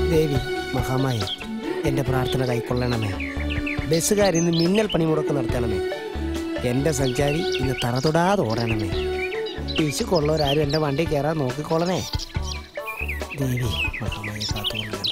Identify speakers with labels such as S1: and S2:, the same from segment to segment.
S1: ദേവി മഹാമായി എൻ്റെ പ്രാർത്ഥന കൈക്കൊള്ളണമേ ബസ്സുകാർ ഇന്ന് മിന്നൽ പണിമുടക്ക് നടത്തണമേ എൻ്റെ സഞ്ചാരി ഇന്ന് തറതൊടാതെ ഓടണമേ പിശു കൊള്ളവരാരും എൻ്റെ വണ്ടി കയറാൻ നോക്കിക്കൊള്ളണേ ദേവി മഹാമായി കാത്തുകൊള്ളണമേ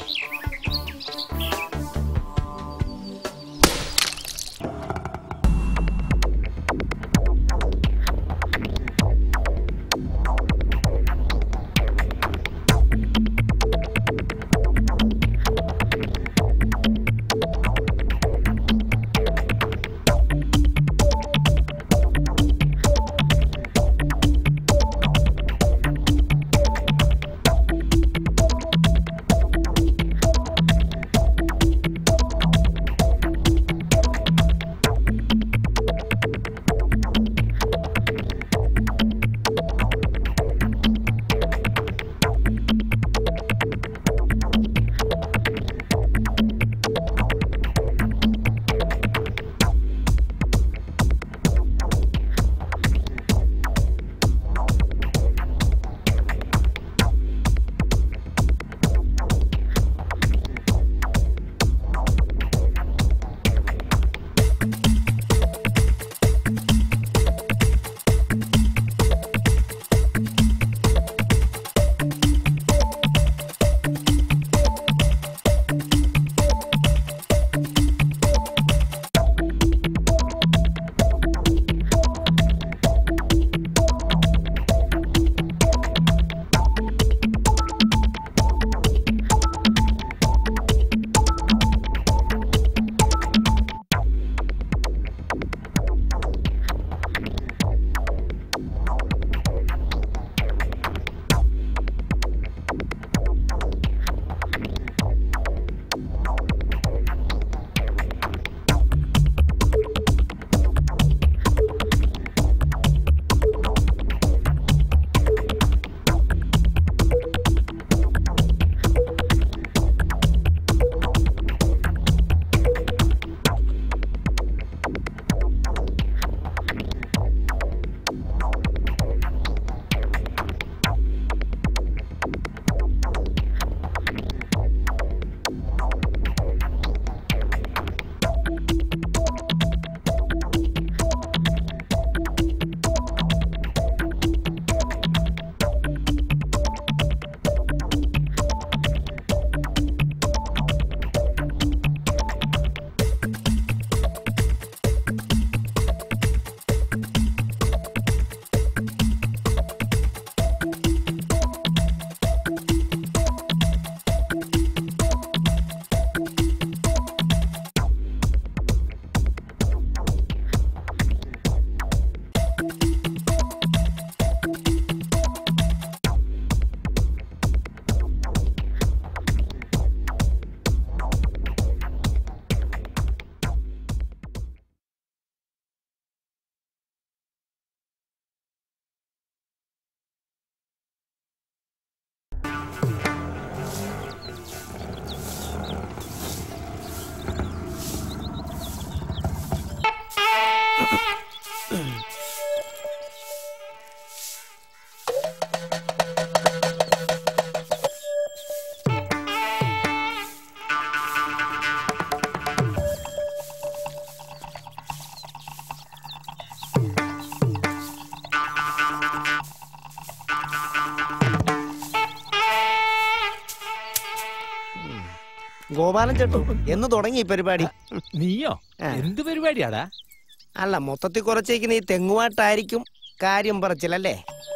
S1: ഗോപാലൻ ചേട്ടു എന്ന് തുടങ്ങി ഈ പരിപാടി
S2: നീയോ
S1: ആ.
S2: എന്ത് പരിപാടിയാടാ
S1: അല്ല മൊത്തത്തിൽ കുറച്ചേക്കുന്ന ഈ തെങ്ങുമായിട്ടായിരിക്കും കാര്യം പറച്ചില്ലല്ലേ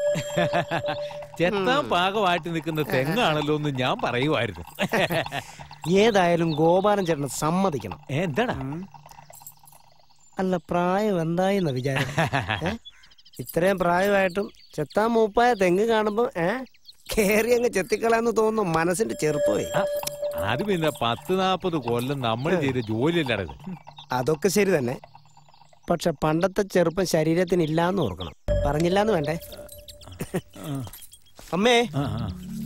S2: ചെത്താൻ പാകമായിട്ട് നിൽക്കുന്ന തെങ്ങാണല്ലോ എന്ന് ഞാൻ പറയുമായിരുന്നു
S1: ഏതായാലും ഗോപാലൻ ചേട്ടന് സമ്മതിക്കണം
S2: ഏ, എന്താടാ
S1: അല്ല പ്രായം എന്തായെന്ന വിചാരം ഏ? ഇത്രയും പ്രായമായിട്ടും ചെത്താൻ മൂപ്പായ തെങ്ങ് കാണുമ്പോ ഏ കേറി അങ്ങ് ചെത്തിക്കളയെന്ന് തോന്നുന്നു മനസ്സിന്റെ ചെറുപ്പമായി
S2: ആ, അത് പിന്നെ പത്ത് നാപ്പത് കൊല്ലം നമ്മൾ ചെയ്ത ജോലിയല്ലട ഇത്.
S1: അതൊക്കെ ശരി തന്നെ പക്ഷെ പണ്ടത്തെ ചെറുപ്പം ശരീരത്തിന് ഇല്ലാന്ന് ഓർക്കണം പറഞ്ഞില്ലാന്ന് വേണ്ടേ
S2: ആ,
S1: അമ്മേ
S2: ആ, ആ.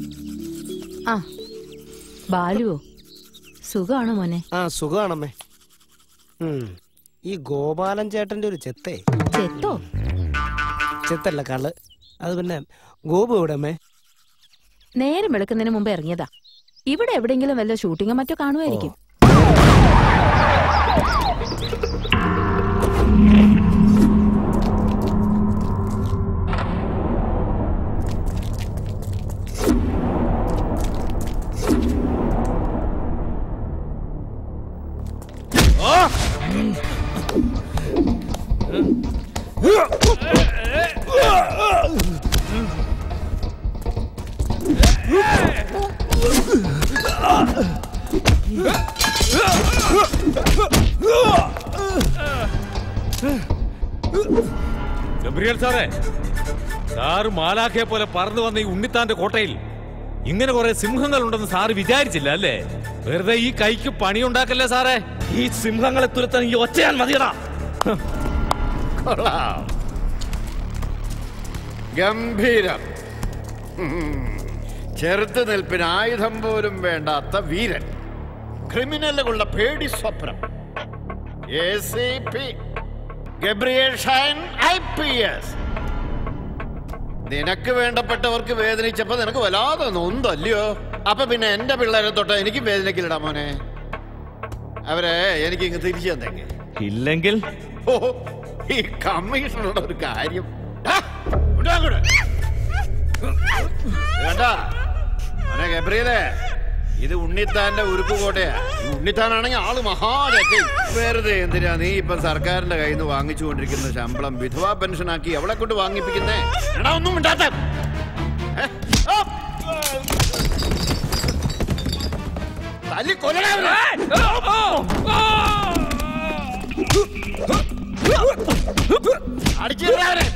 S3: ആ ബാലുവോ സുഖാണോ മോനെ
S1: ആ സുഖമാണമ്മേ ഉം. ഈ ഗോപാലൻ ചേട്ടന്റെ ഒരു ചെത്തേ
S3: ചെത്തോ
S1: ചെത്തല്ല കള്ള് അത് പിന്നെ ഗോപു എവിടെ അമ്മേ
S3: നേരം വെളുക്കുന്നതിന് മുമ്പ് ഇറങ്ങിയതാ ഇവിടെ എവിടെയെങ്കിലും വല്ല ഷൂട്ടിങ്ങോ മറ്റോ കാണുമായിരിക്കും
S2: ഗംഭീരൻ സാറേ സാറ് മാലാഖയെ പോലെ പറന്നു വന്ന ഈ ഉണ്ണിത്താന്റെ കോട്ടയിൽ ഇങ്ങനെ കുറെ സിംഹങ്ങൾ ഉണ്ടെന്ന് സാറ് വിചാരിച്ചില്ല അല്ലേ വെറുതെ ഈ കൈക്ക് പണിയുണ്ടാക്കല്ലേ സാറേ ഈ സിംഹങ്ങളെ തുരത്താൻ ഈ ഒറ്റയാൻ മതിയടാ
S4: കൊള്ളാം ഗംഭീരം ഉം. ചെറുത്ത് നിൽപ്പിന് ആയുധം പോലും വേണ്ടാത്ത വീരൻ ക്രിമിനലുകളുടെ പേടി സ്വപ്നം A C P Gabriel Shine I P S നിനക്ക് വേണ്ടപ്പെട്ടവർക്ക് വേദനിച്ചപ്പോ നിനക്ക് വല്ലാതെ നൊന്തല്ലയോ അപ്പൊ പിന്നെ എന്റെ പിള്ളേരെ തൊട്ട് എനിക്ക് വേദനക്കില്ലടാ മോനെ അവരെ എനിക്ക് ഇങ്ങ് തിരിച്ചു തന്നെങ്കിൽ
S5: ഇല്ലെങ്കിൽ
S4: ഓ ഈ കമ്മീഷണറുടെ ഒരു കാര്യം ആ, വിടാ അങ്ങോട്ട്. ഇത് കണ്ടാ മോനെ ഗബ്രിയലേ ഇത് ഉണ്ണിത്താന്റെ ഉരുക്ക് കോട്ടയാ ഈ ഉണ്ണിത്താനാണെങ്കിൽ ആള് മഹാരഥി വെറുതെ എന്തിനാ നീ ഇപ്പൊ സർക്കാരിന്റെ കയ്യിൽ നിന്ന് വാങ്ങിച്ചുകൊണ്ടിരിക്കുന്ന ശമ്പളം വിധവാ പെൻഷനാക്കി അവളെ കൊണ്ട് വാങ്ങിപ്പിക്കുന്നേ എടാ ഒന്നും മിണ്ടാത്ത ഏ? ആ! തല്ലി കൊല്ലടാ അവനെ. അടിച്ചിടാ അവനെ.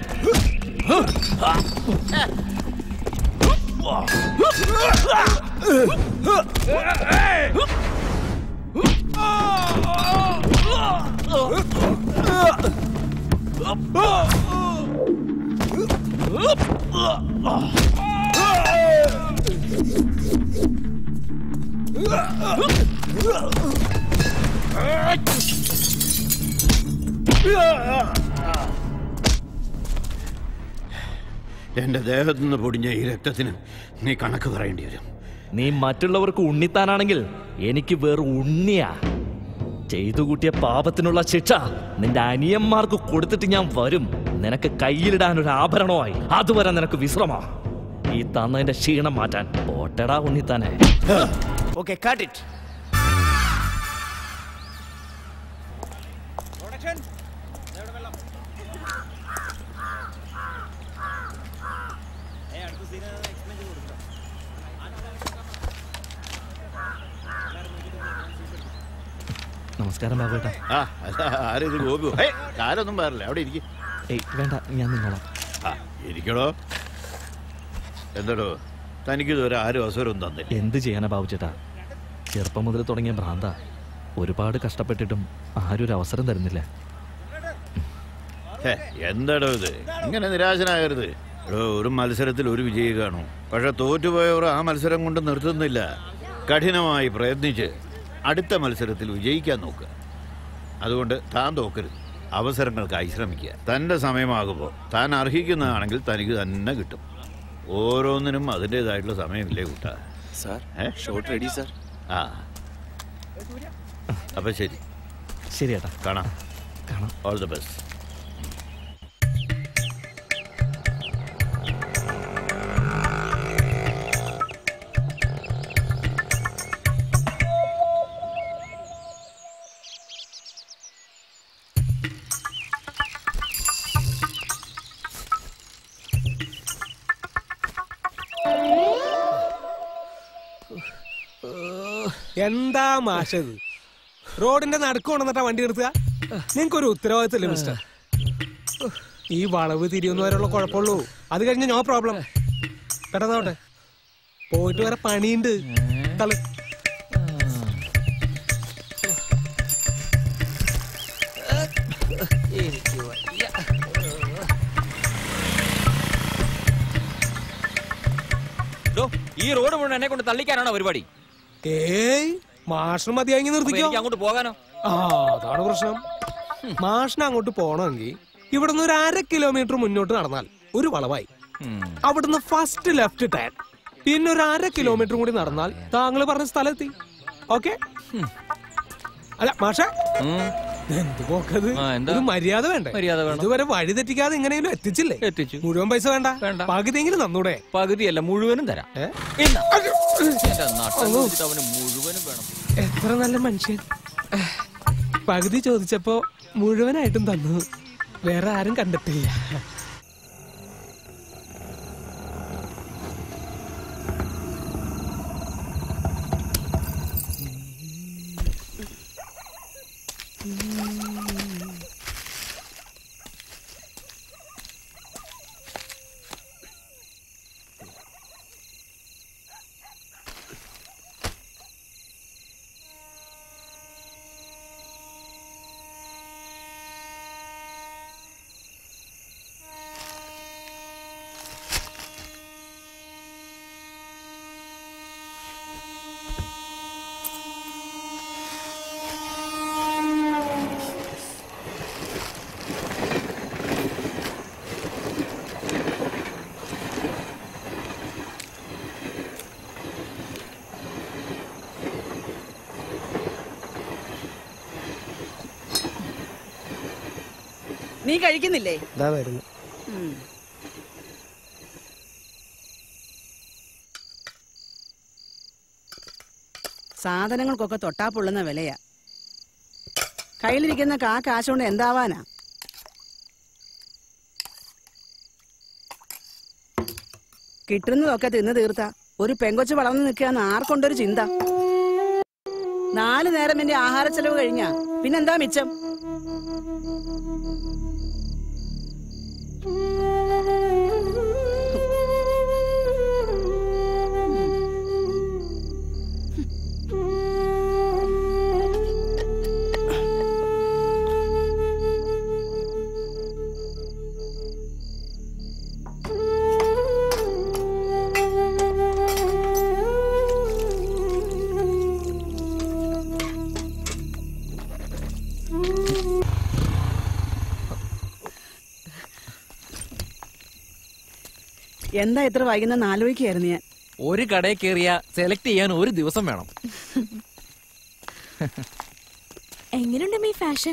S4: എന്റെ ദേഹത്തു നിന്ന് പൊടിഞ്ഞ ഈ രക്തത്തിന് നീ കണക്ക് പറയേണ്ടി വരും
S5: നീ മറ്റുള്ളവർക്ക് ഉണ്ണിത്താനാണെങ്കിൽ എനിക്ക് വേറെ ഉണ്ണിയാ ചെയ്തു കൂട്ടിയ പാപത്തിനുള്ള ശിക്ഷ നിന്റെ അനിയന്മാർക്ക് കൊടുത്തിട്ട് ഞാൻ വരും നിനക്ക് കയ്യിലിടാൻ ഒരു ആഭരണമായി അതുവരെ നിനക്ക് വിശ്രമാ ഈ തന്നതിന്റെ ക്ഷീണം മാറ്റാൻ പോട്ടടാ ഉണ്ണിത്താനെ
S1: ഓക്കെ കാട്ട് ഇറ്റ്
S5: നമസ്കാരം ബാബുവേട്ടാ
S4: ആ അല്ല ആരും ഇത് ഗോപു ഹേ കാലൊന്നും പാറില്ല അവിടെ ഇരിക്കും
S5: ഏയ് വേണ്ട ഞാൻ നിന്നോളാം
S4: ആ ഇരിക്കടോ എന്തടോ തനിക്ക് ഇതുവരെ ആരും അവസരവും തന്നില്ല
S5: എന്ത് ചെയ്യാനാ ബാബു ചേട്ടാ ചെറുപ്പം മുതൽ തുടങ്ങിയ ഭ്രാന്ത ഒരുപാട് കഷ്ടപ്പെട്ടിട്ടും ആരും ഒരു അവസരം തരുന്നില്ല
S4: ഹേ, എന്താടോ ഇത് ഇങ്ങനെ നിരാശനാകരുത് എടോ ഒരു മത്സരത്തിൽ ഒരു വിജയി കാണും പക്ഷെ തോറ്റുപോയവർ ആ മത്സരം കൊണ്ട് നിർത്തുന്നില്ല കഠിനമായി പ്രയത്നിച്ച് അടുത്ത മത്സരത്തിൽ വിജയിക്കാൻ നോക്കുക അതുകൊണ്ട് താൻ തോക്കരുത് അവസരങ്ങൾക്കായി ശ്രമിക്കുക തൻ്റെ സമയമാകുമ്പോൾ താൻ അർഹിക്കുന്നതാണെങ്കിൽ തനിക്ക് തന്നെ കിട്ടും ഓരോന്നിനും അതിൻ്റെതായിട്ടുള്ള സമയമില്ലേ കൂട്ടാ
S6: സാർ
S4: ഏ?
S6: ഷോട്ട് റെഡി സാർ
S4: ആ അപ്പം ശരി
S5: ശരി ഏട്ടാ
S4: കാണാം
S5: കാണാം
S4: ഓൾ ദ ബെസ്റ്റ്
S7: എന്താ മാഷത് റോഡിന്റെ നടുക്ക് കൊണ്ടുവന്നിട്ടാ വണ്ടി നിർത്തുക നിങ്ങൾക്കൊരു ഉത്തരവാദിത്തമില്ല മിസ്റ്റർ ഈ വളവ് തിരിയുന്ന വരെയുള്ള കുഴപ്പമുള്ളൂ അത് കഴിഞ്ഞ നോ പ്രോബ്ലം പെട്ടെന്നോട്ടെ പോയിട്ട് വരെ പണിയുണ്ട് തള്
S6: ഈ റോഡ് മുഴുവൻ എന്നെ കൊണ്ട് തള്ളിക്കാനാണോ പരിപാടി
S7: ഏയ് മാഷിന് മതിയായി
S6: അപ്പൊ
S7: നിർത്തിക്കോ
S6: എനിക്ക് അങ്ങോട്ട് പോകാനോ
S7: ആ അതാണ് പ്രശ്നം മാഷിന് അങ്ങോട്ട് പോണമെങ്കിൽ ഇവിടുന്ന് ഒരു അര കിലോമീറ്റർ മുന്നോട്ട് നടന്നാൽ ഒരു വളവായി
S6: ഉം.
S7: അവിടുന്ന് ഫസ്റ്റ് ലെഫ്റ്റ് ടയർ പിന്നെ ഒരു അര കിലോമീറ്റർ കൂടി നടന്നാൽ താങ്കൾ പറഞ്ഞ സ്ഥലത്തി ഓക്കെ അല്ല മാഷ എന്ത് പോക്കത്
S6: ആ, എന്താ?
S7: ഒരു മര്യാദ വേണ്ടേ
S6: മര്യാദ വേണം.
S7: ഇതുവരെ വഴി തെറ്റിക്കാതെ എങ്ങനെയെങ്കിലും എത്തിച്ചില്ലേ
S6: എത്തിച്ചു
S7: മുഴുവൻ പൈസ വേണ്ട
S6: വേണ്ട.
S7: പകുതിയെങ്കിലും തന്നൂടെ
S6: പകുതിയല്ല മുഴുവനും തരാം
S7: ഏ?
S6: ഇന്നാ. എന്റെ നട്ടം കുത്തിയിട്ട് അവന് മുഴുവനും വേണം
S7: എത്ര നല്ല മനുഷ്യൻ പകുതി ചോദിച്ചപ്പോ മുഴുവനായിട്ടും തന്നു വേറെ ആരും കണ്ടിട്ടില്ല
S8: നീ കഴിക്കുന്നില്ലേ
S1: ഇതാ വരുന്നു
S8: ഉം. സാധനങ്ങൾക്കൊക്കെ തൊട്ടാ പൊള്ളുന്ന വിലയാ കയ്യിലിരിക്കുന്ന കാ കാശ് കൊണ്ട് എന്താവാനാ കിട്ടുന്നതൊക്കെ തിന്നു തീർത്ത ഒരു പെങ്കൊച്ച് വളർന്നു നിൽക്കുകയെന്ന് ആർക്കൊണ്ടൊരു ചിന്ത നാല് നേരം എന്റെ ആഹാര ചെലവ് കഴിഞ്ഞാ പിന്നെന്താ മിച്ചം എന്താ ഇത്ര വൈകുന്ന ആലോചിക്കായിരുന്നു ഞാൻ
S6: ഒരു കടയിൽ കയറിയ സെലക്ട് ചെയ്യാൻ ഒരു ദിവസം വേണം
S3: എങ്ങനെയുണ്ട് ഈ ഫാഷൻ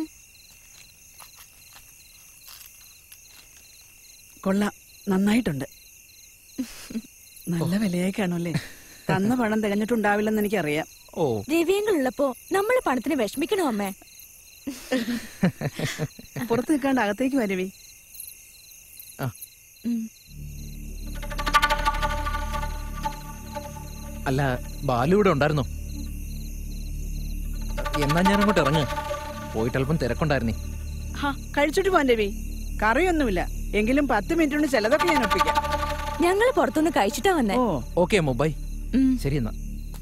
S8: കൊള്ളാം നന്നായിട്ടുണ്ട് നല്ല വിലയായി കാണുമല്ലേ തന്ന പണം തികഞ്ഞിട്ടുണ്ടാവില്ലെന്ന് എനിക്കറിയാം
S6: ഓ
S3: രവിയങ്ങളുള്ളപ്പോ നമ്മൾ പണത്തിന് വിഷമിക്കണോ അമ്മേ
S8: പുറത്ത് നിൽക്കാണ്ട് അകത്തേക്ക് വരുവി
S6: അല്ല ബാലു ഇവിടെ ഉണ്ടായിരുന്നോ എന്നാ ഞാൻ അങ്ങോട്ട് ഇറങ്ങ് പോയിട്ട് അല്പം തിരക്കുണ്ടായിരുന്നേ
S8: ഹാ കഴിച്ചിട്ട് പോവാൻ രവി കറിയൊന്നുമില്ല എങ്കിലും പത്ത് മിനിറ്റ് കൊണ്ട് ചിലതൊക്കെ ഞാൻ ഒപ്പിക്കാം
S3: ഞങ്ങൾ പുറത്തുനിന്ന് കഴിച്ചിട്ടാ വന്നേ
S8: ഓ
S6: ഓക്കെ മുംബൈ
S3: ഉം.
S6: ശരി എന്നാ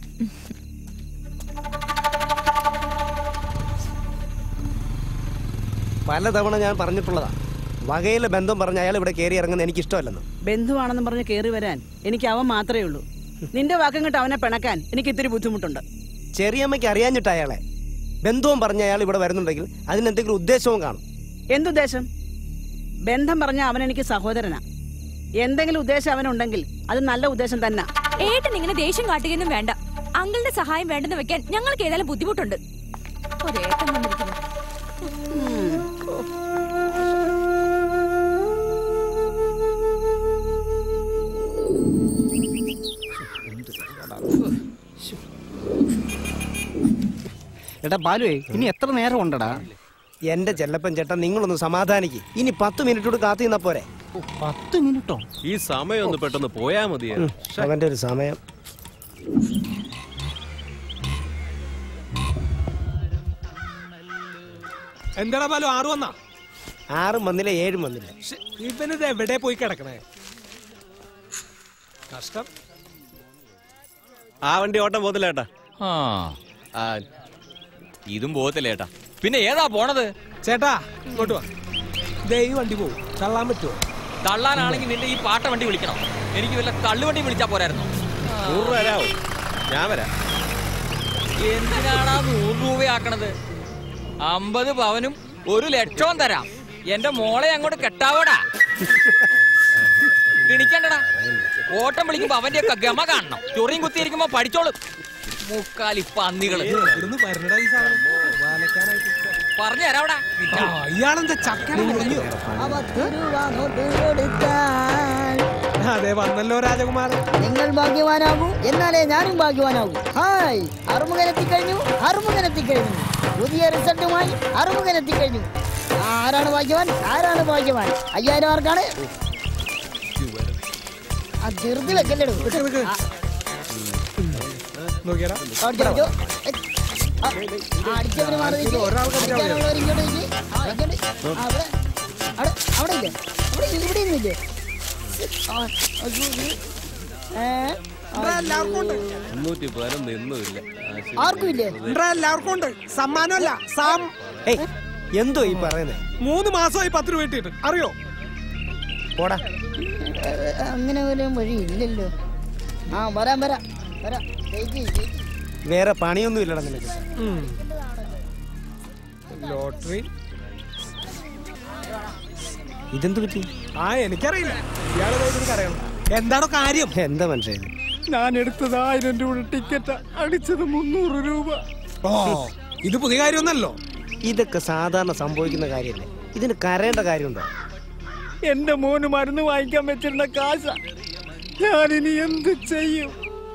S1: പലതവണ ഞാൻ പറഞ്ഞിട്ടുള്ളതാ വകയിലെ ബന്ധം പറഞ്ഞ അയാൾ ഇവിടെ കയറി ഇറങ്ങുന്നത് എനിക്ക് ഇഷ്ടമല്ലെന്ന്
S8: ബന്ധുവാണെന്ന് പറഞ്ഞ് കയറി വരാൻ എനിക്ക് അവൻ മാത്രമേ ഉള്ളൂ നിന്റെ വാക്കും കേട്ട് അവനെ പിണക്കാൻ എനിക്ക് ഇത്തിരി ബുദ്ധിമുട്ടുണ്ട്
S1: ചെറിയമ്മയ്ക്ക് അറിയാഞ്ഞിട്ട് അയാളെ ബന്ധവും പറഞ്ഞ അയാൾ ഇവിടെ വരുന്നുണ്ടെങ്കിൽ അതിനെന്തെങ്കിലും ഉദ്ദേശവും കാണും
S8: എന്തുദ്ദേശം ബന്ധം പറഞ്ഞ അവൻ എനിക്ക് സഹോദരനാ എന്തെങ്കിലും ഉദ്ദേശം അവനുണ്ടെങ്കിൽ അത് നല്ല ഉദ്ദേശം തന്നെ
S3: ഏട്ടൻ ഇങ്ങനെ ദേഷ്യം കാട്ടുകയൊന്നും വേണ്ട അങ്കിളിന്റെ സഹായം വേണ്ടെന്ന് വെക്കാൻ ഞങ്ങൾക്ക് ഏതായാലും ബുദ്ധിമുട്ടുണ്ട് ഒരേട്ടൻ വന്നിരിക്കുന്നു
S9: എടാ ബാലുവേ ഇനി എത്ര നേരം ഉണ്ടടാ
S1: എന്റെ ചെല്ലപ്പൻ ചേട്ടൻ നിങ്ങളൊന്ന് സമാധാനിക്ക് ഇനി പത്ത് മിനിറ്റ് കൂടെ കാത്തു നിന്നാ പോരെ
S9: പത്ത് മിനിറ്റോ
S10: ഈ സമയം ഒന്ന് പെട്ടെന്ന് പോയാ മതിയെ
S1: ഉം, അവന്റെ ഒരു സമയം
S7: എന്താടാ ബാലു ആറ് വന്നാ
S1: ആറും വന്നില്ല ഏഴും വന്നില്ല
S7: ശ്ശെ, ഇവനിത് എവിടെ പോയി കിടക്കണേ കഷ്ടം
S10: ആ വണ്ടി ഓട്ടം പോകത്തില്ല ഏട്ടാ
S6: ആ ആ, ഇതും പോകത്തില്ല ഏട്ടാ പിന്നെ ഏതാ പോണത്
S7: ചേട്ടാ ഇങ്ങോട്ട് വാ ദേ ഈ വണ്ടി പോകും തള്ളാൻ പറ്റുമോ
S6: തള്ളാനാണെങ്കിൽ നിന്റെ ഈ പാട്ട വണ്ടി വിളിക്കണം എനിക്ക് വല്ല തള്ളുവണ്ടി വിളിച്ചാ പോരായിരുന്നോ
S10: നൂറ് രൂപ തരാവോ ഞാൻ വരാം
S6: എന്തിനാണ് നൂറ് രൂപയാക്കണത് അമ്പത് പവനും ഒരു ലക്ഷവും തരാം എന്റെ മോളെ അങ്ങോട്ട് കെട്ടാവടാ കിണിക്കണ്ടടാ ഓട്ടം വിളിക്കുമ്പോ അവന്റെ ഒക്കെ ഗമ കാണണം ചൊറിയും കുത്തിയിരിക്കുമ്പോ പഠിച്ചോളും മുക്കാലി പന്നികള്
S7: ഇവിടുന്ന് വരണടാ ഈ സാധനം വാലക്കാനായിട്ട്
S6: പറഞ്ഞു തരാവടാ
S7: ആ, ഇയാളെന്താ ചക്കനെ മുറിഞ്ഞു അതെ വന്നല്ലോ രാജകുമാരൻ
S11: നിങ്ങൾ ഭാഗ്യവാനാകൂ എന്നാലേ ഞാനും ഭാഗ്യവാനാകൂ ഹായ് അറുമുഖൻ എത്തിക്കഴിഞ്ഞു അറുമുഖൻ എത്തിക്കഴിഞ്ഞു പുതിയ റിസൾട്ടുമായി അറുമുഖൻ എത്തിക്കഴിഞ്ഞു ആരാണ് ഭാഗ്യവാൻ ആരാണ് ഭാഗ്യവാൻ അയ്യായിരം മാർക്കാണ് ആ ധൃതി വെക്കല്ലേടൂ ആ,
S7: നോക്കിയടാ
S11: അടിച്ചോ, അടിച്ചോ. ഏയ്, ആ, ആ, അടിച്ചവര് മാറി നിൽക്ക്. അടിക്കാനുള്ളവര് ഇങ്ങോട്ട് നിൽക്ക്. ആ, ഇങ്ങോട്ട്. ആ, അവിടെ അവിടെ അവിടെ ഇല്ലേ ഇവിടെ ഇവിടെ ഇരുന്നില്ലേ ആ, അയ്യോ, ഈ- ഏ?
S10: മുന്നൂറ്റി പതിനൊന്ന് എന്നുമില്ല
S11: ആർക്കും ഇല്ലേ
S7: ഉണ്ടെടാ, എല്ലാവർക്കും ഉണ്ട് സമ്മാനമല്ല സാം
S1: ഏയ് എന്തോ ഈ പറയുന്നത്
S7: മൂന്ന് മാസമായി പത്ത് രൂപ കിട്ടിയിട്ട് അറിയോ
S1: പോടാ
S11: ഏ, അങ്ങനെ ഒരു വഴി ഇല്ലല്ലോ ആ വരാം വരാം വരാം വെയിറ്റ് ചെയ്യ്, വെയിറ്റ് ചെയ്യ്.
S1: വേറെ പണിയൊന്നും ഇല്ലടാ നിനക്ക്
S7: ലോട്ടറി
S1: ഇതെന്ത് പറ്റി
S7: ആ എനിക്കറിയില്ല ഇയാള് പോയിട്ട് അറിയണം എന്താണോ കാര്യം
S1: എന്താ മനുഷ്യ ഇത്
S7: ഞാൻ എടുത്തത് ആയിരം രൂപ ടിക്കറ്റ് അടിച്ചത് മുന്നൂറ് രൂപ ഓ ഇത് പുതിയ കാര്യമൊന്നല്ലോ
S1: ഇതൊക്കെ സാധാരണ സംഭവിക്കുന്ന കാര്യമല്ലേ ഇതിന് കരയേണ്ട കാര്യമുണ്ടോ
S7: എന്റെ മോന് മരുന്ന് വാങ്ങിക്കാൻ വെച്ചിരുന്ന കാശ ഞാനിനി എന്ത് ചെയ്യും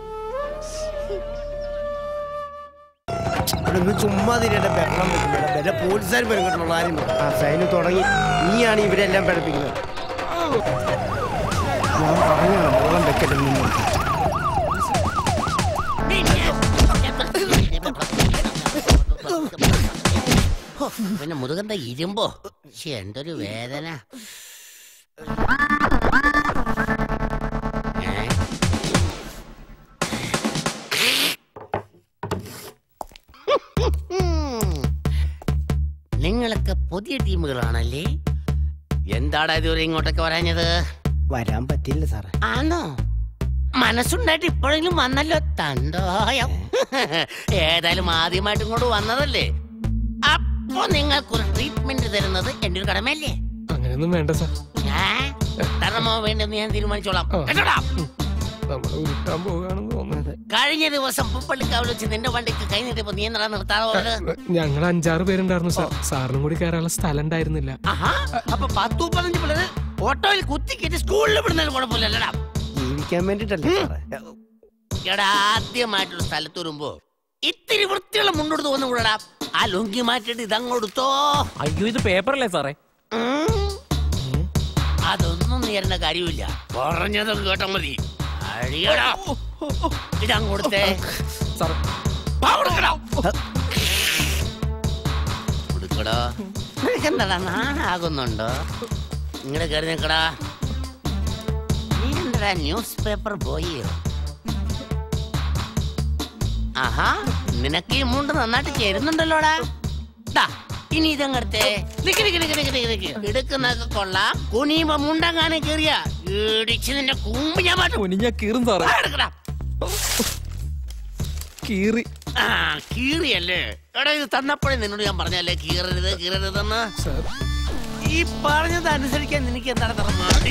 S1: ഇവിടെ നിന്ന് ചുമ്മാ തിരിയുടെ ബഹളം വെക്കുമ്പോൾ വല്ല പോലീസുകാർ പെരുങ്ങട്ടുള്ള ആരും ആ സൈന് തുടങ്ങി നീയാണ് ഇവരെല്ലാം പഠിപ്പിക്കുന്നത് ഞാൻ പറഞ്ഞാണ് ബോളം വെക്കലെന്ന്
S12: പിന്നെ മുതുകന്ത ഇരുമ്പോ ശ്ശെ, എന്തൊരു വേദന ഏ? നിങ്ങളൊക്കെ പുതിയ ടീമുകളാണല്ലേ എന്താടാ ഇതുവരെ ഇങ്ങോട്ടൊക്കെ വരാഞ്ഞത്
S1: വരാൻ പറ്റില്ല സാറേ
S12: ആണോ മനസ്സുണ്ടായിട്ട് ഇപ്പോഴെങ്കിലും വന്നല്ലോ തന്തോയം ഏതായാലും ആദ്യമായിട്ട് ഇങ്ങോട്ട് വന്നതല്ലേ അപ്പൊ നിങ്ങൾക്കൊരു ട്രീറ്റ്മെന്റ് തരുന്നത് എന്റെ ഒരു കടമയല്ലേ
S7: അങ്ങനെയൊന്നും വേണ്ട സാർ
S12: ഏ? തരണമോ വേണ്ടെന്ന് ഞാൻ തീരുമാനിച്ചോളാം കേട്ടോടാ
S7: നമ്മൾ ഉരുട്ടാൻ പോവുകയാണെന്ന് തോന്നുന്നത്
S12: കഴിഞ്ഞ ദിവസം പുപ്പള്ളിക്കാവിൽ വെച്ച് നിന്റെ വണ്ടിക്ക് കൈ നീട്ടിയപ്പോ നീ എന്താ നിർത്താതെ പോയത്?
S7: ഞങ്ങൾ അഞ്ചാറ് പേരുണ്ടായിരുന്നു സാർ സാറിനും കൂടി കയറാനുള്ള സ്ഥലം ഉണ്ടായിരുന്നില്ല
S12: ആഹാ അപ്പൊ പത്തു പതിനഞ്ച് പിള്ളേര് ഓട്ടോയിൽ കുത്തിക്കേറ്റ് സ്കൂളിൽ വിടുന്നതിന് കുഴപ്പമില്ലല്ലടാ
S1: ജീവിക്കാൻ വേണ്ടിട്ടല്ലേ സാറേ
S12: എടാ ആദ്യമായിട്ടുള്ള സ്ഥലത്ത് വരുമ്പോ ഇത്തിരി വൃത്തിയുള്ള മുണ്ടെടുത്ത് വന്നു കൂടാ ആ ലുങ്കി മാറ്റിട്ട് ഇതങ്ങോടുത്തോ
S6: അയ്യോ ഇത് പേപ്പറല്ലേ സാറേ
S12: അതൊന്നും നേരുന്ന കാര്യമില്ല പറഞ്ഞതും കേട്ടാ മതി അഴിയടാ ഇതങ്ങോടുത്തേ കൊടുക്കടാ നിനക്കെന്താടാ നാണാകുന്നുണ്ടോ ഇങ്ങടെ കയറി നിൽക്കടാ നീ എന്താടാ ന്യൂസ് പേപ്പർ ബോയിയോ ആഹാ നിനക്ക് ഈ മുണ്ട് നന്നായിട്ട് ചേരുന്നുണ്ടല്ലോടാ ദാ, ഇനി ഇതങ്ങടുത്തേ നിക്ക് നിക്ക് നിക്ക് നിക്ക് നിക്ക് നിക്ക്. എടുക്കുന്നതൊക്കെ കൊള്ളാം കുനിയുമ്പോ മുണ്ടങ്ങാനും കേറിയ ഇടിച്ച് നിന്റെ കൂമ്പ് ഞാൻ മാറ്റും
S6: ഞാൻ കീറും സാറേ
S12: ആ, എടുക്കടാ.
S6: കീറി
S12: ആ കീറിയല്ലേ എടാ ഇത് തന്നപ്പോഴേ നിന്നോട് ഞാൻ പറഞ്ഞല്ലേ കീറരുത് കീറരുതെന്ന് ഈ പറഞ്ഞത് അനുസരിക്കാൻ നിനക്ക് എന്താണ് തറ മാറി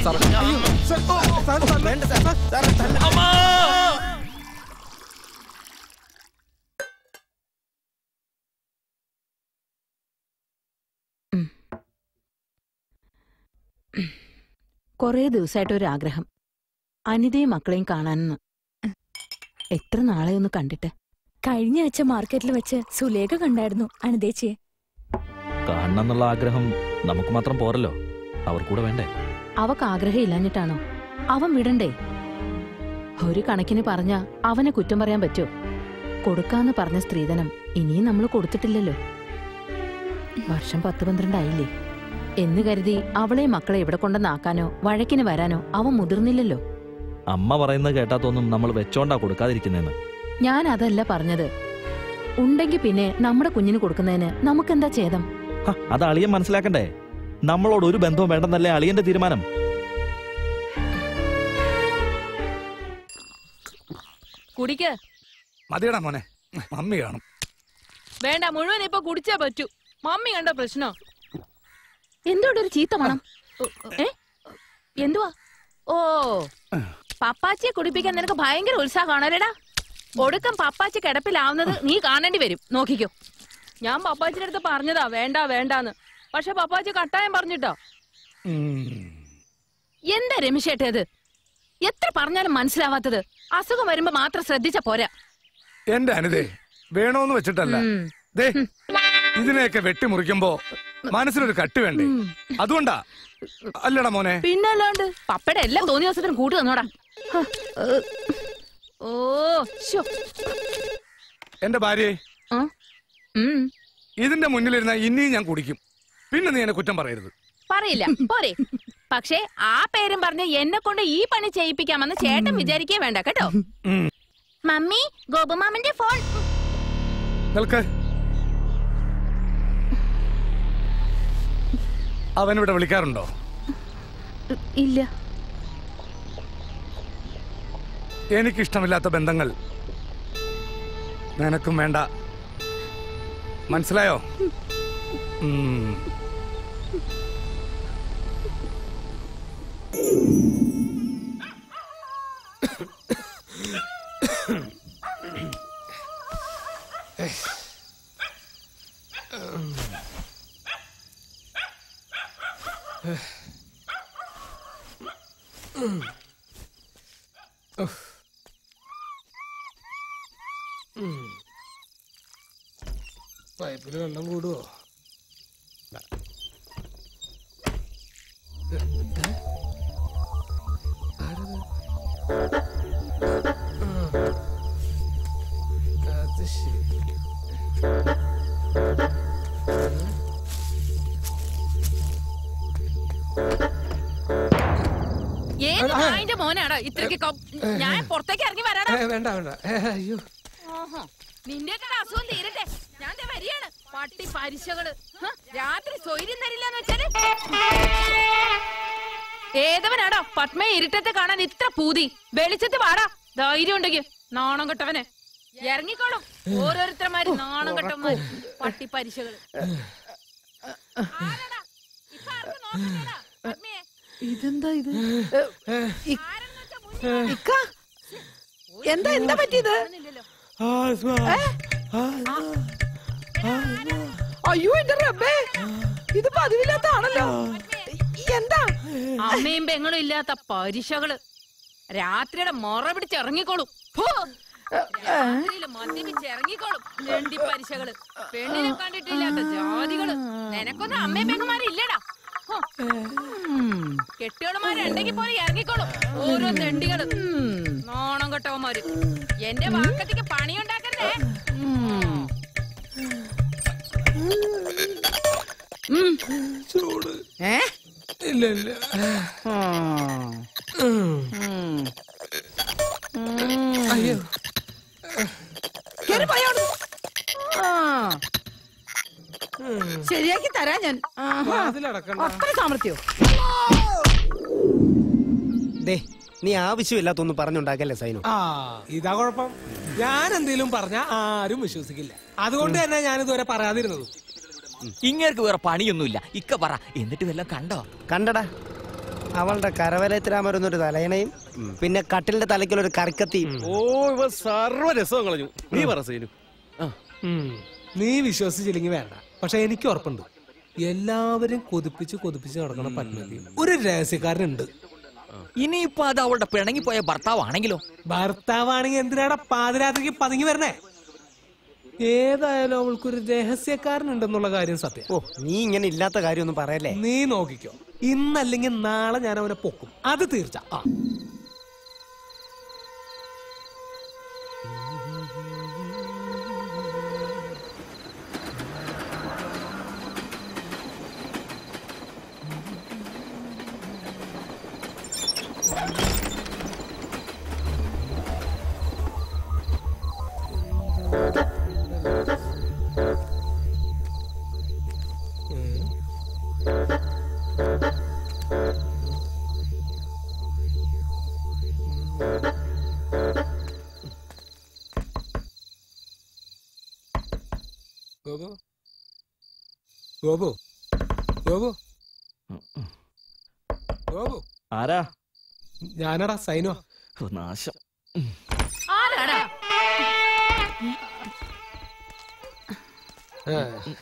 S8: കുറേ ദിവസമായിട്ട് ഒരു ആഗ്രഹം അനിതയും മക്കളെയും കാണാനെന്ന് എത്ര നാളെ ഒന്ന് കണ്ടിട്ട്
S3: കഴിഞ്ഞ ആഴ്ച മാർക്കറ്റിൽ വെച്ച് സുലേഖ കണ്ടായിരുന്നു അനിതേച്ചിയെ
S5: കാണണം എന്നുള്ള ആഗ്രഹം നമുക്ക് മാത്രം പോരല്ലോ അവർ കൂടെ വേണ്ടേ
S8: അവക്ക് ആഗ്രഹം ഇല്ലാഞ്ഞിട്ടാണോ അവൻ വിടണ്ടേ ഒരു കണക്കിന് പറഞ്ഞ അവനെ കുറ്റം പറയാൻ പറ്റുമോ കൊടുക്കാന്ന് പറഞ്ഞ സ്ത്രീധനം ഇനിയും നമ്മൾ കൊടുത്തിട്ടില്ലല്ലോ വർഷം പത്ത് പന്ത്രണ്ടായില്ലേ എന്ന് കരുതി അവളെ മക്കളെ ഇവിടെ കൊണ്ടുവന്നാക്കാനോ വഴക്കിന് വരാനോ അവൻ മുതിർന്നില്ലല്ലോ
S5: അമ്മ പറയുന്നത് കേട്ടാ തോന്നും നമ്മൾ വെച്ചോണ്ടാ കൊടുക്കാതിരിക്കുന്നതെന്ന്
S8: ഞാൻ അതല്ല പറഞ്ഞത് ഉണ്ടെങ്കി പിന്നെ നമ്മുടെ കുഞ്ഞിന് കൊടുക്കുന്നതിന് നമുക്കെന്താ ഛേദം
S5: ഹ, അത് അളിയൻ മനസ്സിലാക്കണ്ടേ നമ്മളോട് ഒരു ബന്ധവും വേണ്ടെന്നല്ലേ അളിയന്റെ തീരുമാനം
S3: കുടിക്ക്
S13: മതിയടാ മോനെ മമ്മി കാണും
S3: വേണ്ട മുഴുവൻ ഇപ്പൊ കുടിച്ചേ പറ്റൂ മമ്മി കണ്ട പ്രശ്നോ
S8: എന്തോടെ ഒരു ചീത്ത മണം ഏ എന്തുവാ ഓ പപ്പാച്ചിയെ കുടിപ്പിക്കാൻ നിനക്ക് ഭയങ്കര ഉത്സാഹമാണല്ലേടാ ഒടുക്കം പപ്പാച്ചി കിടപ്പിലാവുന്നത് നീ കാണേണ്ടി വരും നോക്കിക്കോ ഞാൻ പപ്പാച്ചിയുടെ അടുത്ത് പറഞ്ഞതാ വേണ്ട വേണ്ടാന്ന് പക്ഷെ പപ്പാച്ചി കട്ടായം പറഞ്ഞിട്ടോ എന്താ രമിഷേട്ടത് എത്ര പറഞ്ഞാലും മനസ്സിലാവാത്തത് അസുഖം വരുമ്പോ മാത്രം ശ്രദ്ധിച്ച പോരാ
S13: എന്റെ അനിതേ വേണോന്ന് വെച്ചിട്ടല്ല ദേ ഇതിനെയൊക്കെ വെട്ടിമുറിക്കുമ്പോ മനസ്സിലൊരു കട്ട് വേണ്ടേ അതുകൊണ്ടാ അല്ലടാ മോനെ
S8: പിന്നല്ലാണ്ട് പപ്പയുടെ എല്ലാ തോന്നിയ ദിവസത്തിനും കൂട്ടു തന്നോടാ ഹ, ഏ. ഓ ശോ
S13: എന്റെ ഭാര്യയെ
S8: ആ? ഉം,
S13: ഇതിന്റെ മുന്നിലിരുന്ന ഇനിയും ഞാൻ കുടിക്കും പിന്നെ നീ എന്നെ കുറ്റം പറയരുത്
S8: പറയില്ല പോരെ പക്ഷേ ആ പേരും പറഞ്ഞ് എന്നെ കൊണ്ട് ഈ പണി ചെയ്യിപ്പിക്കാമെന്ന് ചേട്ടൻ വിചാരിക്കേ വേണ്ട കേട്ടോ
S13: ഉം.
S8: മമ്മി ഗോപുമാമന്റെ ഫോൺ
S13: നിൽക്ക് അവനിവിടെ വിളിക്കാറുണ്ടോ
S8: ഇല്ല
S13: എനിക്കിഷ്ടമില്ലാത്ത ബന്ധങ്ങൾ നിനക്കും വേണ്ട മനസ്സിലായോ ഉം.
S7: പൈപ്പിൽ വെള്ളം കൂടുവോ അത് ശരി
S8: ഏത് നായിന്റെ മോനാടാ ഇത്രയ്ക്ക് കൊ- ഞാൻ പുറത്തേക്ക് ഇറങ്ങി വരാടാ
S7: ഏ, വേണ്ട വേണ്ട ഏ, അയ്യോ
S8: ഓഹോ നിന്റെയൊക്കെ അസുഖം തീരട്ടെ ഞാൻ ദേ വരികയാണ് പട്ടി പരിശകള് ഹ, രാത്രി സ്വൈര്യം തരില്ലെന്ന് വെച്ചാല് ഏതവനാടോ പത്മയെ ഇരുട്ടത്തെ കാണാൻ ഇത്ര പൂതി വെളിച്ചത്ത് വാടാ ധൈര്യം ഉണ്ടെങ്കിൽ നാണം കെട്ടവനെ ഇറങ്ങിക്കോളും ഓരോരുത്തരന്മാര് നാണം കെട്ടവന്മാര് പട്ടി പരിശകള് ആരെടാ? ഇപ്പൊ ആർക്കും നോക്കണ്ടേടാ, പത്മിയെ?
S14: ഇതെന്താ ഇത് ഇക്ക എന്താ എന്താ പറ്റിയത് അയ്യോ എന്റെ റബ്ബേ ഇത് പതിവില്ലാത്താണല്ലോ എന്താ
S8: അമ്മയും പെങ്ങളും ഇല്ലാത്ത പരിശകള് രാത്രിയുടെ മൊറ പിടിച്ച് ഇറങ്ങിക്കോളും ഫോ! രാത്രിയില് മദ്യപിച്ച് ഇറങ്ങിക്കോളും രണ്ടി പരിശകള് പെണ്ണിനെ കണ്ടിട്ടില്ലാത്ത ജാതികള് നിനക്കൊന്നും അമ്മയും പെങ്ങന്മാരില്ലടാ ഹോ. കെട്ടിയോളുമാരുണ്ടെങ്കിൽ പോലെ ഇറങ്ങിക്കോളും ഓരോ തെണ്ടികള് നോണം കെട്ടവന്മാര് എന്റെ വാക്കത്തേക്ക് പണിയുണ്ടാക്കണ്ടേ
S7: ചൂട്
S14: ഏ
S7: ഇല്ല ഇല്ല അയ്യോ
S14: കേറി പോയോട് ആ. ശരിയാക്കി തരാ ഞാൻ ആഹാ.
S7: വാതിലടക്കണ്ട.
S14: അത്ര സാമർത്ഥ്യോ
S1: ദേ നീ ആവശ്യമില്ലാത്തൊന്നും പറഞ്ഞുണ്ടാക്കല്ലേ സൈനു
S7: ആ ഇതാ കുഴപ്പം ഞാൻ എന്തെങ്കിലും പറഞ്ഞ ആരും വിശ്വസിക്കില്ല അതുകൊണ്ട് തന്നെ ഞാൻ ഇതുവരെ പറയാതിരുന്നത്
S6: ഇങ്ങേർക്ക് വേറെ പണിയൊന്നുമില്ല ഇക്ക പറ എന്നിട്ട് വല്ലതും കണ്ടോ
S1: കണ്ടടാ അവളുടെ കരവലയത്തിലാമരുന്നൊരു തലയണയും പിന്നെ കട്ടിലിന്റെ തലയ്ക്കലൊരു കറിക്കത്തിയും
S10: ഓ ഇവ സർവ്വ രസവും കളഞ്ഞു നീ പറ സൈനു
S7: ഉം. നീ വിശ്വസിച്ചില്ലെങ്കിൽ വേണ്ട പക്ഷെ എനിക്ക് ഉറപ്പുണ്ട് എല്ലാവരും കൊതിപ്പിച്ച് കൊതിപ്പിച്ച് നടക്കുന്ന പത്മതി ഒരു രഹസ്യക്കാരനുണ്ട്
S6: ഇനിയിപ്പോ അത് അവളുടെ പിണങ്ങിപ്പോയ ഭർത്താവാണെങ്കിലോ
S7: ഭർത്താവാണെങ്കിൽ എന്തിനാടാ പാതിരാത്രിക്ക് പതുങ്ങി വരണേ ഏതായാലും അവൾക്കൊരു രഹസ്യക്കാരനുണ്ടെന്നുള്ള കാര്യം സത്യം
S1: ഓ നീ ഇങ്ങനെ ഇല്ലാത്ത കാര്യമൊന്നും പറയല്ലേ
S7: നീ നോക്കിക്കോ ഇന്നല്ലെങ്കിൽ നാളെ ഞാൻ അവനെ പൊക്കും അത് തീർച്ച ആ ഗോപു ഗോപു ഗോപു ഗോപു
S5: ആരാ
S7: ഞാനടാ സൈനോ
S5: ഓ, നാശം
S8: ആരാടാ
S7: ആ.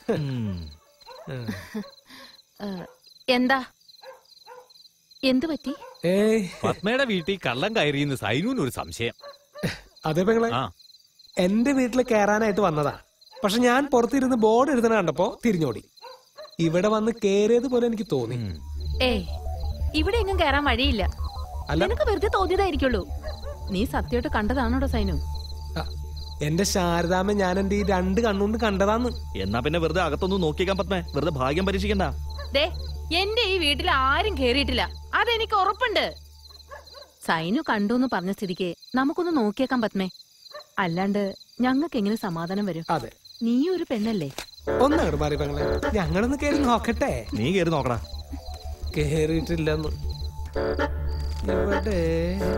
S8: ഏ, എന്താ എന്തു പറ്റി
S7: ഏയ്
S2: പത്മയുടെ വീട്ടിൽ കള്ളം കയറിയെന്ന് സൈനുവിന് ഒരു സംശയം
S7: അതെ പെങ്ങളെ
S2: ആ
S7: എന്റെ വീട്ടിൽ കയറാനായിട്ട് വന്നതാ പക്ഷെ ഞാൻ പുറത്തിരുന്ന് ബോർഡ് എഴുതണ കണ്ടപ്പോ തിരിഞ്ഞോടി ഇവിടെ വന്ന് കേറിയത് പോലെ എനിക്ക് തോന്നി
S8: ഏയ് ഇവിടെ എങ്ങും കയറാൻ വഴിയില്ല
S7: അല്ല.
S8: നിനക്ക് വെറുതെ തോന്നിയതായിരിക്കുള്ളൂ നീ സത്യമായിട്ട് കണ്ടതാണോടോ സൈനു
S7: എന്റെ ശാരദാമ്മ ഞാൻ എന്റെ ഈ രണ്ട് കണ്ണുകൊണ്ട് കണ്ടതാന്ന്
S5: എന്നാ പിന്നെ വെറുതെ അകത്തൊന്നും നോക്കിയേക്കാൻ പത്മേ വെറുതെ ഭാഗ്യം പരീക്ഷിക്കണ്ട
S8: ദേ എന്റെ ഈ വീട്ടിൽ ആരും കേറിയിട്ടില്ല അതെനിക്ക് ഉറപ്പുണ്ട് സൈനു കണ്ടു എന്ന് പറഞ്ഞ സ്ഥിതിക്ക് നമുക്കൊന്ന് നോക്കിയേക്കാൻ പത്മേ അല്ലാണ്ട് ഞങ്ങൾക്ക് എങ്ങനെ സമാധാനം വരും
S7: അതെ
S8: നീ ഒരു പെണ്ണല്ലേ
S7: ഒന്നങ്ങോട്ട് മാറി പെങ്ങളെ ഞങ്ങളൊന്ന് കേറി നോക്കട്ടെ
S5: നീ കേറി നോക്കടാ
S7: കേറിയിട്ടില്ലെന്ന് ഇവിടെ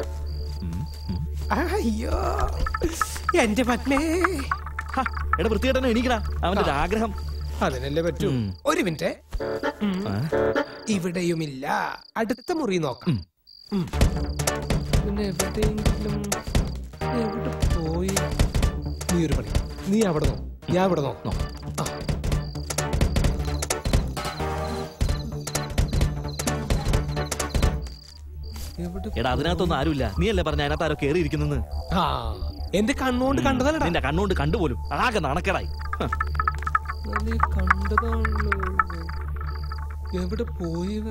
S7: അയ്യോ എന്റെ പത്മേ
S5: എടാ വൃത്തികെട്ടനെ എണീക്കടാ അവന്റെ ഒരു ആഗ്രഹം
S7: അതിനല്ലേ പറ്റൂ ഒരു മിനിറ്റ് ഇവിടെയുമില്ല അടുത്ത മുറി നോക്കാം ഉം. പിന്നെ എവിടെയെങ്കിലും എവിടെ പോയി നീ ഒരു പണി നീ അവിടെ നോ ഞാൻ ഇവിടെ നോ ആ. എവിടെ
S5: എടാ അതിനകത്തൊന്നും ആരുമില്ല നീ അല്ലേ പറഞ്ഞ അതിനകത്ത് ആരോ കേറി ഇരിക്കുന്നെന്ന്
S7: ആ എന്റെ കണ്ണുകൊണ്ട് കണ്ടതല്ലടാ
S5: നിന്റെ കണ്ണുകൊണ്ട് കണ്ടുപോലും ആകെ നാണക്കേടായി ഹ.
S7: നീ കണ്ടതാണല്ലോ എവിടെ പോയി ഇവൻ?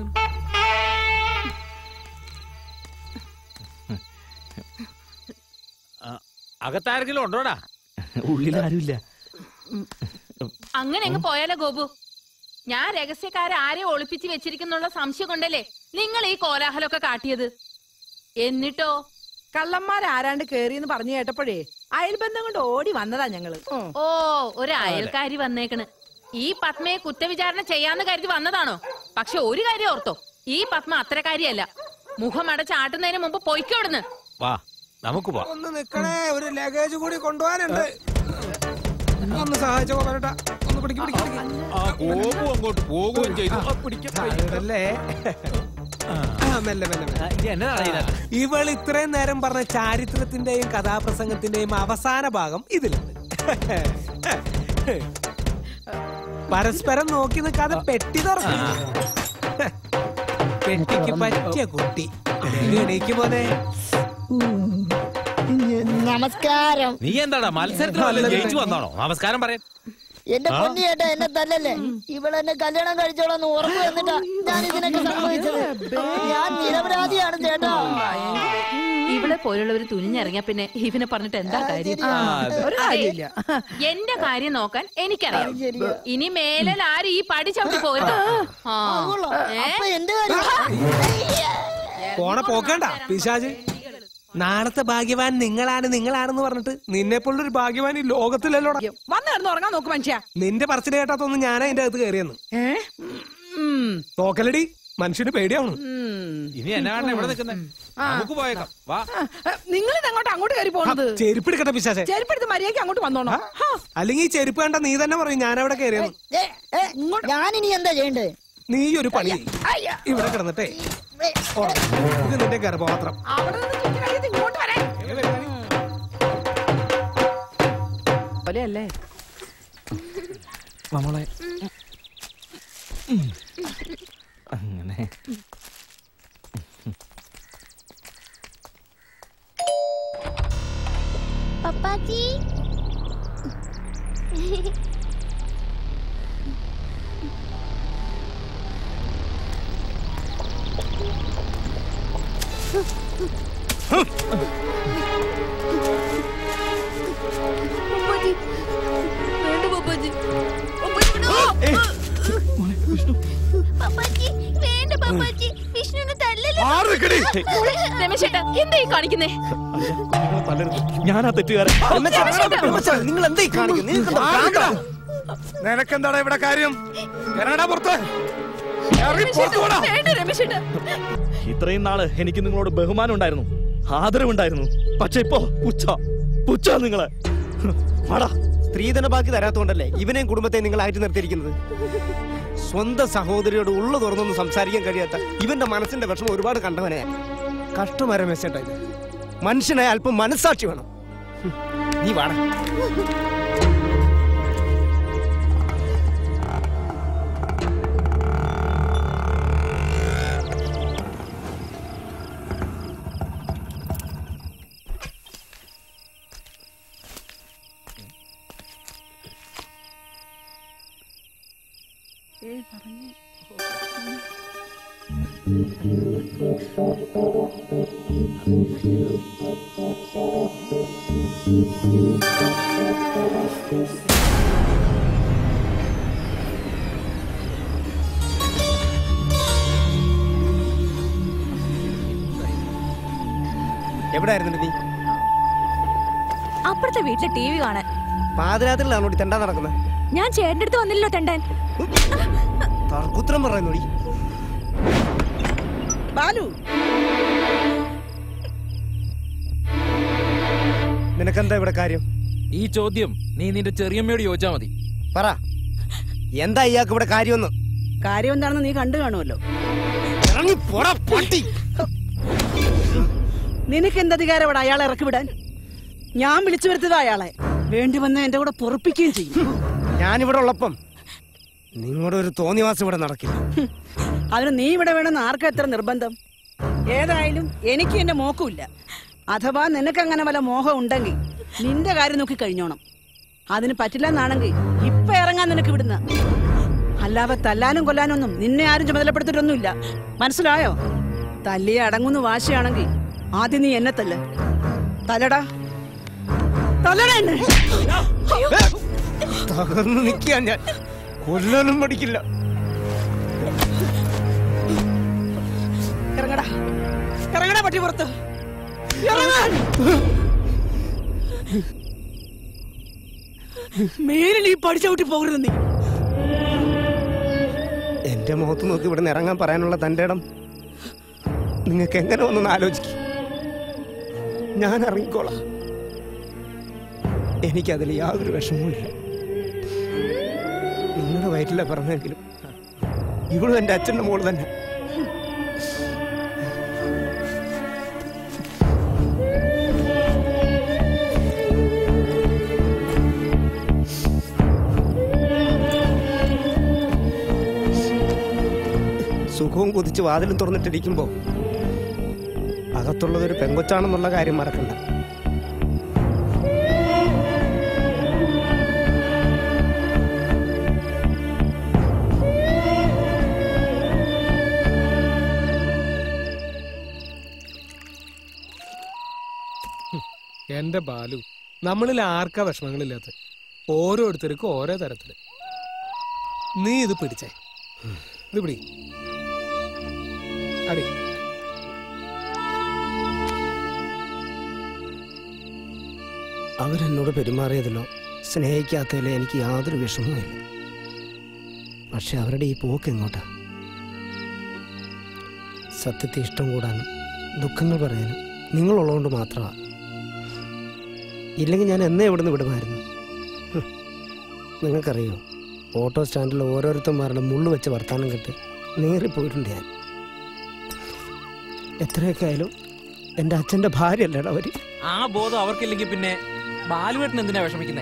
S2: അകത്താരെങ്കിലും ഉണ്ടോടാ
S5: ഉള്ളിൽ ആരുമില്ല
S8: അങ്ങനെ അങ്ങ് പോയാലോ ഗോപു ഞാൻ രഹസ്യക്കാരെ ആരെ ഒളിപ്പിച്ച് വെച്ചിരിക്കുന്നുള്ള സംശയം കൊണ്ടല്ലേ നിങ്ങൾ ഈ കോലാഹലമൊക്കെ കാട്ടിയത് എന്നിട്ടോ
S14: കള്ളന്മാരാരാണ്ട് കേറിയെന്ന് പറഞ്ഞു കേട്ടപ്പോഴേ അയൽബന്ധം കൊണ്ട് ഓടി വന്നതാ ഞങ്ങള് ഉം.
S8: ഓ ഒരു അയൽക്കാരി വന്നേക്കണ് ഈ പത്മയെ കുറ്റവിചാരണ ചെയ്യാന്ന് കരുതി വന്നതാണോ പക്ഷെ ഒരു കാര്യം ഓർത്തോ ഈ പത്മ അത്രക്കാരിയല്ല മുഖം അടച്ചാട്ടുന്നതിന് മുമ്പ് പൊയ്ക്കോടുന്ന്
S2: വാ നമുക്ക് പോവാം
S7: ഒന്ന് നിക്കണേ ഒരു ലഗേജ് കൂടി കൊണ്ടുപോകാനുണ്ട് ഒന്ന് സഹായിച്ചോ പറയട്ടാ ഒന്ന് പിടിക്ക് പിടിക്ക് പിടിക്ക്.
S2: ആ ഗോപു അങ്ങോട്ട് പോകുകയും ചെയ്തു ആ, പിടിക്കാം, പിടിക്കാം.
S7: ഇവിടല്ലേ? ആ, മെല്ലെ, മെല്ലെ, മെല്ലെ. ഇവൾ ഇത്രയും നേരം പറഞ്ഞ ചാരിത്രത്തിന്റെയും കഥാപ്രസംഗത്തിന്റെയും അവസാന ഭാഗം ഇതിലുണ്ട് പരസ്പരം നോക്കി നിൽക്കാതെ പെട്ടി തുറക്കും പെട്ടിക്ക് പറ്റിയ കുട്ടി എണീക്ക് പോലെ
S11: നമസ്കാരം
S2: നീ എന്താടാ മത്സരത്തിൽ വല്ലതും ജയിച്ചു വന്നാണോ നമസ്കാരം പറയാൻ
S11: എന്റെ
S2: ആ?
S11: പൊന്നി ചേട്ടാ എന്നെ തല്ലല്ലേ ഇവളെന്നെ കല്യാണം കഴിച്ചോളാന്ന് ഉറപ്പ് വന്നിട്ടാ ഞാൻ ഇതിനൊക്കെ സംഭവിച്ചത് ഞാൻ നിരപരാധിയാണ് ചേട്ടാ
S8: ഇവിടെ പോലുള്ളവര് തുനിഞ്ഞിറങ്ങിയ പിന്നെ ഇവനെ പറഞ്ഞിട്ട് എന്താ കാര്യം
S11: ആ, അതെ. ഒരു കാര്യമില്ല.
S8: അതെ. എന്റെ കാര്യം നോക്കാൻ എനിക്കറിയാം ഇനി മേലിൽ ആരും ഈ പടി ചവിട്ടി പോരുത് ആ. ഏ?
S7: പോണ പോക്കണ്ട പിശാജ് നാളത്തെ ഭാഗ്യവാൻ നിങ്ങളാണ് നിങ്ങളാണെന്ന് പറഞ്ഞിട്ട് നിന്നെ പോലൊരു ഭാഗ്യവാൻ ഈ ലോകത്തിലല്ലോടാ
S14: വന്ന് കിടന്ന് ഉറങ്ങാൻ നോക്ക് മനുഷ്യ
S7: നിന്റെ പറച്ചിൽ കേട്ടാത്തൊന്നും ഞാനാ അതിന്റെ അകത്ത് കയറിയെന്ന് നോക്കലടി മനുഷ്യന് പേടിയാവണം
S2: ഇനി എന്നാ കാണണം ഇവിടെ നിൽക്കുന്നേ നമുക്ക് പോയേക്കാം വാ
S14: നിങ്ങൾ ഇതങ്ങോട്ട് അങ്ങോട്ട് കയറി പോണത്
S7: ചെരുപ്പ് എടുക്കട്ടെ പിശാചെ
S14: ചെരുപ്പെടുത്ത് മര്യാദയ്ക്ക് അങ്ങോട്ട് വന്നോണോ
S7: അല്ലെങ്കിൽ ഈ ചെരുപ്പ് കണ്ട നീ തന്നെ പറയും ഞാൻ അവിടെ കയറിയെന്ന്
S11: ഞാനിനി എന്താ ചെയ്യണ്ടേ
S7: നീ ഒരു പണി ചെയ്യ്. ഇവിടെ കിടന്നിട്ടേ ഉറങ്ങ്. ഇത് നിന്റെ ഗർഭപാത്രം
S14: അവിടെ നിന്ന് ചുറ്റി കഴിയത് ഇങ്ങോട്ട് വരാൻ പോലെയല്ലേ
S5: നമ്മളെ അങ്ങനെ
S15: പപ്പാജി പപ്പാജി വേണ്ട പപ്പാജി പപ്പാജി വേണ്ട പപ്പാജി വിഷ്ണുവിനെ തല്ലല്ലേ
S8: രമേശേട്ടാ എന്താ ഈ കാണിക്കുന്നേ
S5: ഞാനാ തെറ്റുകാരൻ
S9: നിങ്ങൾ എന്തായി
S13: നിനക്കെന്താടാ ഇവിടെ കാര്യം ഇറങ്ങടാ പുറത്ത് ഇറങ്ങി പുറത്ത് പോടാ.
S8: വേണ്ട രമേശേട്ടാ
S5: ഇത്രയും നാള് എനിക്ക് നിങ്ങളോട് ബഹുമാനം ഉണ്ടായിരുന്നു ആദരവുണ്ടായിരുന്നു പക്ഷെ ഇപ്പോ പുച്ഛ പുച്ഛ നിങ്ങളെ വാടാ
S9: സ്ത്രീധന ബാക്കി തരാത്തോണ്ടല്ലേ ഇവനെയും കുടുംബത്തെ നിങ്ങൾ അയച്ചു നിർത്തിയിരിക്കുന്നത് സ്വന്തം സഹോദരിയോട് ഉള്ളു തുറന്നൊന്നും സംസാരിക്കാൻ കഴിയാത്ത ഇവന്റെ മനസ്സിന്റെ വിഷമം ഒരുപാട് കണ്ടവനെ
S7: കഷ്ടമര മെസ്സേട്ടാ ഇത് മനുഷ്യനായ അല്പം മനസ്സാക്ഷി വേണം ഹും, നീ വാട എവിടെ ആയിരുന്നു നീ
S3: അപ്പുറത്തെ വീട്ടിലെ ടി വി കാണാൻ
S7: പാതിരാത്രിയിലാണോ തെണ്ടാ നടക്കുന്നത്
S3: ഞാൻ ചേട്ടന്റെ അടുത്ത് വന്നില്ലല്ലോ തെണ്ടാൻ
S7: തർക്കുത്രം പറയുന്നോടി
S14: ബാലു
S7: നിനക്കെന്താ ഇവിടെ കാര്യം
S6: ഈ ചോദ്യം നീ നിന്റെ ചെറിയമ്മയോട് ചോദിച്ചാ മതി
S7: പറ എന്താ ഇയാൾക്ക് ഇവിടെ കാര്യമൊന്ന്
S14: കാര്യം എന്താണെന്ന് നീ കണ്ടു കാണുമല്ലോ
S7: ഇറങ്ങി പോടാ പട്ടി
S14: നിനക്ക് എന്ത് അധികാരം ഇവിടെ അയാളെ ഇറക്കി വിടാൻ ഞാൻ വിളിച്ചു വരുത്തതാ അയാളെ വേണ്ടി വന്ന് എന്റെ കൂടെ പൊറപ്പിക്കുകയും ചെയ്യും
S7: ഞാനിവിടെ ഉള്ളപ്പം നിങ്ങളുടെ ഒരു തോന്നിവാസം ഇവിടെ നടക്കില്ല
S14: അതിന് നീ ഇവിടെ വേണമെന്ന് ആർക്കാ എത്ര നിർബന്ധം ഏതായാലും എനിക്ക് എന്റെ മോക്കുമില്ല അഥവാ നിനക്ക് അങ്ങനെ വല്ല മോഹം ഉണ്ടെങ്കിൽ നിന്റെ കാര്യം നോക്കി കഴിഞ്ഞോണം അതിന് പറ്റില്ലെന്നാണെങ്കിൽ ഇപ്പൊ ഇറങ്ങാൻ നിനക്ക് വിടുന്ന അല്ലാതെ തല്ലാനും കൊല്ലാനും ഒന്നും നിന്നെ ആരും ചുമതലപ്പെടുത്തിട്ടൊന്നുമില്ല മനസ്സിലായോ തല്ലിയെ അടങ്ങുന്ന വാശിയാണെങ്കിൽ ആദ്യം നീ എന്നെ തല്ല് തല്ലടാ തല്ലടാ എന്നെ
S7: തകർന്നു നിൽക്കാൻ ഞാൻ കൊല്ലാനും പഠിക്കില്ല
S14: ഇറങ്ങടാ ഇറങ്ങടാ പട്ടി പുറത്ത് ഇറങ്ങാൻ മേലിൽ ഈ പഠിച്ചവിട്ടി പോകരുത് നീ
S7: എന്റെ മുഖത്ത് നോക്കി ഇവിടെ ഇറങ്ങാൻ പറയാനുള്ള തന്റെ ഇടം നിങ്ങൾക്ക് എങ്ങനെ ഒന്നൊന്ന് ആലോചിക്കും ഞാൻ ഇറങ്ങിക്കോളാം എനിക്കതിൽ യാതൊരു വിഷമവും ഇല്ല നിങ്ങളുടെ വയറ്റിലെ പറഞ്ഞെങ്കിലും ഇവളും എൻ്റെ അച്ഛൻ്റെ മോള് തന്നെ സുഖവും കുതിച്ച് വാതിലും തുറന്നിട്ടിരിക്കുമ്പോ അകത്തുള്ളത് ഒരു പെങ്കൊച്ചാണെന്നുള്ള കാര്യം മറക്കണ്ട
S16: എന്റെ ബാലു നമ്മളിൽ ആർക്കാ വിഷമങ്ങളില്ലാത്ത ഓരോരുത്തർക്കും ഓരോ തരത്തില് നീ ഇത് പിടിച്ചേ ഇത് പിടി അടി
S1: അവരെന്നോട് പെരുമാറിയതിലോ സ്നേഹിക്കാത്തതിലോ എനിക്ക് യാതൊരു വിഷമവുമില്ല പക്ഷെ അവരുടെ ഈ പോക്ക് എങ്ങോട്ടാ സത്യത്തെ ഇഷ്ടം കൂടാനും ദുഃഖങ്ങൾ പറയാനും നിങ്ങളുള്ളതുകൊണ്ട് മാത്രമാണ് ഇല്ലെങ്കിൽ ഞാൻ എന്നേ ഇവിടുന്ന് വിടുമായിരുന്നു ഹും. നിങ്ങൾക്കറിയോ ഓട്ടോ സ്റ്റാൻഡിൽ ഓരോരുത്തന്മാരുടെ മുള്ളു വെച്ച് വർത്താനം കെട്ട് നേറിപ്പോയിട്ടുണ്ട് ഞാൻ എത്രയൊക്കെ ആയാലും എൻ്റെ അച്ഛൻ്റെ ഭാര്യയല്ലേടാ അവർ
S6: ആ ബോധം അവർക്കില്ലെങ്കിൽ പിന്നെ ബാലുവേട്ടൻ എന്തിനാ വിഷമിക്കുന്നേ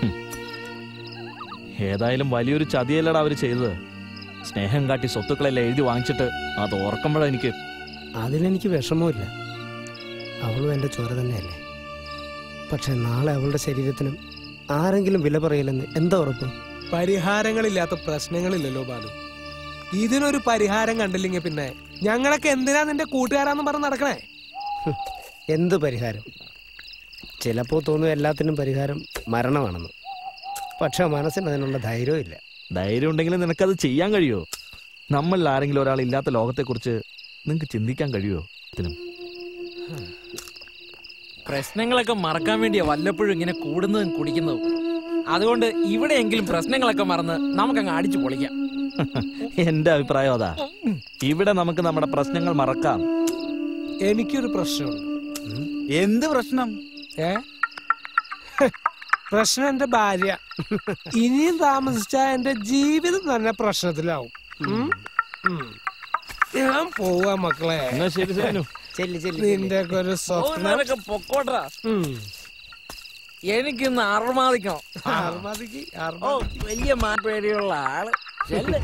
S5: ഏതായാലും വലിയൊരു ചതിയല്ലടാ അവര് ചെയ്തത് സ്നേഹം കാട്ടി സ്വത്തുക്കളെല്ലാം എഴുതി വാങ്ങിച്ചിട്ട് അത് ഓർക്കുമ്പോഴാ എനിക്ക്
S1: അതിലെനിക്ക് വിഷമമില്ല അവളും എൻ്റെ ചോര തന്നെയല്ലേ പക്ഷെ നാളെ അവളുടെ ശരീരത്തിനും ആരെങ്കിലും വില പറയില്ലെന്ന് എന്താ ഉറപ്പ്
S16: പരിഹാരങ്ങളില്ലാത്ത പ്രശ്നങ്ങളില്ലല്ലോ ബാലു ഇതിനൊരു പരിഹാരം കണ്ടില്ലെങ്കിൽ പിന്നെ ഞങ്ങളൊക്കെ എന്തിനാ നിന്റെ കൂട്ടുകാരാന്ന് പറഞ്ഞ് നടക്കണേ
S1: ഹും, എന്ത് പരിഹാരം ചിലപ്പോൾ തോന്നും എല്ലാത്തിനും പരിഹാരം മരണമാണെന്ന് പക്ഷെ മനസ്സിന് അതിനുള്ള ധൈര്യവും ഇല്ല
S5: ധൈര്യം ഉണ്ടെങ്കിൽ നിനക്കത് ചെയ്യാൻ കഴിയോ നമ്മളിൽ ആരെങ്കിലും ഒരാൾ ഇല്ലാത്ത ലോകത്തെക്കുറിച്ച് നിനക്ക് ചിന്തിക്കാൻ കഴിയോ ഇതിനും
S6: പ്രശ്നങ്ങളൊക്കെ മറക്കാൻ വേണ്ടിയാ വല്ലപ്പോഴും ഇങ്ങനെ കൂടുന്നതും കുടിക്കുന്നതും അതുകൊണ്ട് ഇവിടെയെങ്കിലും പ്രശ്നങ്ങളൊക്കെ മറന്ന് നമുക്കങ്ങ് അടിച്ചു പൊളിക്കാം
S5: എന്റെ അഭിപ്രായം അതാ ഇവിടെ നമുക്ക് നമ്മുടെ പ്രശ്നങ്ങൾ മറക്കാം
S16: എനിക്കൊരു പ്രശ്നമുണ്ട്
S10: എന്ത് പ്രശ്നം
S16: ഏ പ്രശ്നം എന്റെ ഭാര്യ ഇനിയും താമസിച്ച എന്റെ ജീവിതം തന്നെ പ്രശ്നത്തിലാവും ഉം? ഉം. ഞാൻ പോവാ മക്കളെ
S5: എന്നാ ശരി സേനു
S1: ചെല്ലി ചെല്ലി
S16: നിന്റെ ഒക്കെ ഒരു സ്വപ്നം
S6: ഓനൊക്കെ പൊക്കോട്ടാ എനിക്കിന്ന് അർമാദിക്കണം
S16: അർമാദിക്ക്
S6: ഓ വലിയ മാപ്പേടിയുള്ള ആള് ചെല്ല്.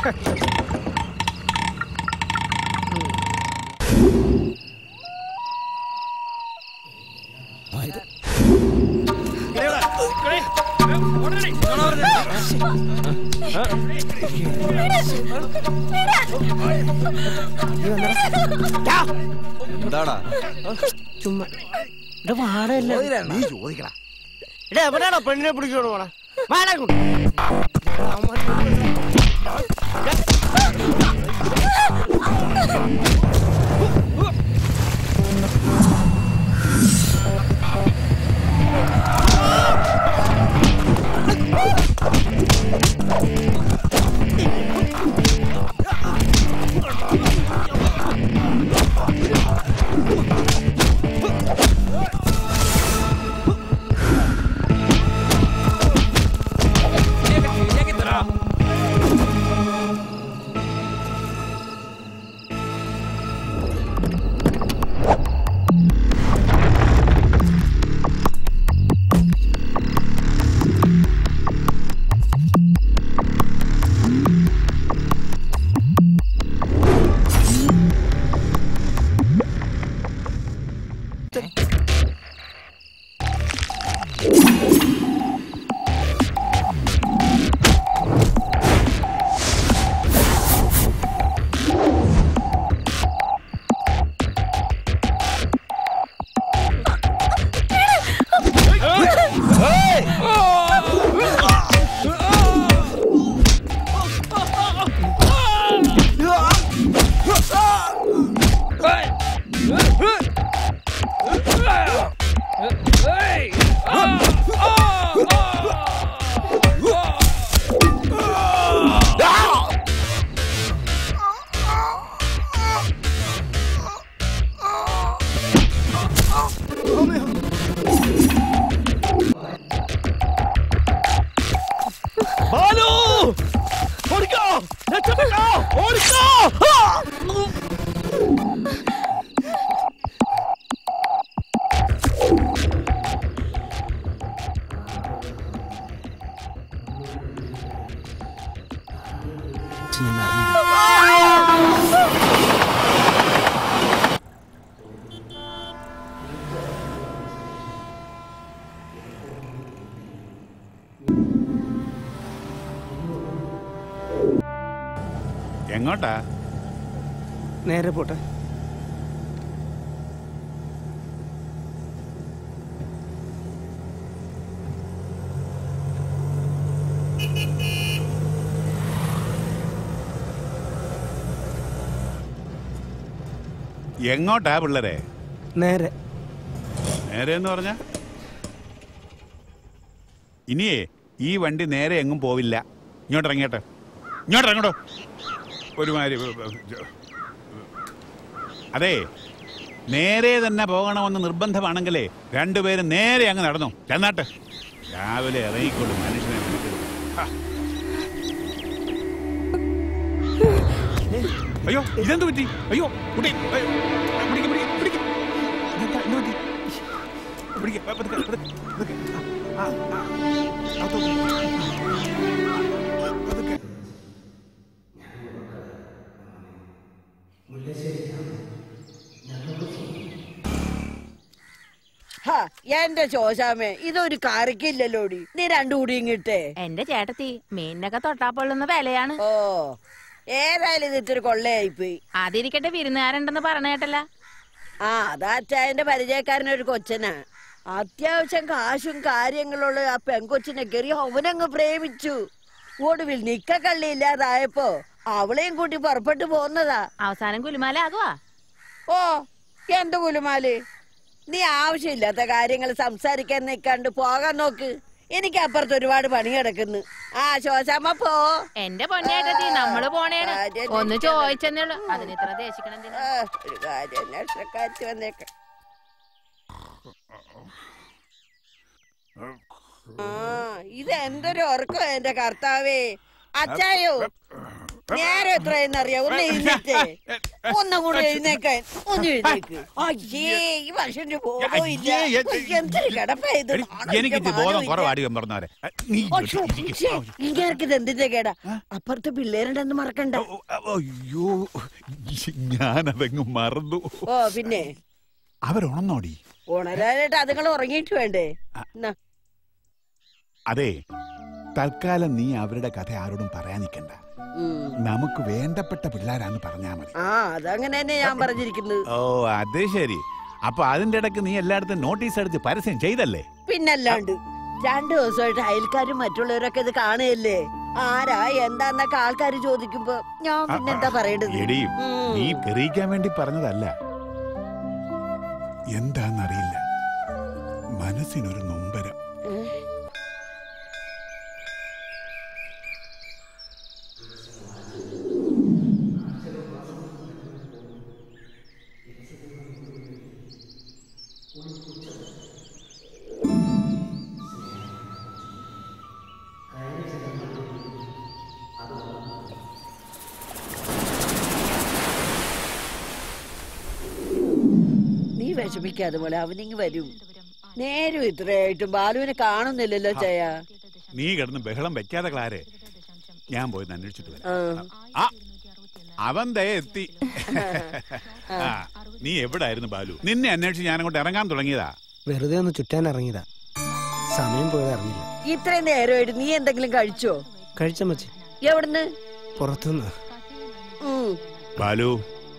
S9: എന്താടാ
S1: ചുമ്മാ ഇവിടെ വാടല്ല
S9: നീ ചോദിക്കടാ
S1: ഇവിടെ എവിടെയാണോ പെണ്ണിനെ പിടിച്ചോണ്ട് പോണേ വാടാ ഇങ്ങോട്ട്.
S5: ബാലു ഓടിക്കോ രക്ഷപ്പെട്ടോ ഓടിക്കോ ആ!
S17: എങ്ങോട്ടാ
S1: നേരെ പോട്ടെ
S17: എങ്ങോട്ടാ പിള്ളേരെ
S1: നേരെ
S17: നേരെ എന്ന് പറഞ്ഞ ഇനിയേ ഈ വണ്ടി നേരെ എങ്ങും പോവില്ല ഇങ്ങോട്ട് ഇറങ്ങിയട്ടെ ഇങ്ങോട്ട് ഇറങ്ങട്ടോ ഒരുമാതിരി അതെ നേരെ തന്നെ പോകണമെന്ന് നിർബന്ധമാണെങ്കിലേ രണ്ടുപേരും നേരെ അങ്ങ് നടന്നു ചെന്നാട്ടെ രാവിലെ ഇറങ്ങിക്കൊള്ളു മനുഷ്യനെ വിളിക്കരുത്. ഹാ. അയ്യോ ഇതെന്ത് പറ്റി അയ്യോ കുട്ടി അയ്യോ, പിടിക്ക്, പിടിക്ക്, പിടിക്ക്. ഇതെന്താ, എന്ത് പറ്റി? പിടിക്ക്, പതുക്കെ, പതുക്കെ, പതുക്കെ. ആ, ആ, അകത്തോട്ട് പതുക്കെ.
S14: ഹാ, എന്റെ ശോശാമേ ഇതൊരു കറിക്കില്ലല്ലോടി നീ രണ്ടു കൂടി ഇങ്ങിട്ടേ
S8: എന്റെ ചേട്ടത്തി മീനിനൊക്കെ തൊട്ടാ പൊള്ളുന്ന വിലയാണ്
S14: ഓ ഏതായാലും ഇത് ഇത്തിരി കൊള്ളയായിപ്പോയി
S8: അതിരിക്കട്ടെ വിരുന്നുകാരുണ്ടെന്ന് പറഞ്ഞ കേട്ടല്ല
S14: ആ അതാ അച്ചായന്റെ പരിചയക്കാരനൊരു കൊച്ചനാ അത്യാവശ്യം കാശും കാര്യങ്ങളുള്ള ആ പെങ്കൊച്ചിനെ കയറി അവനങ്ങ് പ്രേമിച്ചു ഒടുവിൽ നിക്ക കള്ളിയില്ലാതായപ്പോ അവളെയും കൂട്ടി പുറപ്പെട്ടു പോന്നതാ
S8: അവസാനം കുലുമാലാകുവാ
S14: ഓ എന്ത് കുലുമാല് നീ ആവശ്യമില്ലാത്ത കാര്യങ്ങൾ സംസാരിക്കാൻ നിക്കാണ്ട് പോകാൻ നോക്ക് എനിക്ക് അപ്പുറത്ത് ഒരുപാട് പണി കിടക്കുന്നു ആ ശോശാമ്മ പോ
S8: എന്റെ പൊന്നേട്ടത്തി നമ്മള് പോണേണ്
S14: കാര്യം
S8: ഒന്ന്
S14: എനിക്കത്
S8: ചോദിച്ചെന്നേ ഉള്ളൂ അതിന് ഇത്ര ദേശിക്കണം എന്തിനാ?
S14: ആ, ഒരു കാര്യം അന്വേഷണക്കാറ്റ് വന്നേക്ക ആ ഇത് എന്തൊരു ഉറക്കം എന്റെ കർത്താവേ അച്ചായോ
S18: നേരെ എത്രയെന്ന് അറിയാം ഒന്ന് എഴുന്നേറ്റേ ഒന്നും കൂടെ എഴുന്നേക്കാൻ ഒന്ന് എഴുന്നേക്ക് അയ്യേ ഈ വർഷന്റെ ബോധം ഇല്ല
S17: അയ്യേ, എ-
S18: എന്തൊരു കിടപ്പായത്
S17: എനിക്ക് ഇത് ബോധം കുറവാടി പറഞ്ഞവരെ നീ
S18: ഇങ്ങനെ എന്തിന്റെ കേടാ അപ്പുറത്തെ പിള്ളേരുണ്ടെന്ന് മറക്കണ്ട
S17: അയ്യോ ഞാനതങ്ങ് മറന്നു
S18: ഓ പിന്നെ
S17: അവരുണന്നോടി
S18: ഉണരാനായിട്ട് അതുങ്ങൾ ഉറങ്ങിയിട്ട് വേണ്ടേ എന്നാ,
S17: അതെ തൽക്കാലം നീ അവരുടെ കഥ ആരോടും പറയാൻ നിൽക്കണ്ട
S18: ഉം.
S17: നമുക്ക് വേണ്ടപ്പെട്ട പിള്ളേരാന്ന് പറഞ്ഞാ മതി
S18: ആ അതങ്ങനെ തന്നെ ഞാൻ പറഞ്ഞിരിക്കുന്നത്
S17: ഓ അത് ശരി അപ്പൊ അതിന്റെ ഇടയ്ക്ക് നീ എല്ലായിടത്തും നോട്ടീസ് അടിച്ച് പരസ്യം ചെയ്തല്ലേ
S18: പിന്നല്ലാണ്ട് രണ്ടു ദിവസമായിട്ട് അയൽക്കാരും മറ്റുള്ളവരൊക്കെ ഇത് കാണുകയല്ലേ ആരാ എന്താന്നൊക്കെ ആൾക്കാർ ചോദിക്കുമ്പോ ഞാൻ പിന്നെന്താ പറയേണ്ടത്
S17: എടി
S18: ഉം.
S17: നീ തെറിയിക്കാൻ വേണ്ടി പറഞ്ഞതല്ല എന്താന്നറിയില്ല മനസ്സിനൊരു നൊമ്പരം
S18: നീ വിഷമിക്കാതെ പോലെ അവനിങ് വരും നേരും ഇത്രയായിട്ടും ബാലുവിനെ കാണുന്നില്ലല്ലോ ചയ
S17: നീ കിടന്ന് ബഹളം വെക്കാതെ ക്ലാരെ ഞാൻ പോയി ഒന്ന് അന്വേഷിച്ചിട്ട് വരാം
S18: ആ.
S17: ആ, അവൻ ദേ എത്തി ആ, നീ എവിടായിരുന്നു ബാലു നിന്നെ അന്വേഷിച്ച് ഞാൻ അങ്ങോട്ട് ഇറങ്ങാൻ തുടങ്ങിയതാ
S1: വെറുതെ ഒന്ന് ചുറ്റാൻ ഇറങ്ങിയതാ സമയം പോയത് അറിഞ്ഞില്ല
S18: ഇത്രയും നേരമായിട്ട് നീ എന്തെങ്കിലും കഴിച്ചോ
S1: കഴിച്ച മച്ചി
S18: എവിടുന്ന്
S1: പുറത്തുനിന്ന്
S18: ഉം.
S17: ബാലു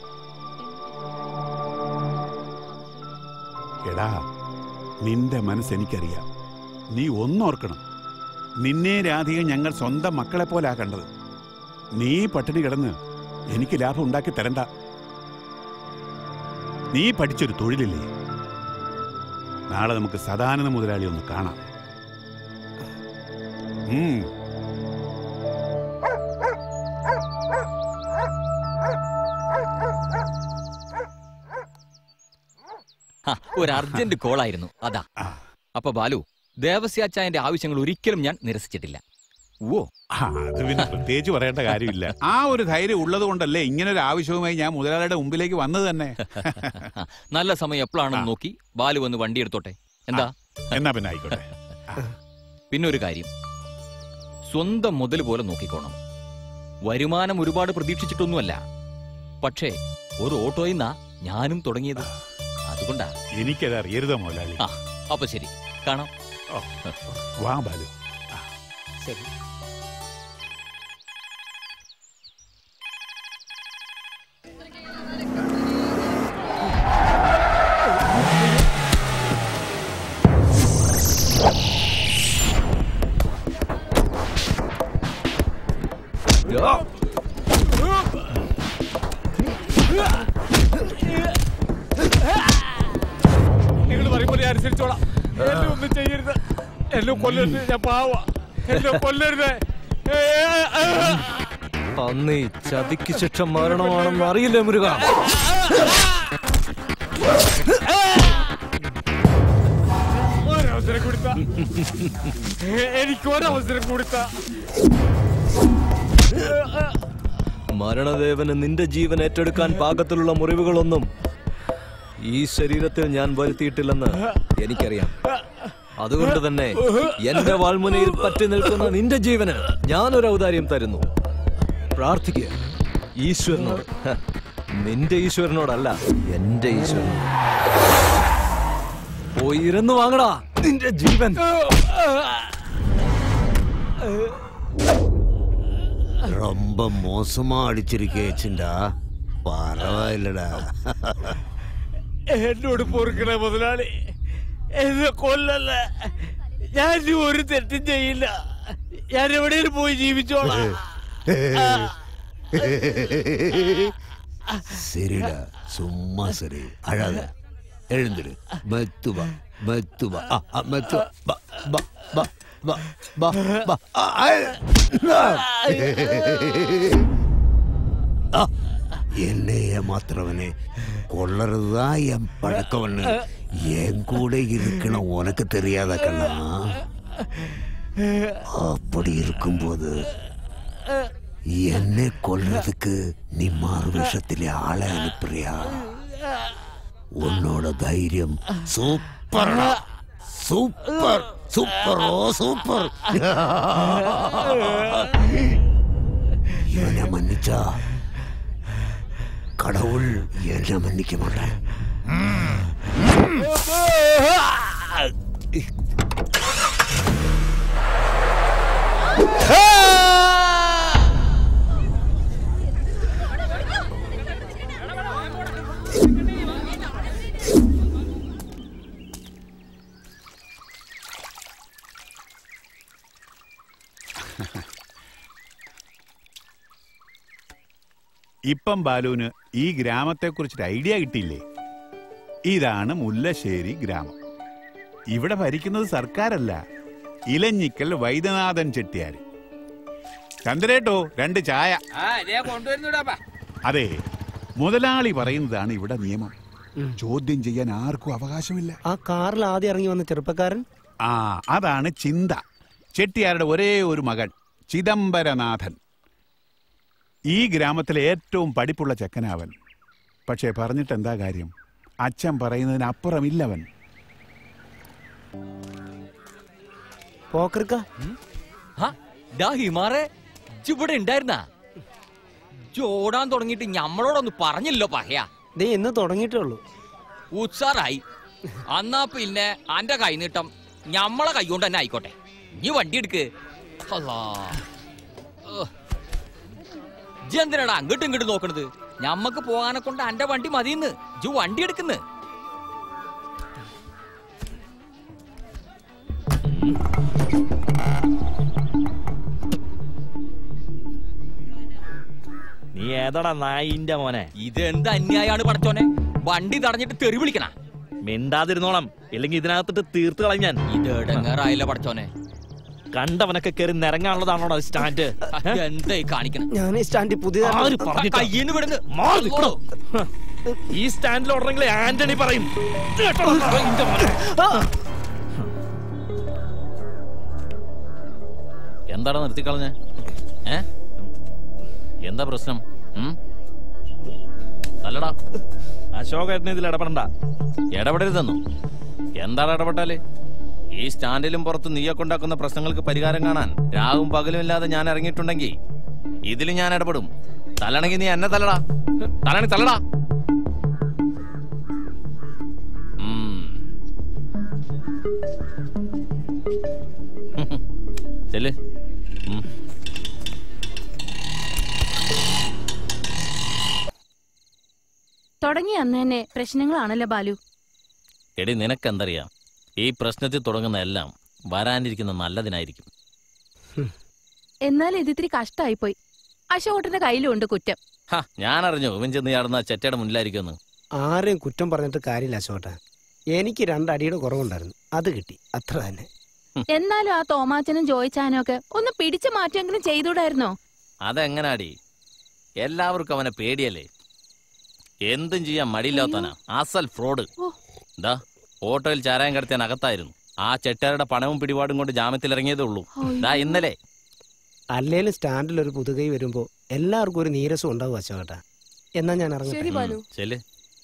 S17: എടാ നിന്റെ മനസ്സ് എനിക്കറിയാം നീ ഒന്നോർക്കണം നിന്നെ രാധിക ഞങ്ങൾ സ്വന്തം മക്കളെ പോലാ കണ്ടത് നീ പട്ടിണി കിടന്ന് എനിക്ക് ലാഭം ഉണ്ടാക്കി തരണ്ട നീ പഠിച്ചൊരു തൊഴിലില്ലേ നാളെ നമുക്ക് സദാനന്ദ മുതലാളി ഒന്ന് കാണാം ഉം
S19: ഹ, ഒരു അർജന്റ് കോൾ ആയിരുന്നു അതാ അപ്പൊ ബാലു ദേവസ്യാച്ചായന്റെ ആവശ്യങ്ങൾ ഒരിക്കലും ഞാൻ നിരസിച്ചിട്ടില്ല ഓ
S17: ആ, അത് പിന്നെ പ്രത്യേകിച്ച് പറയേണ്ട കാര്യമില്ല ആ ഒരു ധൈര്യം ഉള്ളത് കൊണ്ടല്ലേ ഇങ്ങനെ ഒരു ആവശ്യവുമായി ഞാൻ മുതലാളിയുടെ മുമ്പിലേക്ക് വന്നത് തന്നെ
S19: നല്ല സമയം എപ്പോഴാണെന്ന് നോക്കി ബാലു വന്ന് വണ്ടി എടുത്തോട്ടെ എന്താ
S17: എന്നാ പിന്നെ ആയിക്കോട്ടെ
S19: പിന്നെ ഒരു കാര്യം സ്വന്തം മുതൽ പോലെ നോക്കിക്കോണം വരുമാനം ഒരുപാട് പ്രതീക്ഷിച്ചിട്ടൊന്നുമല്ല പക്ഷേ ഒരു ഓട്ടോയിൽ നിന്നാ ഞാനും തുടങ്ങിയത് അതുകൊണ്ടാ
S17: എനിക്കത് അറിയരുത് മുതലാളി
S19: ആ അപ്പൊ ശരി കാണാം
S17: വാ ബാലു
S1: ശരി
S2: നിങ്ങൾ പറയുമ്പോൾ ഞാൻ അനുസരിച്ചോളാം എന്നെ ഒന്നും ചെയ്യരുത് എന്നെ കൊല്ലരുത് ഞാൻ പാവ എന്നെ കൊല്ലരുത് ഏ, ഏ, ഏ.
S5: അന്ന് ഈ ചതിക്ക് ശിക്ഷ മരണമാണെന്ന് അറിയില്ലേ മുരുക
S2: ഒരവസരം കൊടുത്ത എനിക്ക് ഒരവസരം കൊടുത്ത
S5: മരണദേവന് നിന്റെ ജീവൻ ഏറ്റെടുക്കാൻ പാകത്തിലുള്ള മുറിവുകളൊന്നും ഈ ശരീരത്തിൽ ഞാൻ വരുത്തിയിട്ടില്ലെന്ന് എനിക്കറിയാം അതുകൊണ്ട് തന്നെ എന്റെ വാൾമുനയിൽ പറ്റി നിൽക്കുന്ന നിന്റെ ജീവന് ഞാനൊരു ഔദാര്യം തരുന്നു പ്രാർത്ഥിക്കുക ഈശ്വരനോട് ഹ, നിന്റെ ഈശ്വരനോടല്ല എന്റെ ഈശ്വരനോട് പോയി ഇരുന്ന് വാങ്ങടാ നിന്റെ ജീവൻ
S20: ரொம்ப மோசமா அடிச்சிருக்கேச்சுண்டா பரவாயில்லடா
S2: എന്നോട് പൊറുക്കണ മുതലാളി എന്നെ കൊല്ലല്ല ഞാൻ ഇനി ഒരു തെറ്റും ചെയ്യില്ല ഞാൻ എവിടെയും പോയി ജീവിച്ചോളാം
S20: சரிடா சும்மா சரி அழாத எழுந்துடு மெத்துவா மெத்துவா ஆ, ஆ, மெத்துவா பா பா பா பா பா பா ஆ, ஆ, ஆ. ஆ, என்னை ஏமாத்துறவனே கொல்லறதுதான் என் பழக்கம்னு என் கூட இருக்கணும் உனக்கு தெரியாத கண்ணா அப்படி இருக்கும்போது என்னை கொல்றதுக்கு நீ மாறு விஷத்திலே ஆளை அனுப்புறியா உன்னோட தைரியம் சூப்பர்டா சூப்பர் சூப்பரோ சூப்பர் இவனை மன்னிச்சா கடவுள் என்ன மன்னிக்க மாட்டேன்
S17: ഇപ്പം ബാലുവിന് ഈ ഗ്രാമത്തെക്കുറിച്ചൊരു ഐഡിയ കിട്ടിയില്ലേ ഇതാണ് മുല്ലശ്ശേരി ഗ്രാമം ഇവിടെ ഭരിക്കുന്നത് സർക്കാരല്ല ഇലഞ്ഞിക്കൽ വൈദ്യനാഥൻ ചെട്ടിയാർ ചന്ദ്രേട്ടോ രണ്ട് ചായ
S6: കൊണ്ടുവരുന്നുടാ
S17: അതെ മുതലാളി പറയുന്നതാണ് ഇവിടെ നിയമം ചോദ്യം ചെയ്യാൻ ആർക്കും അവകാശമില്ല
S1: ആ കാറിൽ ആദ്യം ഇറങ്ങി വന്ന ചെറുപ്പക്കാരൻ
S17: ആ അതാണ് ചിന്ത ചെട്ടിയാരുടെ ഒരേ ഒരു മകൻ ചിദംബരനാഥൻ ഈ ഗ്രാമത്തിലെ ഏറ്റവും പഠിപ്പുള്ള ചെക്കനാവൻ പക്ഷേ പറഞ്ഞിട്ട് എന്താ കാര്യം അച്ഛൻ പറയുന്നതിനപ്പുറമില്ലവൻ
S1: പോക്കർക്ക
S19: ഡാ ഹിമാറെ ഇജ്ജ് ഇവിടെ ഉണ്ടായിരുന്ന ഓടാൻ തുടങ്ങിയിട്ട് ഞമ്മളോടൊന്ന് പറഞ്ഞില്ലോ പഹയാ
S1: ദേ എന്ന് തുടങ്ങിയിട്ടേ ഉള്ളൂ
S19: ഉത്സാറായി അന്നാ പിന്നെ അന്റെ കൈനീട്ടം ഞമ്മളെ കൈകൊണ്ട് തന്നെ ആയിക്കോട്ടെ നീ വണ്ടി എടുക്ക് അല്ലാ ഇജ്ജ് എന്തിനാടാ അങ്ങോട്ടും ഇങ്ങോട്ടും നോക്കണത് ഞമ്മക്ക് പോകാനെ കൊണ്ട് അന്റെ വണ്ടി മതിയെന്ന് ഇജ്ജ് വണ്ടി എടുക്കുന്ന്
S5: നീ ഏതാടാ നായിന്റെ മോനെ
S19: ഇത് എന്ത് അന്യായാണ് പടച്ചോനെ വണ്ടി തടഞ്ഞിട്ട് തെറി വിളിക്കണ
S5: മിണ്ടാതിരുന്നോളം ഇല്ലെങ്കിൽ ഇതിനകത്തിട്ട് തീർത്ത് കളഞ്ഞാൻ
S19: ഇത് ഇടങ്ങേറായില്ല പടച്ചോനെ
S5: കണ്ടവനൊക്കെ കയറി നിരങ്ങാനുള്ളതാണോടാ സ്റ്റാൻഡ്
S19: എന്തായി കാണിക്കണം
S1: ഞാൻ ഈ സ്റ്റാൻഡിൽ
S5: ആര് പറഞ്ഞിട്ടാ?
S19: കയ്യിന്ന് വിടുന്ന്
S5: മാറി നിൽക്കണോ? ഈ സ്റ്റാൻഡിൽ ഓടണമെങ്കിൽ ആന്റണി പറയും കേട്ടോ, നായിന്റെ മോനെ.
S2: എന്താടാ നിർത്തിക്കളഞ്ഞ ഏ എന്താ പ്രശ്നം ഉം? അല്ലടാ
S5: അശോകേട്ടനെ ഇതിൽ ഇടപെടണ്ട
S2: ഇടപെടരുതെന്നു എന്താണ് ഇടപെട്ടാല് ഈ സ്റ്റാൻഡിലും പുറത്ത് നീയൊക്കെ ഉണ്ടാക്കുന്ന പ്രശ്നങ്ങൾക്ക് പരിഹാരം കാണാൻ രാവും പകലും ഇല്ലാതെ ഞാൻ ഇറങ്ങിയിട്ടുണ്ടെങ്കിൽ ഇതിൽ ഞാൻ ഇടപെടും തല്ലണെങ്കിൽ നീ എന്നെ തല്ലടാ തലണി തല്ലടാ ഉം. ചെല്ല് ഉം.
S8: തുടങ്ങിയ അന്ന് തന്നെ പ്രശ്നങ്ങളാണല്ലോ ബാലു
S2: എടി നിനക്കെന്തറിയാം ഈ പ്രശ്നത്തിൽ തുടങ്ങുന്ന എല്ലാം വരാനിരിക്കുന്ന നല്ലതിനായിരിക്കും
S8: എന്നാൽ ഇത് ഇത്തിരി കഷ്ടമായിപ്പോയി അശോകട്ടന്റെ കയ്യിലും ഉണ്ട് കുറ്റം
S2: ഹ, ഞാൻ അറിഞ്ഞു ഇവൻ ചെന്ന് ചാടുന്ന ആ ചെറ്റയുടെ മുന്നിലായിരിക്കുമെന്ന്
S1: ആരെയും കുറ്റം പറഞ്ഞിട്ട് കാര്യമില്ല അശോകട്ട എനിക്ക് രണ്ടടിയുടെ കുറവുണ്ടായിരുന്നു അത് കിട്ടി അത്ര തന്നെ
S8: എന്നാലും ആ തോമാച്ചനും ജോയിച്ചാനും ഒക്കെ ഒന്ന് പിടിച്ചു മാറ്റിയെങ്കിലും ചെയ്തൂടായിരുന്നോ
S2: അതെങ്ങനാടി എല്ലാവർക്കും അവനെ പേടിയല്ലേ എന്തും ചെയ്യാൻ മടിയില്ലാത്തവനാ അസൽ ഫ്രോഡ് ദാ ഓട്ടോയിൽ ചാരായം കടത്തിയാൻ അകത്തായിരുന്നു ആ ചെട്ടാരുടെ പണവും പിടിപാടും കൊണ്ട് ജാമ്യത്തിൽ ഇറങ്ങിയതേ ഉള്ളൂ ദാ ഇന്നലെ
S1: അല്ലേലും സ്റ്റാൻഡിൽ ഒരു പുതുകൈ വരുമ്പോ എല്ലാവർക്കും ഒരു നീരസം ഉണ്ടാവും അശോകട്ട എന്നാ ഞാൻ ഇറങ്ങട്ടെ
S2: ഉം, ചെല്ല്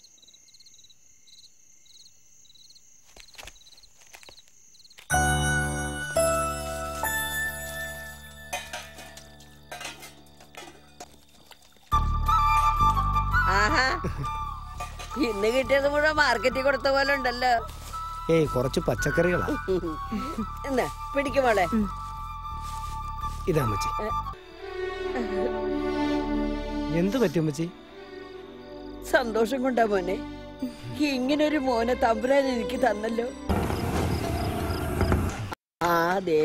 S18: ആഹാ ഇന്ന് കിട്ടിയത് മുഴുവൻ മാർക്കറ്റിൽ കൊടുത്ത പോലെ ഉണ്ടല്ലോ
S1: ഏയ് കുറച്ച് പച്ചക്കറികളാ
S18: എന്നാ പിടിക്കുമോളെ
S1: ഇതാ മച്ചി എന്ത് പറ്റും മച്ചി
S18: സന്തോഷം കൊണ്ടാ മോനെ ഇങ്ങനെ ഒരു മോനെ തമ്പുരാൻ എനിക്ക് തന്നല്ലോ ആ അതെ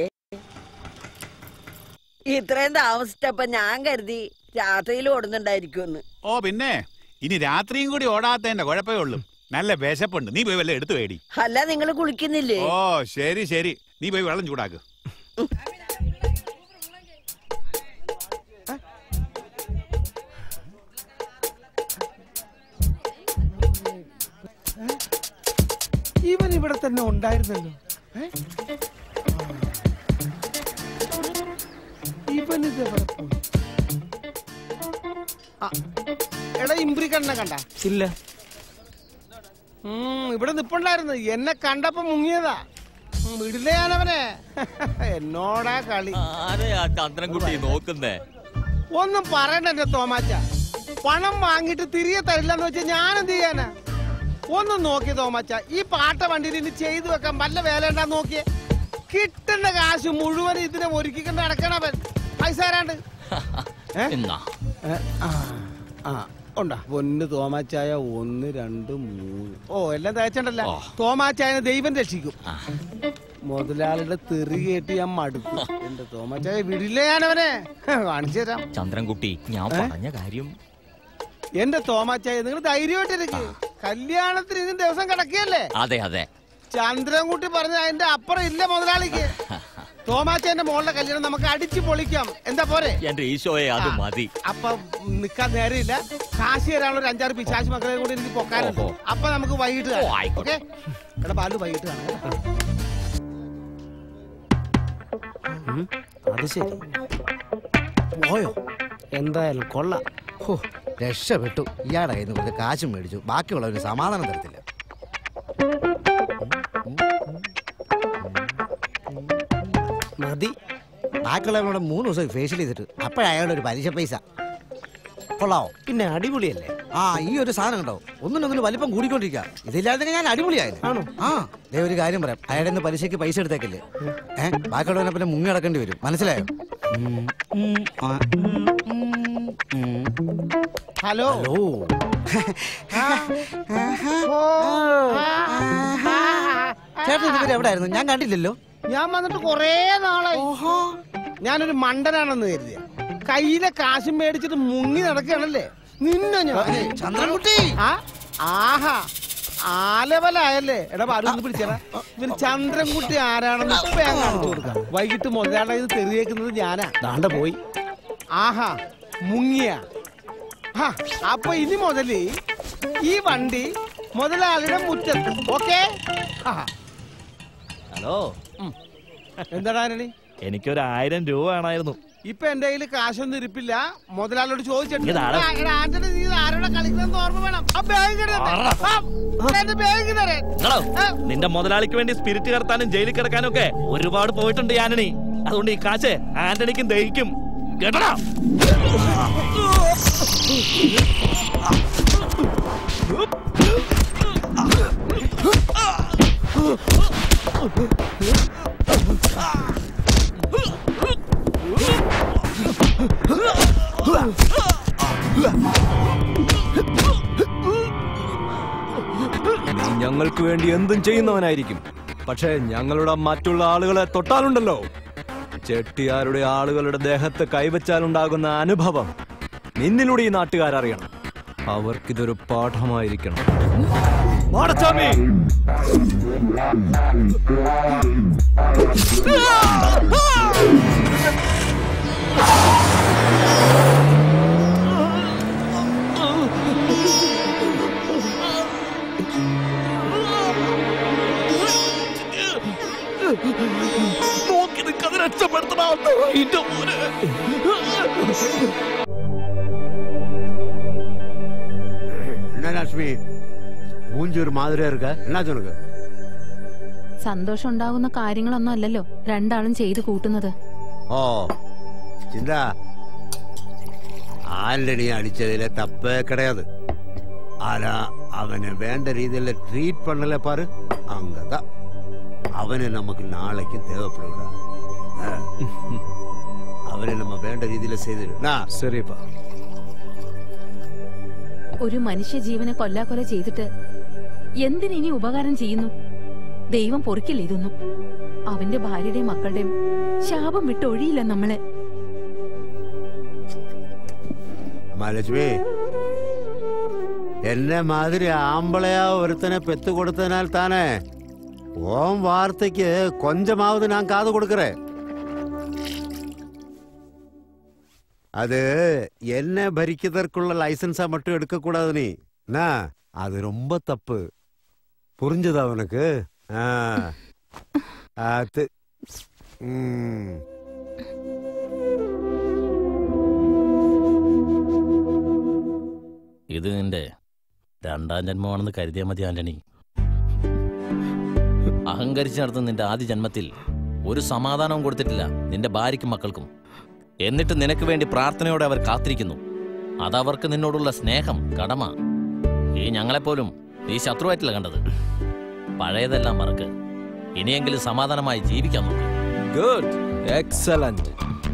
S18: ഇത്രയും താമസിച്ചപ്പോ ഞാൻ കരുതി രാത്രിയിൽ ഓടുന്നുണ്ടായിരിക്കുമെന്ന്
S17: ഓ പിന്നെ ഇനി രാത്രിയും കൂടി ഓടാത്തതിന്റെ കുഴപ്പമേ ഉള്ളൂ നല്ല വിശപ്പുണ്ട് നീ പോയി വല്ല എടുത്തു വേടി
S18: അല്ല നിങ്ങൾ കുളിക്കുന്നില്ലേ
S17: ഓ ശരി ശരി നീ പോയി വെള്ളം ചൂടാക്ക്
S16: ഇവൻ ഇവിടെ തന്നെ ഉണ്ടായിരുന്നല്ലോ ഏ? ആ. ഇവൻ ഇത് എവിടെ പോയി ശ്രീധരനെ കണ്ട
S7: ഇല്ല
S16: ഇവിടെ നിപ്പുണ്ടായിരുന്നു എന്നെ കണ്ടപ്പോ മുങ്ങിയതാ ഉം, വിടില്ല ഞാനവനെ എന്നോടാ കളി
S19: ആരെയാ ചന്ദ്രൻകുട്ടി നോക്കുന്നേ
S16: ഒന്നും പറയണ്ട എന്റെ തോമാച്ച പണം വാങ്ങിയിട്ട് തിരികെ തരില്ലെന്ന് വെച്ചാൽ ഞാൻ എന്ത് ചെയ്യാനാ ഒന്നും നോക്കി തോമാച്ച ഈ പാട്ട വണ്ടിയിൽ ഇനി ചെയ്തു വെക്കാൻ വല്ല വേല ഉണ്ടാന്ന് നോക്കിയേ കിട്ടുന്ന കാശ് മുഴുവൻ ഇതിനെ ഒരുക്കിക്കൊണ്ട് നടക്കണവൻ പൈസ തരാണ്ട്
S19: എന്നാ
S16: ഏ, ആ, ആ, ഉണ്ടാ പൊന്ന് തോമാച്ചായ ഒന്ന് രണ്ട് മൂന്ന് ഓ എല്ലാം തയ്ച്ചണ്ടല്ല തോമാച്ചായനെ ദൈവം രക്ഷിക്കും മുതലാളിയുടെ തെറി കേട്ട് ഞാൻ മടുത്തു എന്റെ തോമാച്ചായ വിടില്ല ഞാനവനെ കാണിച്ചു തരാം
S19: ചന്ദ്രൻകുട്ടി ഞാൻ
S16: ഏ?
S19: പറഞ്ഞ കാര്യം
S16: എന്റെ തോമാച്ചായ നിങ്ങൾ ധൈര്യമായിട്ടിരിക്കും കല്യാണത്തിന് ഇതിന് ദിവസം കിടക്കുകയല്ലേ
S19: അതെ അതെ
S16: ചന്ദ്രൻകുട്ടി പറഞ്ഞ അതിന്റെ അപ്പുറം ഇല്ല മുതലാളിക്ക് തോമാച്ചായന്റെ മോളുടെ കല്യാണം നമുക്ക് അടിച്ചു പൊളിക്കാം എന്താ പോരെ
S19: എന്റെ ഈശോയെ അത് മതി
S16: അപ്പൊ നിക്കാൻ നേരമില്ല കാശി തരാനുള്ള ഒരു അഞ്ചാറ് പിശാശി മക്കളെ കൂടി എനിക്ക് പൊക്കാനുണ്ട് അപ്പൊ നമുക്ക് വൈകിട്ട് കാണാം ഓക്കെ എടാ ബാലു വൈകിട്ട് കാണാം കേട്ടോ.
S1: അത് ശരി പോയോ എന്തായാലും കൊള്ളാം
S9: ഹോ, രക്ഷപ്പെട്ടു ഇയാടെ കയ്യിൽ നിന്ന് കുറച്ച് കാശും മേടിച്ചു ബാക്കിയുള്ളവന് സമാധാനം തരത്തില്ല
S1: മതി
S9: ബാക്കിയുള്ളവനോട് മൂന്ന് ദിവസം ഫേഷ്യൽ ചെയ്തിട്ട് അപ്പോഴയാളുടെ ഒരു പലിശ പൈസ കൊള്ളാവോ
S1: പിന്നെ അടിപൊളിയല്ലേ
S9: ആ ഈ ഒരു സാധനം കണ്ടോ ഒന്നിനൊന്നിന് വലിപ്പം കൂടിക്കൊണ്ടിരിക്കുക ഇതില്ലാതെ ഞാൻ അടിപൊളിയായിരുന്നു ആണോ ആ ദേ ഒരു കാര്യം പറയാം അയാളുടെ നിന്ന് പലിശയ്ക്ക് പൈസ എടുത്തേക്കില്ലേ ഏഹ് ബാക്കിയുള്ളവനെ പിന്നെ മുങ്ങി അടക്കേണ്ടി വരും മനസ്സിലായോ ഉം, ഉം, ആ, ഉം.
S16: ഹലോ
S9: ഹലോ ചേട്ടൻ ഇതുവരെ എവിടെയായിരുന്നു ഞാൻ കണ്ടില്ലല്ലോ
S16: ഞാൻ വന്നിട്ട് കൊറേ നാളായി ഞാനൊരു മണ്ടനാണെന്ന് കരുതിയ കയ്യിലെ കാശും മേടിച്ചിട്ട് മുങ്ങി നടക്കുകയാണല്ലേ നിന്നെ ഞാൻ
S9: ചന്ദ്രൻകുട്ടി
S16: ആ ആഹാ ആലവലായല്ലേ എടാ ബാലു ഒന്ന് പിടിച്ചേടാ ഇവൻ ചന്ദ്രൻകുട്ടി ആരാണെന്ന് ഇപ്പൊ ഞാൻ കാണിച്ചു കൊടുക്കാം വൈകിട്ട് മുതലാളി ഇത് തെറിയേക്കുന്നത് ഞാനാ ദാണ്ട പോയി ആഹാ മുങ്ങിയ ഹാ, അപ്പൊ ഇനി മുതല് ഈ വണ്ടി മുതലാളിയുടെ മുറ്റത്ത് ഓക്കേ
S5: ഹലോ
S16: എന്താടാ ആന്റണി
S5: എനിക്കൊരു ആയിരം രൂപ വേണമായിരുന്നു
S16: ഇപ്പൊ എന്റെ കയ്യിൽ കാശൊന്നും ഇരിപ്പില്ല മുതലാളിയോട് ചോദിച്ചിട്ടുണ്ട്
S5: ഇതാരാ?
S16: എടാ, എടാ, ആന്റണി നീ ഇത് ആരോടെ കളിക്കണമെന്ന് ഓർമ്മ വേണം ആ ബാഗ് എന്റെ ബാഗ് തരാൻ
S5: നിങ്ങളോ നിന്റെ മുതലാളിക്ക് വേണ്ടി സ്പിരിറ്റ് കടത്താനും ജയിലിൽ കിടക്കാനും ഒക്കെ ഒരുപാട് പോയിട്ടുണ്ട് ആന്റണി അതുകൊണ്ട് ഈ കാശ് ആന്റണിക്കും ദഹിക്കും കേട്ടടാ
S21: നീ ഞങ്ങൾക്ക് വേണ്ടി എന്തും ചെയ്യുന്നവനായിരിക്കും പക്ഷേ ഞങ്ങളുടെ മറ്റുള്ള ആളുകളെ തൊട്ടാലുണ്ടല്ലോ ചെട്ടിയാരുടെ ആളുകളുടെ ദേഹത്ത് കൈവച്ചാലുണ്ടാകുന്ന അനുഭവം നിന്നിലൂടെ ഈ നാട്ടുകാരറിയണം അവർക്കിതൊരു പാഠമായിരിക്കണം വാടച്ചാമി
S5: നോക്കി നിൽക്കാതെ രക്ഷപ്പെടുത്തണം എന്റെ മോനെ
S20: என்ன லட்சுமி மூஞ்சி ஒரு மாதிரியா இருக்க என்ன சொல்லுங்க
S8: സന്തോഷം ഉണ്ടാകുന്ന കാര്യങ്ങളൊന്നും അല്ലല്ലോ രണ്ടാളും ചെയ്തു കൂട്ടുന്നത്
S20: ஓ சிந்தா ஆல்ரெடி அடிச்சதுல தப்பே கிடையாது ஆனா அவனை வேண்ட ரீதியில ட்ரீட் பண்ணல பாரு அங்கதான் அவனை நமக்கு நாளைக்கு தேவைப்படுடா ஆ. அவனை நம்ம வேண்ட ரீதியில செய்திரு
S21: சரிப்பா
S8: ഒരു മനുഷ്യജീവനെ കൊല്ലാക്കൊല ചെയ്തിട്ട് എന്തിനിനി ഉപകാരം ചെയ്യുന്നു ദൈവം പൊറുക്കില്ല ഇതൊന്നും അവന്റെ ഭാര്യയുടെയും മക്കളുടെയും ശാപം വിട്ടൊഴിയില്ല നമ്മളെ
S20: அம்மா லட்சுமி என்ன மாதிரி ஆம்பளையா ஒருத்தனை பெத்து கொடுத்தனால் தானே உன் வார்த்தைக்கு கொஞ்சமாவது நான் காது கொடுக்கறேன் அது என்ன பறிக்கிறதற்குள்ள லைசன்ஸா மட்டும் எடுக்கக்கூடாது நீ என்ன அது ரொம்ப தப்பு புரிஞ்சதா உனக்கு ஆ. அது ம்
S19: ഇത് നിന്റെ
S4: രണ്ടാം ജന്മമാണെന്ന് കരുതിയാൽ മതി ആന്റണി അഹങ്കരിച്ച് നടത്തുന്ന നിന്റെ ആദ്യ ജന്മത്തിൽ ഒരു സമാധാനവും കൊടുത്തിട്ടില്ല നിന്റെ ഭാര്യയ്ക്കും മക്കൾക്കും എന്നിട്ട് നിനക്ക് വേണ്ടി പ്രാർത്ഥനയോടെ അവർ കാത്തിരിക്കുന്നു അതവർക്ക് നിന്നോടുള്ള സ്നേഹം കടമ ഈ ഞങ്ങളെപ്പോലും നീ ശത്രുവായിട്ടില്ല കണ്ടത് പഴയതെല്ലാം മറക്ക് ഇനിയെങ്കിലും സമാധാനമായി ജീവിക്കാൻ നോക്ക്
S21: ഗുഡ് എക്സലന്റ്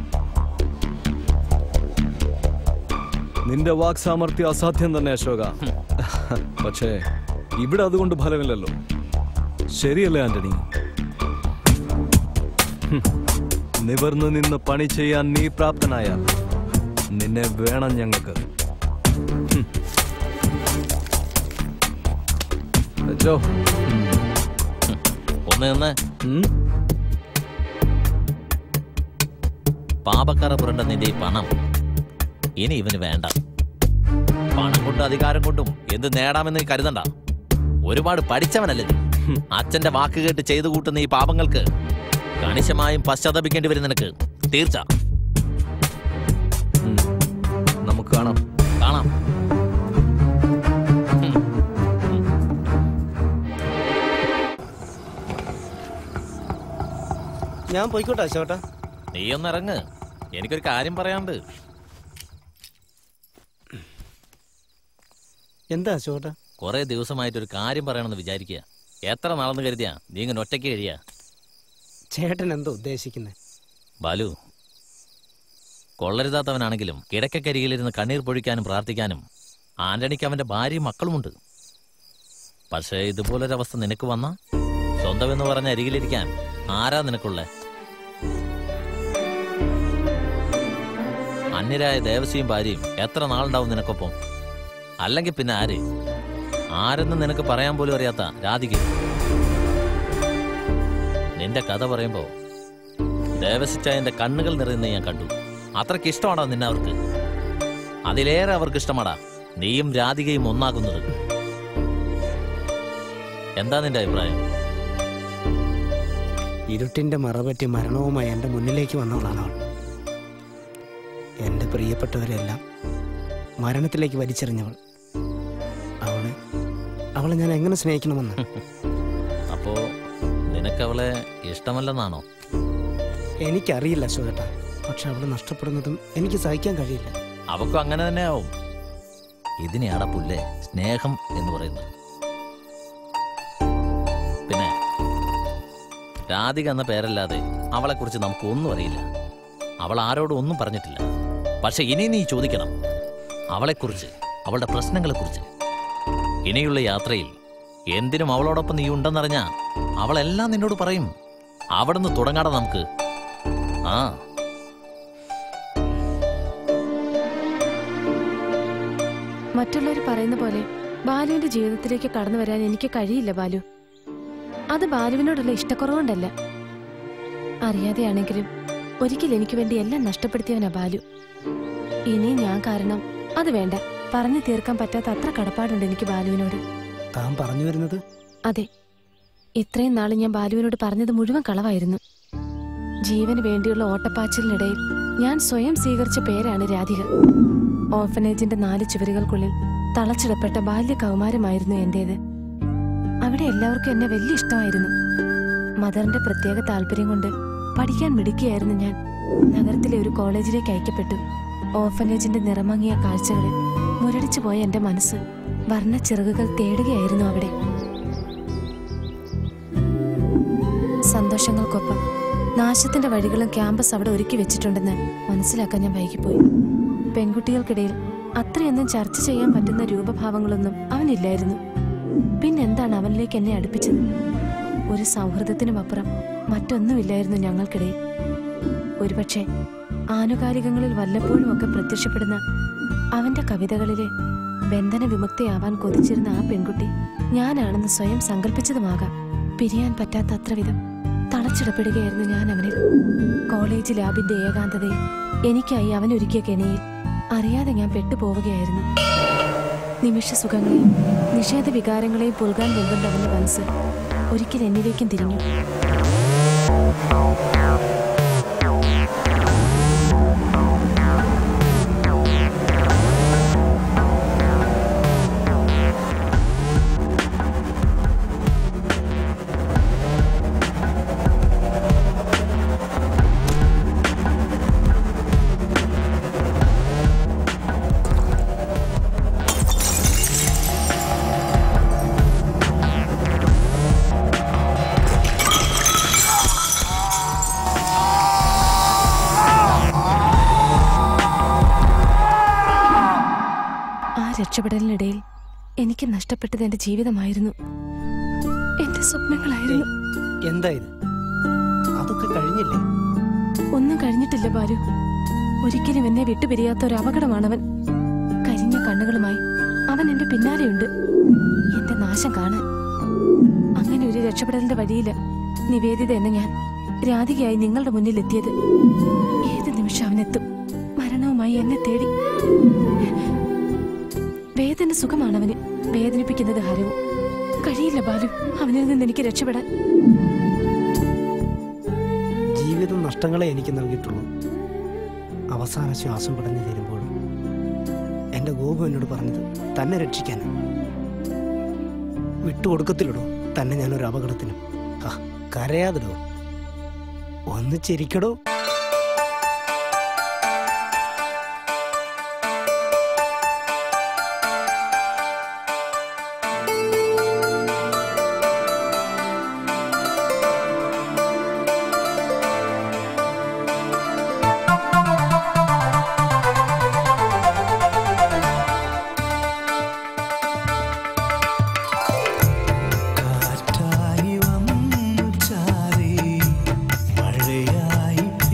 S21: നിന്റെ വാക് സാമർഥ്യം അസാധ്യം തന്നെ അശോക പക്ഷേ ഇവിടെ അതുകൊണ്ട് ഫലമില്ലല്ലോ ശരിയല്ലേ ആന്റണി ഹും. നിവർന്നു നിന്ന് പണി ചെയ്യാൻ നീ പ്രാപ്തനായാൽ നിന്നെ വേണം ഞങ്ങൾക്ക് ഹും. ജോ
S4: ഒന്ന് നിന്ന് പാപക്കറ പുരണ്ട നിന്റെ ഈ പണം ഇനി ഇവന് വേണ്ട പണം കൊണ്ടും അധികാരം കൊണ്ടും എന്ത് നേടാമെന്ന് നീ കരുതണ്ട ഒരുപാട് പഠിച്ചവനല്ലേ നീ അച്ഛന്റെ വാക്ക് കേട്ട് ചെയ്തു കൂട്ടുന്ന ഈ പാപങ്ങൾക്ക് കണിശമായും പശ്ചാത്തപിക്കേണ്ടി വരും നിനക്ക് തീർച്ച
S21: നമുക്ക് കാണാം
S4: കാണാം
S1: ഞാൻ പോയിക്കോട്ടെ അശോട്ടാ
S4: നീ ഒന്ന് ഇറങ്ങ് എനിക്കൊരു കാര്യം പറയാനുണ്ട്
S1: എന്താ അശോട്ടാ
S4: കുറെ ദിവസമായിട്ടൊരു കാര്യം പറയണമെന്ന് വിചാരിക്കുക എത്ര നാളെന്ന് കരുതിയാ നീ ഇങ്ങനെ ഒറ്റയ്ക്ക് കഴിയാ
S1: ചേട്ടൻ എന്താ ഉദ്ദേശിക്കുന്നത്
S4: ബാലു കൊള്ളരുതാത്തവനാണെങ്കിലും കിടക്കരികിലിരുന്ന് കണ്ണീർ പൊഴിക്കാനും പ്രാർത്ഥിക്കാനും ആന്റണിക്ക് അവന്റെ ഭാര്യയും മക്കളുമുണ്ട് പക്ഷേ ഇതുപോലൊരവസ്ഥ നിനക്ക് വന്ന സ്വന്തമെന്ന് പറഞ്ഞ അരികിലിരിക്കാൻ ആരാ നിനക്കുള്ളേ അന്യരായ ദേവസ്വയും ഭാര്യയും എത്ര നാളുണ്ടാവും നിനക്കൊപ്പം അല്ലെങ്കിൽ പിന്നെ ആര് ആരെന്ന് നിനക്ക് പറയാൻ പോലും അറിയാത്ത രാധിക നിന്റെ കഥ പറയുമ്പോ ദേവസിച്ചായന്റെ കണ്ണുകൾ നിറയുന്ന ഞാൻ കണ്ടു അത്രയ്ക്ക് ഇഷ്ടമാടാ നിന്നെ അവർക്ക് അതിലേറെ അവർക്ക് ഇഷ്ടമാടാ നീയും രാധികയും ഒന്നാകുന്നത് എന്താ നിന്റെ അഭിപ്രായം
S1: ഇരുട്ടിന്റെ മറപറ്റി മരണവുമായി എൻ്റെ മുന്നിലേക്ക് വന്നവളാണ് അവൾ എൻ്റെ പ്രിയപ്പെട്ടവരെല്ലാം മരണത്തിലേക്ക് വലിച്ചെറിഞ്ഞവൾ അവളെ അവളെ ഞാൻ എങ്ങനെ സ്നേഹിക്കണമെന്ന്
S4: അപ്പോ നിനക്കവളെ ഇഷ്ടമല്ലെന്നാണോ
S1: എനിക്കറിയില്ല അശോകേട്ട പക്ഷെ അവളെ നഷ്ടപ്പെടുന്നതും എനിക്ക് സഹിക്കാൻ കഴിയില്ല
S4: അവക്കും അങ്ങനെ തന്നെ ആവും ഇതിനെയാടാ പുല്ലേ സ്നേഹം എന്ന് പറയുന്നത് പിന്നെ രാധിക എന്ന പേരല്ലാതെ അവളെക്കുറിച്ച് നമുക്ക് ഒന്നും അറിയില്ല അവൾ ആരോടും ഒന്നും പറഞ്ഞിട്ടില്ല പക്ഷെ ഇനി നീ ചോദിക്കണം അവളെക്കുറിച്ച് അവളുടെ പ്രശ്നങ്ങളെക്കുറിച്ച് ഇനിയുള്ള യാത്രയിൽ എന്തിനും അവളോടൊപ്പം നീ ഉണ്ടെന്നറിഞ്ഞാ അവളെല്ലാം നിന്നോട് പറയും അവിടുന്ന് തുടങ്ങാടാ നമുക്ക് ആ
S8: മറ്റുള്ളവർ പറയുന്ന പോലെ ബാലുവിന്റെ ജീവിതത്തിലേക്ക് കടന്നു വരാൻ എനിക്ക് കഴിയില്ല ബാലു അത് ബാലുവിനോടുള്ള ഇഷ്ടക്കുറവുകൊണ്ടല്ല അറിയാതെയാണെങ്കിലും ഒരിക്കൽ എനിക്ക് വേണ്ടി എല്ലാം നഷ്ടപ്പെടുത്തിയവനാ ബാലു ഇനി ഞാൻ കാരണം അത് വേണ്ട പറഞ്ഞു തീർക്കാൻ പറ്റാത്ത അത്ര കടപ്പാടുണ്ട് എനിക്ക് ബാലുവിനോട്
S1: താൻ പറഞ്ഞു വരുന്നത്
S8: അതെ ഇത്രയും നാള് ഞാൻ ബാലുവിനോട് പറഞ്ഞത് മുഴുവൻ കളവായിരുന്നു ജീവന് വേണ്ടിയുള്ള ഓട്ടപ്പാച്ചിലിനിടയിൽ ഞാൻ സ്വയം സ്വീകരിച്ച പേരാണ് രാധിക ഓർഫനേജിന്റെ നാല് ചുവരുകൾക്കുള്ളിൽ തളച്ചിടപ്പെട്ട ബാല്യ കൗമാരമായിരുന്നു എന്റേത് അവിടെ എല്ലാവർക്കും എന്നെ വലിയ ഇഷ്ടമായിരുന്നു മദറിന്റെ പ്രത്യേക താല്പര്യം കൊണ്ട് പഠിക്കാൻ മിടുക്കിയായിരുന്നു ഞാൻ നഗരത്തിലെ ഒരു കോളേജിലേക്ക് അയക്കപ്പെട്ടു ഓർഫനേജിന്റെ നിറമങ്ങിയ കാഴ്ചകളിൽ മുരടിച്ചു പോയ എന്റെ മനസ്സ് വർണ്ണ ചിറകുകൾ തേടുകയായിരുന്നു അവിടെ സന്തോഷങ്ങൾക്കൊപ്പം നാശത്തിന്റെ വഴികളും ക്യാമ്പസ് അവിടെ ഒരുക്കി വെച്ചിട്ടുണ്ടെന്ന് മനസ്സിലാക്കാൻ ഞാൻ വൈകിപ്പോയി പെൺകുട്ടികൾക്കിടയിൽ അത്രയൊന്നും ചർച്ച ചെയ്യാൻ പറ്റുന്ന രൂപഭാവങ്ങളൊന്നും അവനില്ലായിരുന്നു പിന്നെന്താണ് അവനിലേക്ക് എന്നെ അടുപ്പിച്ചത് ഒരു സൗഹൃദത്തിനുമപ്പുറം മറ്റൊന്നുമില്ലായിരുന്നു ഞങ്ങൾക്കിടയിൽ ഒരുപക്ഷെ ആനുകാലികങ്ങളിൽ വല്ലപ്പോഴും ഒക്കെ പ്രത്യക്ഷപ്പെടുന്ന അവന്റെ കവിതകളിലെ ബന്ധന വിമുക്തയാവാൻ കൊതിച്ചിരുന്ന ആ പെൺകുട്ടി ഞാനാണെന്ന് സ്വയം സങ്കല്പിച്ചതുമാകാം പിരിയാൻ പറ്റാത്ത അത്ര വിധം തളച്ചിടപ്പെടുകയായിരുന്നു ഞാൻ അവനിൽ കോളേജ് ലാബിന്റെ ഏകാന്തതയിൽ എനിക്കായി അവൻ ഒരുക്കിയ കെണിയിൽ അറിയാതെ ഞാൻ പെട്ടുപോവുകയായിരുന്നു നിമിഷ സുഖങ്ങളെയും നിഷേധ വികാരങ്ങളെയും പുൽകാൻ വെമ്പുന്ന അവന്റെ മനസ്സ് ഒരിക്കൽ എന്നിലേക്കും തിരിഞ്ഞു രക്ഷപ്പെടലിനിടയിൽ എനിക്ക് നഷ്ടപ്പെട്ടത് എന്റെ ജീവിതമായിരുന്നു എന്റെ സ്വപ്നങ്ങളായിരുന്നു
S1: എന്തായത് അതൊക്കെ കഴിഞ്ഞില്ലേ
S8: ഒന്നും കഴിഞ്ഞിട്ടില്ല ബാലു ഒരിക്കലും എന്നെ വിട്ടുപിരിയാത്ത ഒരു അപകടമാണവൻ കരിഞ്ഞ കണ്ണുകളുമായി അവൻ എന്റെ പിന്നാലെയുണ്ട് എന്റെ നാശം കാണാൻ അങ്ങനെ ഒരു രക്ഷപ്പെടലിന്റെ വഴിയില്ല നിവേദിത എന്ന ഞാൻ രാധികയായി നിങ്ങളുടെ മുന്നിൽ എത്തിയത് ഏത് നിമിഷം അവനെത്തും മരണവുമായി എന്നെ തേടി വേദന സുഖമാണ് അവന് വേദനിപ്പിക്കുന്നത് ഹരവും കഴിയില്ല ബാലു അവനിൽ നിന്ന് എനിക്ക് രക്ഷപ്പെടാൻ
S1: ജീവിതം നഷ്ടങ്ങളെ എനിക്ക് നൽകിയിട്ടുള്ളൂ അവസാന ശ്വാസം പിടഞ്ഞു തീരുമ്പോഴും എൻ്റെ ഗോപു എന്നോട് പറഞ്ഞത് തന്നെ രക്ഷിക്കാനും വിട്ടുകൊടുക്കത്തില്ലടോ തന്നെ ഞാനൊരു അപകടത്തിനും ആ കരയാതിടോ ഒന്ന് ചിരിക്കടോ
S12: കാറ്റായി വന്നു ചാരി മഴയായി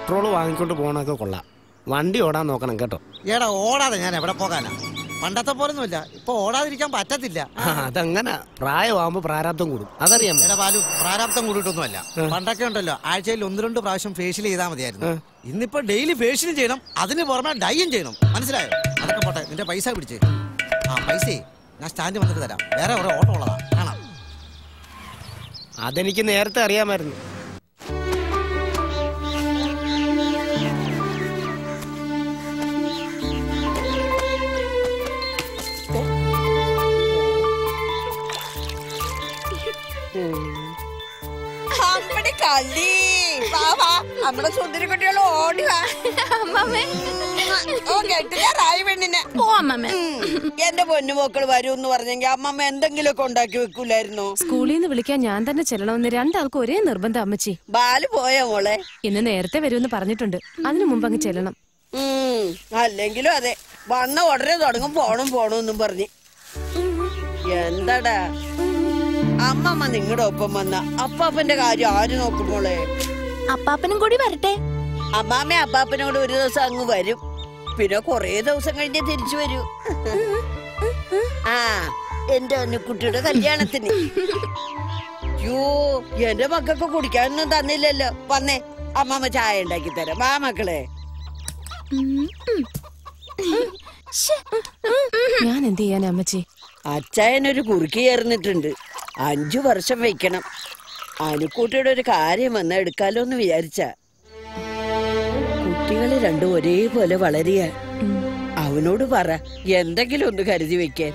S1: പെട്രോൾ വാങ്ങിക്കൊണ്ട് പോകണൊക്കെ കൊള്ളാം വണ്ടി ഓടാൻ നോക്കണം കേട്ടോ
S9: എടാ ഓടാതെ ഞാൻ എവിടെ പോകാനാ പണ്ടത്തെ പോലൊന്നുമില്ല ഇപ്പൊ ഓടാതിരിക്കാൻ പറ്റത്തില്ല
S1: ആ, അതങ്ങനെ പ്രായമാകുമ്പോ പ്രാരാബ്ദം കൂടും അതറിയാം
S9: എടാ ബാലു പ്രാരാബ്ദം കൂടിയിട്ടൊന്നുമല്ല പണ്ടൊക്കെ ഉണ്ടല്ലോ ആഴ്ചയിൽ ഒന്ന് രണ്ട് പ്രാവശ്യം ഫേഷ്യൽ ചെയ്താൽ മതിയായിരുന്നു ഇന്നിപ്പോ ഡെയിലി ഫേഷ്യലും ചെയ്യണം അതിന് പുറമെ ഡൈയും ചെയ്യണം മനസ്സിലായോ അതൊക്കെ പോട്ടെ നിന്റെ പൈസ പിടിച്ച് ആ പൈസേ ഞാൻ സ്റ്റാൻഡ് വന്നിട്ട് തരാം വേറെ ഒരു ഓട്ടോ ഉള്ളതാ കാണാം
S1: അതെനിക്ക് നേരത്തെ അറിയാമായിരുന്നു
S18: അമ്മടെ കള്ളി വാ വാ നമ്മുടെ സുന്ദരി കുട്ടികൾ ഓടി വാ അമ്മമ്മേ ഓ കെട്ടില്ലാറായി പെണ്ണിനെ
S3: ഓ അമ്മമ്മേ
S18: എന്റെ പൊന്നുമക്കൾ വരൂ എന്ന് പറഞ്ഞെങ്കിൽ അമ്മമ്മ എന്തെങ്കിലുമൊക്കെ ഉണ്ടാക്കി വെക്കൂലായിരുന്നു
S12: സ്കൂളിൽ നിന്ന് വിളിക്കാൻ ഞാൻ തന്നെ ചെല്ലണമെന്ന് രണ്ടാൾക്കും ഒരേ നിർബന്ധം അമ്മച്ചി
S18: ബാല് പോയോ മോളെ
S12: ഇന്ന് നേരത്തെ വരുമെന്ന് പറഞ്ഞിട്ടുണ്ട് അതിനു മുമ്പ് അങ്ങ് ചെല്ലണം
S18: ഉം, അല്ലെങ്കിലും അതെ വന്ന ഉടനെ തുടങ്ങും പോണം പോണം എന്നും പറഞ്ഞ് എന്താടാ അമ്മമ്മ നിങ്ങളുടെ ഒപ്പം വന്ന അപ്പാപ്പന്റെ കാര്യം ആര് നോക്കും മോളെ
S15: അപ്പാപ്പനും കൂടി വരട്ടെ
S18: അമ്മാമ്മ അപ്പാപ്പനോട് ഒരു ദിവസം അങ്ങ് വരും പിന്നെ കൊറേ ദിവസം കഴിഞ്ഞ് തിരിച്ചു വരൂ ആ എന്റെ കുട്ടിയുടെ കല്യാണത്തിന് യോ എന്റെ മക്കൾക്ക് കുടിക്കാനൊന്നും തന്നില്ലല്ലോ വന്നേ അമ്മാമ്മ ചായ ഉണ്ടാക്കി തരാം വാ മക്കളെ
S12: ഞാൻ എന്ത് ചെയ്യാനാ അമ്മച്ചി
S18: അച്ചായനൊരു കുറുക്കി ചേർന്നിട്ടുണ്ട് അഞ്ചു വർഷം വെക്കണം അനുക്കൂട്ടിയുടെ ഒരു കാര്യം വന്നാ എടുക്കാലോ എന്ന് വിചാരിച്ച കുട്ടികള് രണ്ടും ഒരേപോലെ വളരുക അവനോട് പറ എന്തെങ്കിലും ഒന്ന് കരുതി വെക്കാൻ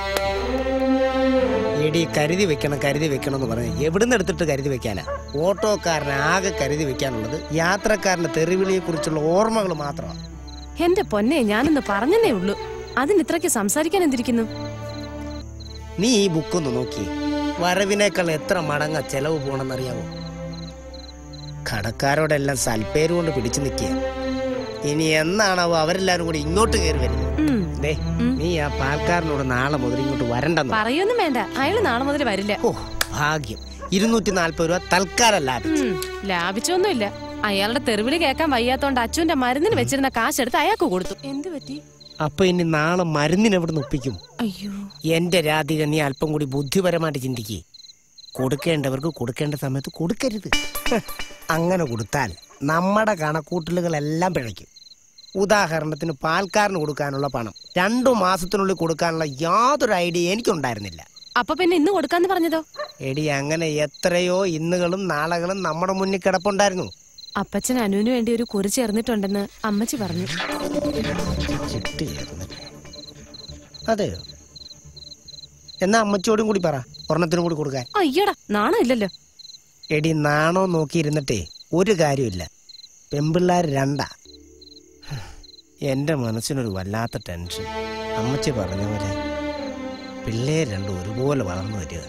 S1: എടി കരുതി വെക്കണം കരുതി വെക്കണം എന്ന് പറഞ്ഞ് എവിടുന്ന് എടുത്തിട്ട് കരുതി വെക്കാനാ ഓട്ടോക്കാരന് ആകെ കരുതി വെക്കാനുള്ളത് യാത്രക്കാരന്റെ തെറിവിളിയെ കുറിച്ചുള്ള ഓർമ്മകൾ മാത്രമാണ്
S12: എന്റെ പൊന്നെ ഞാനൊന്ന് പറഞ്ഞതേ ഉള്ളൂ അതിന് ഇത്രയ്ക്ക് സംസാരിക്കാൻ എന്തിരിക്കുന്നു
S1: നീ ഈ ബുക്കൊന്ന് നോക്കി വരവിനേക്കാൾ എത്ര മടങ്ങ ചെലവ് പോണെന്നറിയാവോ കടക്കാരോടെല്ലാം സൽപ്പേര് കൊണ്ട് പിടിച്ചു നിൽക്കുക ഇനി എന്നാണാവോ അവരെല്ലാരും കൂടി ഇങ്ങോട്ട് കയറി വരുന്നത് ദേ നീ ആ പാൽക്കാരനോട് നാളെ മുതൽ ഇങ്ങോട്ട് വരണ്ടെന്ന്
S12: പറയൊന്നും വേണ്ട അയാള് നാളെ മുതൽ വരില്ല
S1: ഭാഗ്യം ഇരുന്നൂറ്റി നാൽപ്പത് രൂപ തൽക്കാലം ലാഭിച്ചു
S12: ഉം, ലാഭിച്ചൊന്നുമില്ല അയാളുടെ തെറിവിളി കേൾക്കാൻ വയ്യാത്തോണ്ട് അച്ഛന്റെ മരുന്നിന് വെച്ചിരുന്ന കാശെടുത്ത് അയാൾക്ക് കൊടുത്തു എന്ത് പറ്റി
S1: അപ്പൊ ഇനി നാളെ മരുന്നിന് എവിടെ നിന്ന് ഒപ്പിക്കും
S12: അയ്യോ
S1: എന്റെ രാധിക നീ അല്പം കൂടി ബുദ്ധിപരമായിട്ട് ചിന്തിക്കേ കൊടുക്കേണ്ടവർക്ക് കൊടുക്കേണ്ട സമയത്ത് കൊടുക്കരുത് ഹ്, അങ്ങനെ കൊടുത്താൽ നമ്മുടെ കണക്കൂട്ടലുകളെല്ലാം പിഴയ്ക്കും ഉദാഹരണത്തിന് പാൽക്കാരന് കൊടുക്കാനുള്ള പണം രണ്ടു മാസത്തിനുള്ളിൽ കൊടുക്കാനുള്ള യാതൊരു ഐഡിയ എനിക്കുണ്ടായിരുന്നില്ല
S12: അപ്പൊ പിന്നെ ഇന്ന് കൊടുക്കാന്ന് പറഞ്ഞതോ
S1: എടി അങ്ങനെ എത്രയോ ഇന്നുകളും നാളകളും നമ്മുടെ മുന്നിൽ കിടപ്പുണ്ടായിരുന്നു
S12: അപ്പച്ചൻ അനുവിന് വേണ്ടി ഒരു കുറി ചേർന്നിട്ടുണ്ടെന്ന് അമ്മച്ചി പറഞ്ഞു
S1: ചിട്ട് ചേർന്നിട്ട് അതെയോ എന്നാ അമ്മച്ചിയോടും കൂടി പറ ഒരെണ്ണത്തിനും കൂടി കൊടുക്കാൻ
S12: അയ്യടാ നാണം ഇല്ലല്ലോ
S1: എടി നാണോ നോക്കിയിരുന്നിട്ടേ ഒരു കാര്യമില്ല പെമ്പിള്ളാർ രണ്ടാ എൻ്റെ മനസ്സിനൊരു വല്ലാത്ത ടെൻഷൻ അമ്മച്ചി പറഞ്ഞ പോലെ പിള്ളേർ രണ്ടും ഒരുപോലെ വളർന്നു വരിക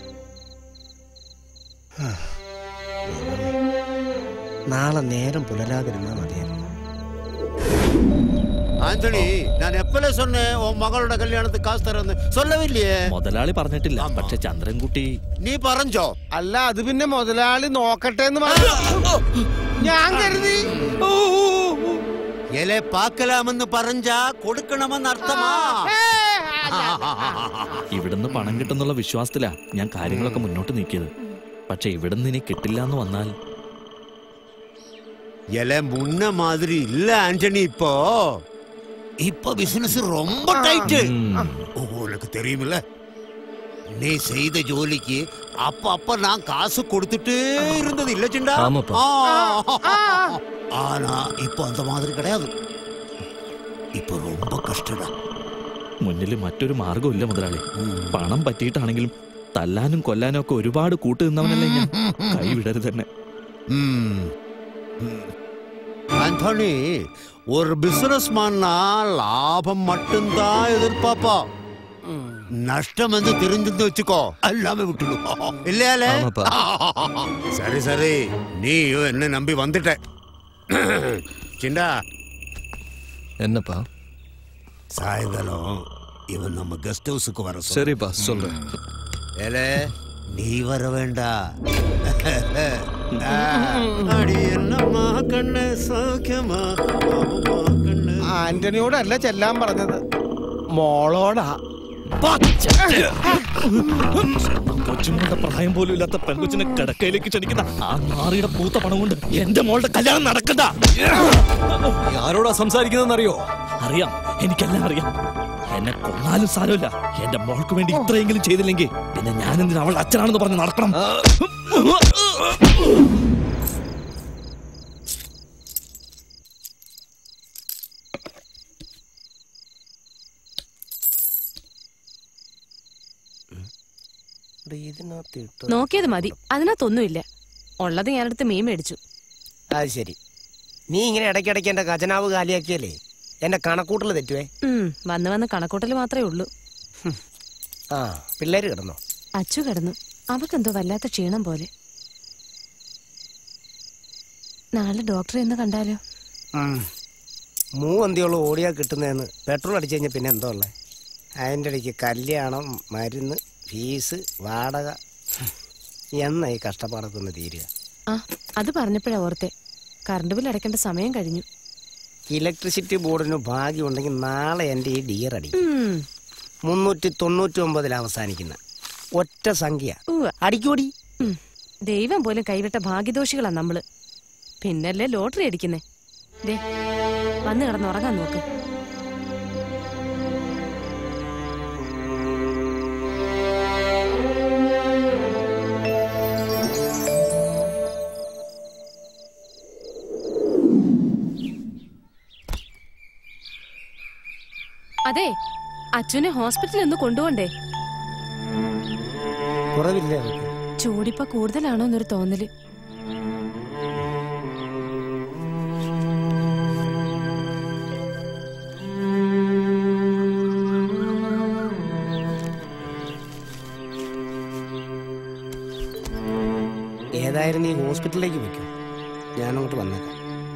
S1: ഹാ, ദൈവമേ. നാളെ നേരം പുലരാതിരുന്നാ മതിയായിരുന്നു
S20: ஆண்டனி நான் எப்பல சொன்னேன் உன் மகளோட கல்யாணத்துக்கு காசு தரேன்னு சொல்லவில்லையே
S5: മുതലാളി പറഞ്ഞിട്ടില്ല പക്ഷെ ചന്ദ്രൻകുട്ടി
S20: നീ പറഞ്ഞോ
S16: അല്ല അത് പിന്നെ മുതലാളി നോക്കട്ടെ എന്ന് പറഞ്ഞു ഞാൻ കരുതി
S20: എലെ പാക്കലാമെന്ന് പറഞ്ഞാ കൊടുക്കണമെന്ന് അർത്ഥമാ
S5: ഇവിടുന്ന് പണം കിട്ടുന്നുള്ള വിശ്വാസത്തിലാ ഞാൻ കാര്യങ്ങളൊക്കെ മുന്നോട്ട് നീക്കിയത് പക്ഷെ ഇവിടുന്ന് ഇനി കിട്ടില്ല എന്ന് വന്നാൽ
S20: எல முன்ன மாதிரி இல்ல ஆண்டனி இப்போ இப்ப பிசினஸ் ரொம்ப டைட் உனக்கு தெரியுமில்ல நீ செய்த ஜோலிக்கு அப்ப அப்ப நான் காசு கொடுத்துட்டே இருந்தது இல்ல சிண்டா
S5: ஆமாப்பா.
S20: ஆ. ஆனா இப்ப அந்த மாதிரி கிடையாது இப்ப ரொம்ப கஷ்டடா
S5: മുന്നിൽ മറ്റൊരു മാർഗമില്ല മുതലാളി പണം പറ്റിയിട്ടാണെങ്കിലും തല്ലാനും കൊല്ലാനും ഒക്കെ ഒരുപാട് കൂട്ടു നിന്നവനല്ലേ ഞാൻ കൈവിടരുത് തന്നെ
S20: ஆண்டனி ஒரு பிசினஸ் லாபம் மட்டும்தான் எதிர்பார்ப்பா நஷ்டம் வந்து தெரிஞ்சது வச்சுக்கோ எல்லாமே விட்டுடும் இல்லையால சரி சரி நீயும் என்ன நம்பி வந்துட்ட சிண்டா
S21: என்னப்பா
S20: சாயங்காலம் இவன் நம்ம கெஸ்ட் ஹவுஸுக்கு வர சொல்லு.
S21: சரிப்பா சொல்றேன்
S20: ஏலே நீ வர வேண்டாம் കണ്ണ് സൗഖ്യമാ
S16: ആന്റണിയോടല്ല ചെല്ലാൻ പറഞ്ഞത് മോളോടാ
S5: കൊച്ചുമോളുടെ പ്രായം പോലും ഇല്ലാത്ത പെൺകൊച്ചിനെ കിടക്കയിലേക്ക് ക്ഷണിക്കുന്ന ആ നാറിയുടെ പൂത്ത പണം കൊണ്ട് എന്റെ മോളുടെ കല്യാണം നടക്കണ്ട
S21: ആരോടാ സംസാരിക്കുന്നറിയോ
S5: അറിയാം എനിക്കെല്ലാം അറിയാം എന്നെ കൊന്നാലും സാരമില്ല എന്റെ മോൾക്ക് വേണ്ടി ഇത്രയെങ്കിലും ചെയ്തില്ലെങ്കിൽ പിന്നെ ഞാൻ എന്തിനാ അവളുടെ അച്ഛനാണെന്ന് പറഞ്ഞ് നടക്കണം
S1: ഇതിനകത്ത് ഇട്ടോ
S12: നോക്കിയത് മതി അതിനകത്തൊന്നുമില്ല ഉള്ളത് ഞാനെടുത്ത് മീൻ മേടിച്ചു
S1: അത് ശരി നീ ഇങ്ങനെ ഇടയ്ക്കിടയ്ക്ക് എന്റെ ഖജനാവ് കാലിയാക്കിയല്ലേ എന്റെ കണക്കൂട്ടൽ തെറ്റുവേ
S12: ഉം, വന്ന് വന്ന് കണക്കൂട്ടൽ മാത്രമേ ഉള്ളൂ
S1: ആ പിള്ളേര് കിടന്നോ
S12: അച്ചു കിടന്നു അവൾക്കെന്തോ വല്ലാത്ത ക്ഷീണം പോലെ നാളെ ഡോക്ടറെ എന്ന് കണ്ടാലോ
S1: മൂവന്തിയോളം ഓടിയാ കിട്ടുന്നതെന്ന് പെട്രോൾ അടിച്ചു കഴിഞ്ഞാൽ പിന്നെ എന്തോ ഉള്ളത് അതിൻ്റെ ഇടയ്ക്ക് കല്യാണം മരുന്ന് ഫീസ് വാടക എന്നാ ഈ കഷ്ടപ്പാടൊക്കെ ഒന്ന് തീരുക
S12: ആ അത് പറഞ്ഞപ്പോഴാ ഓർത്തെ കറണ്ട് ബിൽ അടയ്ക്കേണ്ട സമയം കഴിഞ്ഞു
S1: ഇലക്ട്രിസിറ്റി ബോർഡിന് ഭാഗ്യമുണ്ടെങ്കിൽ നാളെ എൻ്റെ ഈ ഡിയർ അടി
S12: ഉം,
S1: മുന്നൂറ്റി തൊണ്ണൂറ്റി ഒമ്പതിൽ അവസാനിക്കുന്ന ഒറ്റ സംഖ്യ
S12: ഉവ്വ.
S1: അടിക്കോടി
S12: ഉം. ദൈവം പോലും കൈവിട്ട ഭാഗ്യദോഷികളാ നമ്മള് പിന്നല്ലേ ലോട്ടറി അടിക്കുന്നേ ദേ വന്ന് കിടന്നുറങ്ങാൻ നോക്ക് അതെ അച്ഛനെ ഹോസ്പിറ്റലിൽ ഒന്ന് കൊണ്ടുപോണ്ടേ
S1: കുറവില്ലേ അവർക്ക്?
S12: ചൂടിപ്പ കൂടുതലാണോ എന്നൊരു തോന്നല്
S1: ഏതായാലും നീ ഹോസ്പിറ്റലിലേക്ക് വെക്കും ഞാനങ്ങോട്ട് വന്നേക്കാം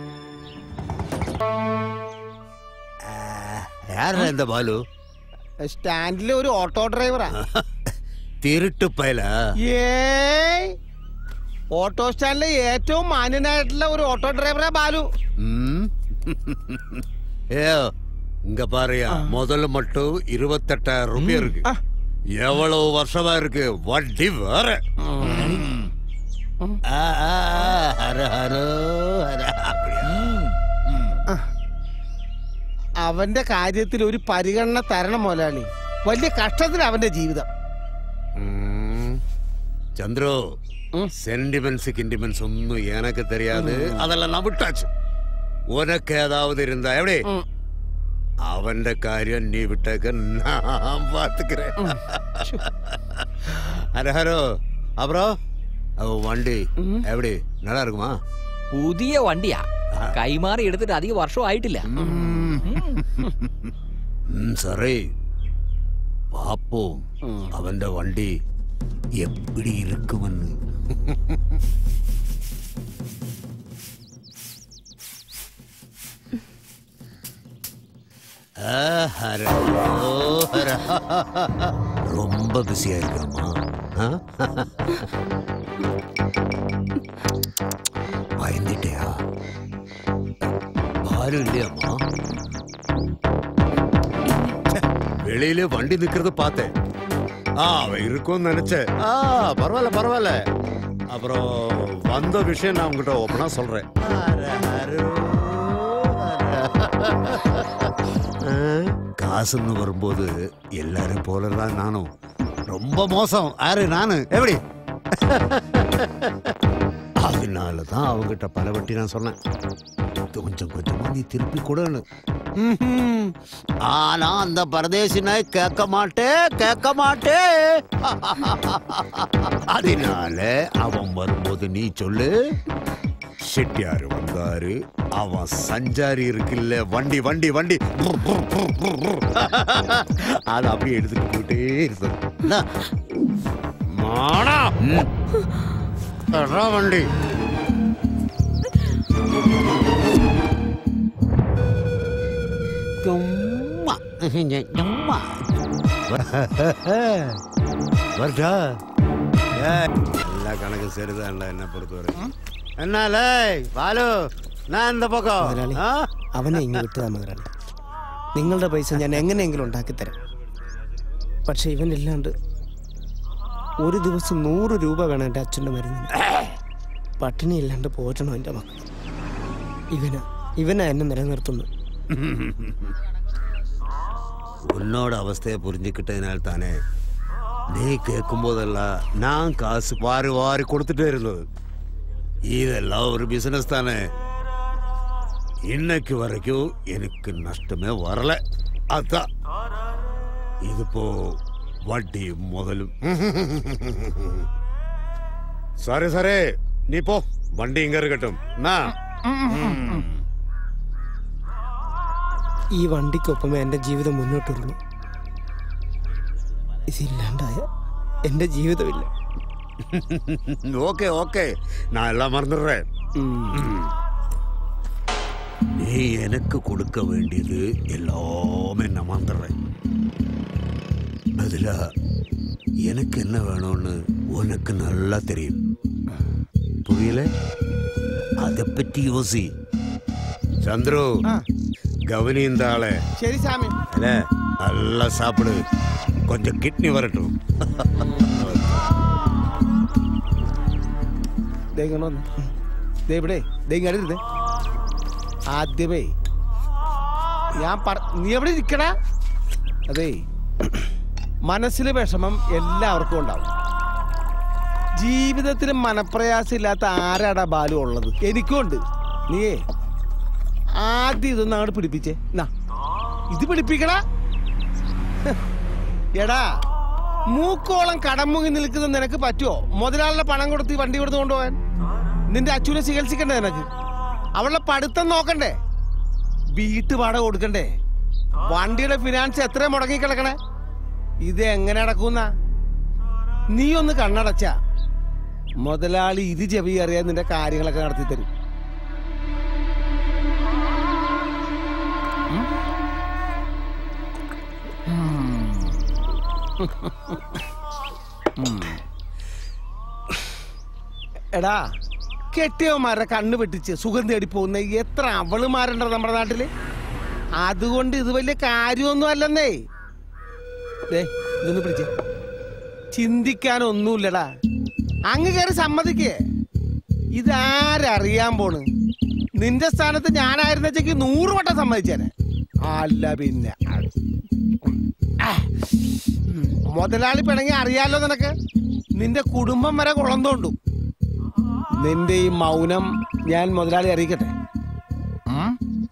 S20: யாரா இந்த பாலு
S16: സ്റ്റാൻഡിലെ ഒരു ഓട്ടോ ഡ്രൈവറാ
S20: திருட்டு பயல
S16: ഏയ് ഓട്ടോ സ്റ്റാൻഡിലെ ഏറ്റവും മാന്യനായിട്ടുള്ള ഒരു ഓട്ടോ ഡ്രൈവറാ ബാലു
S20: ம். ஏ இங்க பாருயா முதல்ல மட்டும் இருபத்தெட்டாயிரம் ரூபாய் இருக்கு எவ்வளவு வருஷமா இருக்கு வட்டி வேற ஆ, ஆ, ஆ, ஹர, ஹரோ, ஹர, அப்படியா?
S16: അവന്റെ കാര്യത്തിൽ ഒരു പരിഗണന തരണം മുതലാളി വലിയ കഷ്ടത്തിൽ അവന്റെ ജീവിതം
S20: ம். சந்துரு சென்டிமெண்ட்ஸ் கிண்டிமெண்ட்ஸ் ஒன்னும் எனக்கு தெரியாது அதெல்லாம் நான் விட்டாச்சு உனக்கு ஏதாவது இருந்தா எப்படி அவന്റെ കാര്യം നീ വിട്ടേക്ക് ഞാൻ പാത്തുக்கிறேன் ഹരോ அப்புறம் அவ வண்டி எப்படி நல்லா இருக்குமா
S19: പുതിയ വണ്ടിയാ കൈമാറി എടുത്തിട്ട് അധിക വർഷം ആയിട്ടില്ല
S20: ம், சரி பாப்போம் அவന്റെ വണ്ടി எப்படி இருக்குമെന്ന് ஆ, ஹர, ஓ, ஹர. ரொம்ப பிஸியா இருக்கிறோமா ஆ? பயந்துட்டியா பாரு இல்லையாம்மா வெளியில வண்டி நிக்கிறது பார்த்தேன் ஆ அவன் இருக்கும்னு நினைச்சேன் ஆ பரவாயில்ல பரவாயில்ல அப்புறம் வந்த விஷயம் நான் உங்ககிட்ட ஓப்பனா சொல்றேன் ஆ, காசுன்னு வரும்போது எல்லாரும் போலதான் நானும் ரொம்ப மோசம் யாரு நானு எப்படி அதனால தான் அவங்ககிட்ட பல வட்டி நான் சொன்னேன் கொஞ்சம் கொஞ்சமா நீ திருப்பி கொடுன்னு ம்ஹும். ஆனா அந்த பரதேசி நாய் கேட்க மாட்டே கேட்க மாட்டே அதனால அவன் வரும்போது நீ சொல்லு செட்டியாரு வந்தாரு அவன் சஞ்சாரி இருக்குல்ல வண்டி வண்டி வண்டி அதை அப்படியே எடுத்துட்டு போயிட்டே இருக்கணும் என்ன? மானா ம். அதான் வண்டி சும்மா சும்மா வரட்டா ஏய், എല്ലാ കണക്കും ചെറുതാണല്ലോ എന്നെ പുറത്ത് പറയും എന്നാലേ ബാലു ഞാൻ എന്താ പൊക്കോ
S1: മുതലാളി അവനെ ഇങ്ങ് വിട്ടുതാ മുതലാളി നിങ്ങളുടെ പൈസ ഞാൻ എങ്ങനെയെങ്കിലും ഉണ്ടാക്കിത്തരാം പക്ഷെ ഇവനില്ലാണ്ട് ഒരു ദിവസം നൂറ് രൂപ വേണം എൻ്റെ അച്ഛൻ്റെ മരുന്നിന് പട്ടിണി ഇല്ലാണ്ട് പോറ്റണം എൻ്റെ മക്കൾ ഇവന ഇവനാ എന്നെ നിലനിർത്തുന്നത്
S20: ഉന്നോட അവസ്ഥയെ പുരിഞ്ഞിക്കിട്ടതിനാൽ താനേ നീ കേൾക്കുമ്പോഴല്ല ഞാൻ കാശ് വാരി വാരി കൊടുത്തിട്ട് വരുന്നത് ഇതെല്ലാം ഒരു ബിസിനസ് താനേ இன்னைக்கு வரைக்கும் எனக்கு நஷ்டமே வரல அதான் ഇതിപ്പോ വട്ടിയും മുതലും സാറേ സാറേ നീ പോ വണ്ടി ഇങ്ങറി കിട്ടും നാ
S1: ഈ വണ്ടിക്കൊപ്പമേ എൻ്റെ ജീവിതം മുന്നോട്ടുള്ളൂ ഇതില്ലാണ്ടായ എൻ്റെ ജീവിതമില്ല
S20: ഓക്കെ ഓക്കെ நான் எல்லாம் மறந்துடுறேன் நீ எனக்கு கொடுக்க வேண்டியது எல்லாமே நான் மறந்துடுறேன் அதுல எனக்கு என்ன வேணும்னு உனக்கு நல்லா தெரியும் புரியல அதை பற்றி யோசி சந்துரு கவனி இந்த ஆளை
S16: ശരി സ്വാമി
S20: അല്ലേ നല്ല സാപ്പിട് കൊഞ്ചം കിഡ്നി വരട്ടും
S16: ദേ ഇങ്ങോട്ട് വന്ന്. ദേ ഇവിടെ ദേ ഇങ്ങോട്ട് ഇരുന്നേ ആദ്യമേ ഞാൻ പറ നീ എവിടെ ഇരിക്കടാ അതേ മനസ്സിൽ വിഷമം എല്ലാവർക്കും ഉണ്ടാവും ജീവിതത്തിൽ മനപ്രയാസം ഇല്ലാത്ത ആരാടാ ബാലു ഉള്ളത് എനിക്കും ഉണ്ട് നീയേ ആദ്യം ഇതൊന്ന് അങ്ങോട്ട് പിടിപ്പിച്ചേ നാ ഇത് പിടിപ്പിക്കടാ ഹ്. എടാ മൂക്കോളം കടം മുങ്ങി നിൽക്കുന്ന നിനക്ക് പറ്റുമോ മുതലാളിയുടെ പണം കൊടുത്ത് ഈ വണ്ടി കൊടുത്ത് കൊണ്ടുപോകാൻ നിന്റെ അച്ഛനെ ചികിത്സിക്കണ്ടേ നിനക്ക് അവളുടെ പഠിത്തം നോക്കണ്ടേ വീട്ടു വാടക കൊടുക്കണ്ടേ വണ്ടിയുടെ ഫിനാൻസ് എത്ര മുടങ്ങി കിടക്കണേ ഇത് എങ്ങനെ അടക്കുന്ന നീ ഒന്ന് കണ്ണടച്ച മുതലാളി ഇത് ചെവി അറിയാൻ നിന്റെ കാര്യങ്ങളൊക്കെ നടത്തി തരും എടാ കെട്ടിയവന്മാരുടെ കണ്ണ് വെട്ടിച്ച് സുഖം തേടി പോകുന്ന എത്ര അവളുമാരുണ്ടോ നമ്മുടെ നാട്ടില് അതുകൊണ്ട് ഇത് വലിയ കാര്യമൊന്നും അല്ലെന്നേ ദേ ഇതൊന്ന് പിടിച്ചേ ചിന്തിക്കാനൊന്നുമില്ലടാ അങ്ങ് കയറി സമ്മതിക്കേ ഇതാരറിയാൻ പോണ് നിന്റെ സ്ഥാനത്ത് ഞാനായിരുന്നെച്ചെങ്കിൽ നൂറ് വട്ടം സമ്മതിച്ചേനെ അല്ല പിന്നെ ആ. മുതലാളി പിണങ്ങി അറിയാലോ നിനക്ക് നിന്റെ കുടുംബം വരെ കുളം തോണ്ടും നിന്റെ ഈ മൗനം ഞാൻ മുതലാളി അറിയിക്കട്ടെ ഉം?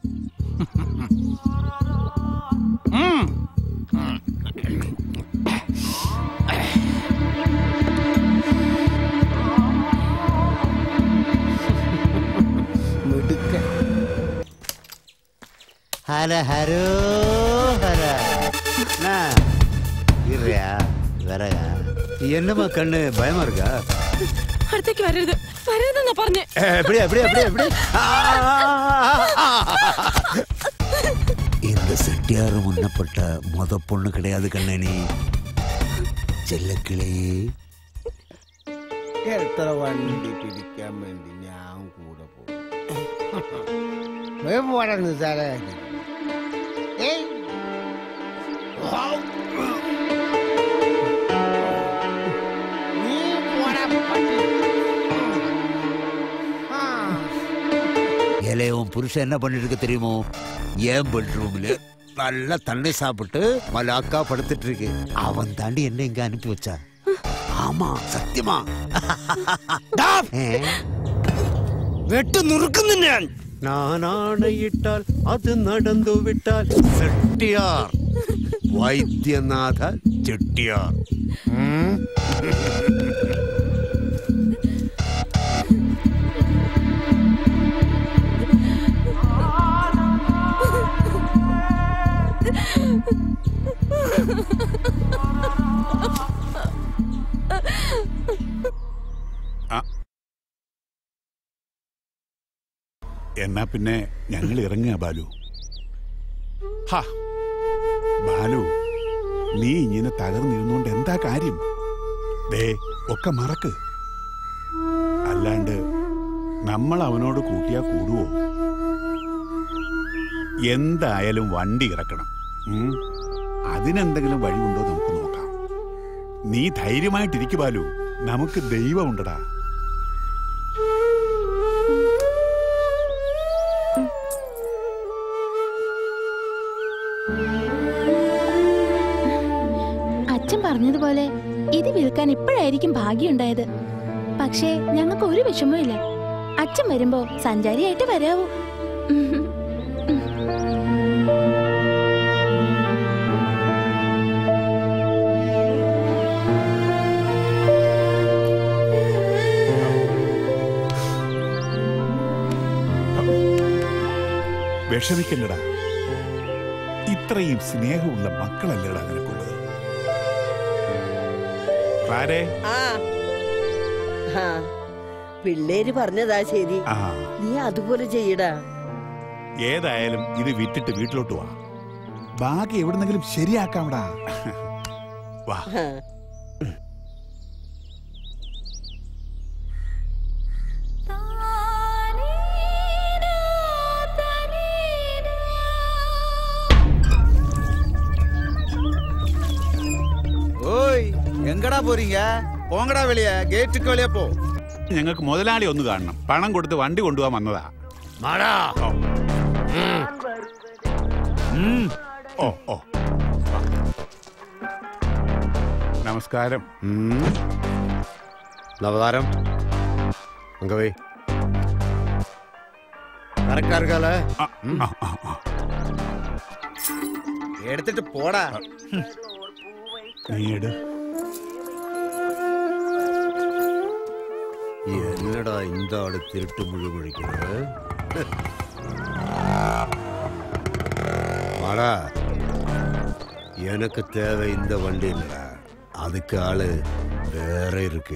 S16: ഉം. മിടുക്കൻ
S20: ஹர ஹரோ ஹர அண்ணா, இருயா வரகா என்னம்மா கண்ணு பயமா இருக்கா
S12: അടുത്തേക്ക് വരരുത് വരരുതെന്നാ പറഞ്ഞേ
S20: ஏ, எப்படி எப்படி எப்படி எப்படி இந்த செட்டியாரு முன்னப்பட்ட மொத பொண்ணு கிடையாது கண்ணனி ചെല്ലക്കിളിയേ
S16: എത്ര വണ്ടി പിടിക്കാൻ വേണ്ടി ഞാൻ കൂടെ പോകും പോടാ നിസ്സാരമാക്കി ഏയ് ഔ. നീ പോടാ പട്ടി. ആ
S20: இலையவன் புருஷன் என்ன பண்ணிட்டு இருக்கு தெரியுமோ ஏன் பெட்ரூம்ல நல்ல தண்ணி சாப்பிட்டு மலாக்கா படுத்துட்டு இருக்கு அவன் தாண்டி என்ன இங்க அனுப்பி வச்சா ஆமா சத்தியமா
S1: വെട്ട് നുറുക്കുന്നു ഞാൻ
S20: நான் ஆணையிட்டால் அது நடந்து விட்டால் செட்டியார் வைத்தியநாத செட்டியார் ம்?
S17: എന്നാ പിന്നെ ഞങ്ങൾ ഇറങ്ങുക ബാലു ഹാ ബാലു നീ ഇങ്ങനെ തകർന്നിരുന്നോണ്ട് എന്താ കാര്യം ദേ ഒക്കെ മറക്ക് അല്ലാണ്ട് നമ്മൾ അവനോട് കൂട്ടിയാ കൂടുവോ എന്തായാലും വണ്ടി ഇറക്കണം ഉം. അതിനെന്തെങ്കിലും വഴിയുണ്ടോ നമുക്ക് നോക്കാം നീ ധൈര്യമായിട്ടിരിക്കു ബാലു നമുക്ക് ദൈവമുണ്ടടാ
S15: അച്ഛൻ പറഞ്ഞതുപോലെ ഇത് വിൽക്കാൻ ഇപ്പോഴായിരിക്കും ഭാഗ്യമുണ്ടായത് പക്ഷേ ഞങ്ങൾക്ക് ഒരു വിഷമമില്ല അച്ഛൻ വരുമ്പോ സഞ്ചാരിയായിട്ട് വരാവൂ ഉം.
S17: വിഷമിക്കണ്ടടാ ഇത്രയും സ്നേഹമുള്ള മക്കളല്ലേടാ നിനക്കുള്ളത് ക്ലാരേ
S18: ആ ആ പിള്ളേര് പറഞ്ഞതാ ശരി
S17: ആ
S18: നീ അതുപോലെ ചെയ്യടാ
S17: ഏതായാലും ഇത് വിറ്റിട്ട് വീട്ടിലോട്ട് വാ ബാക്കി എവിടുന്നെങ്കിലും ശരിയാക്കാമടാ വാ
S18: ആ.
S10: ஓய் எங்கடா போறீங்க போங்கடா வெளிய கேட்டுக்கு வெளியே போ
S17: ഞങ്ങൾക്ക് മുതലാളി ഒന്ന് കാണണം പണം കൊടുത്ത് വണ്ടി കൊണ്ടുപോകാൻ വന്നതാ ഓ. ഉം. ഓ ഓ വാ. നമസ്കാരം
S20: நவதாரம் அங்க வை கரெக்டா இருக்கால
S10: எடுத்துட்டு போடா
S17: നീ എട്
S20: என்னடா இந்த ஆளு திருட்டு முழு முழிக்கிறது வாடா எனக்கு தேவை இந்த வண்டி இல்ல அதுக்கு ஆளு வேற இருக்கு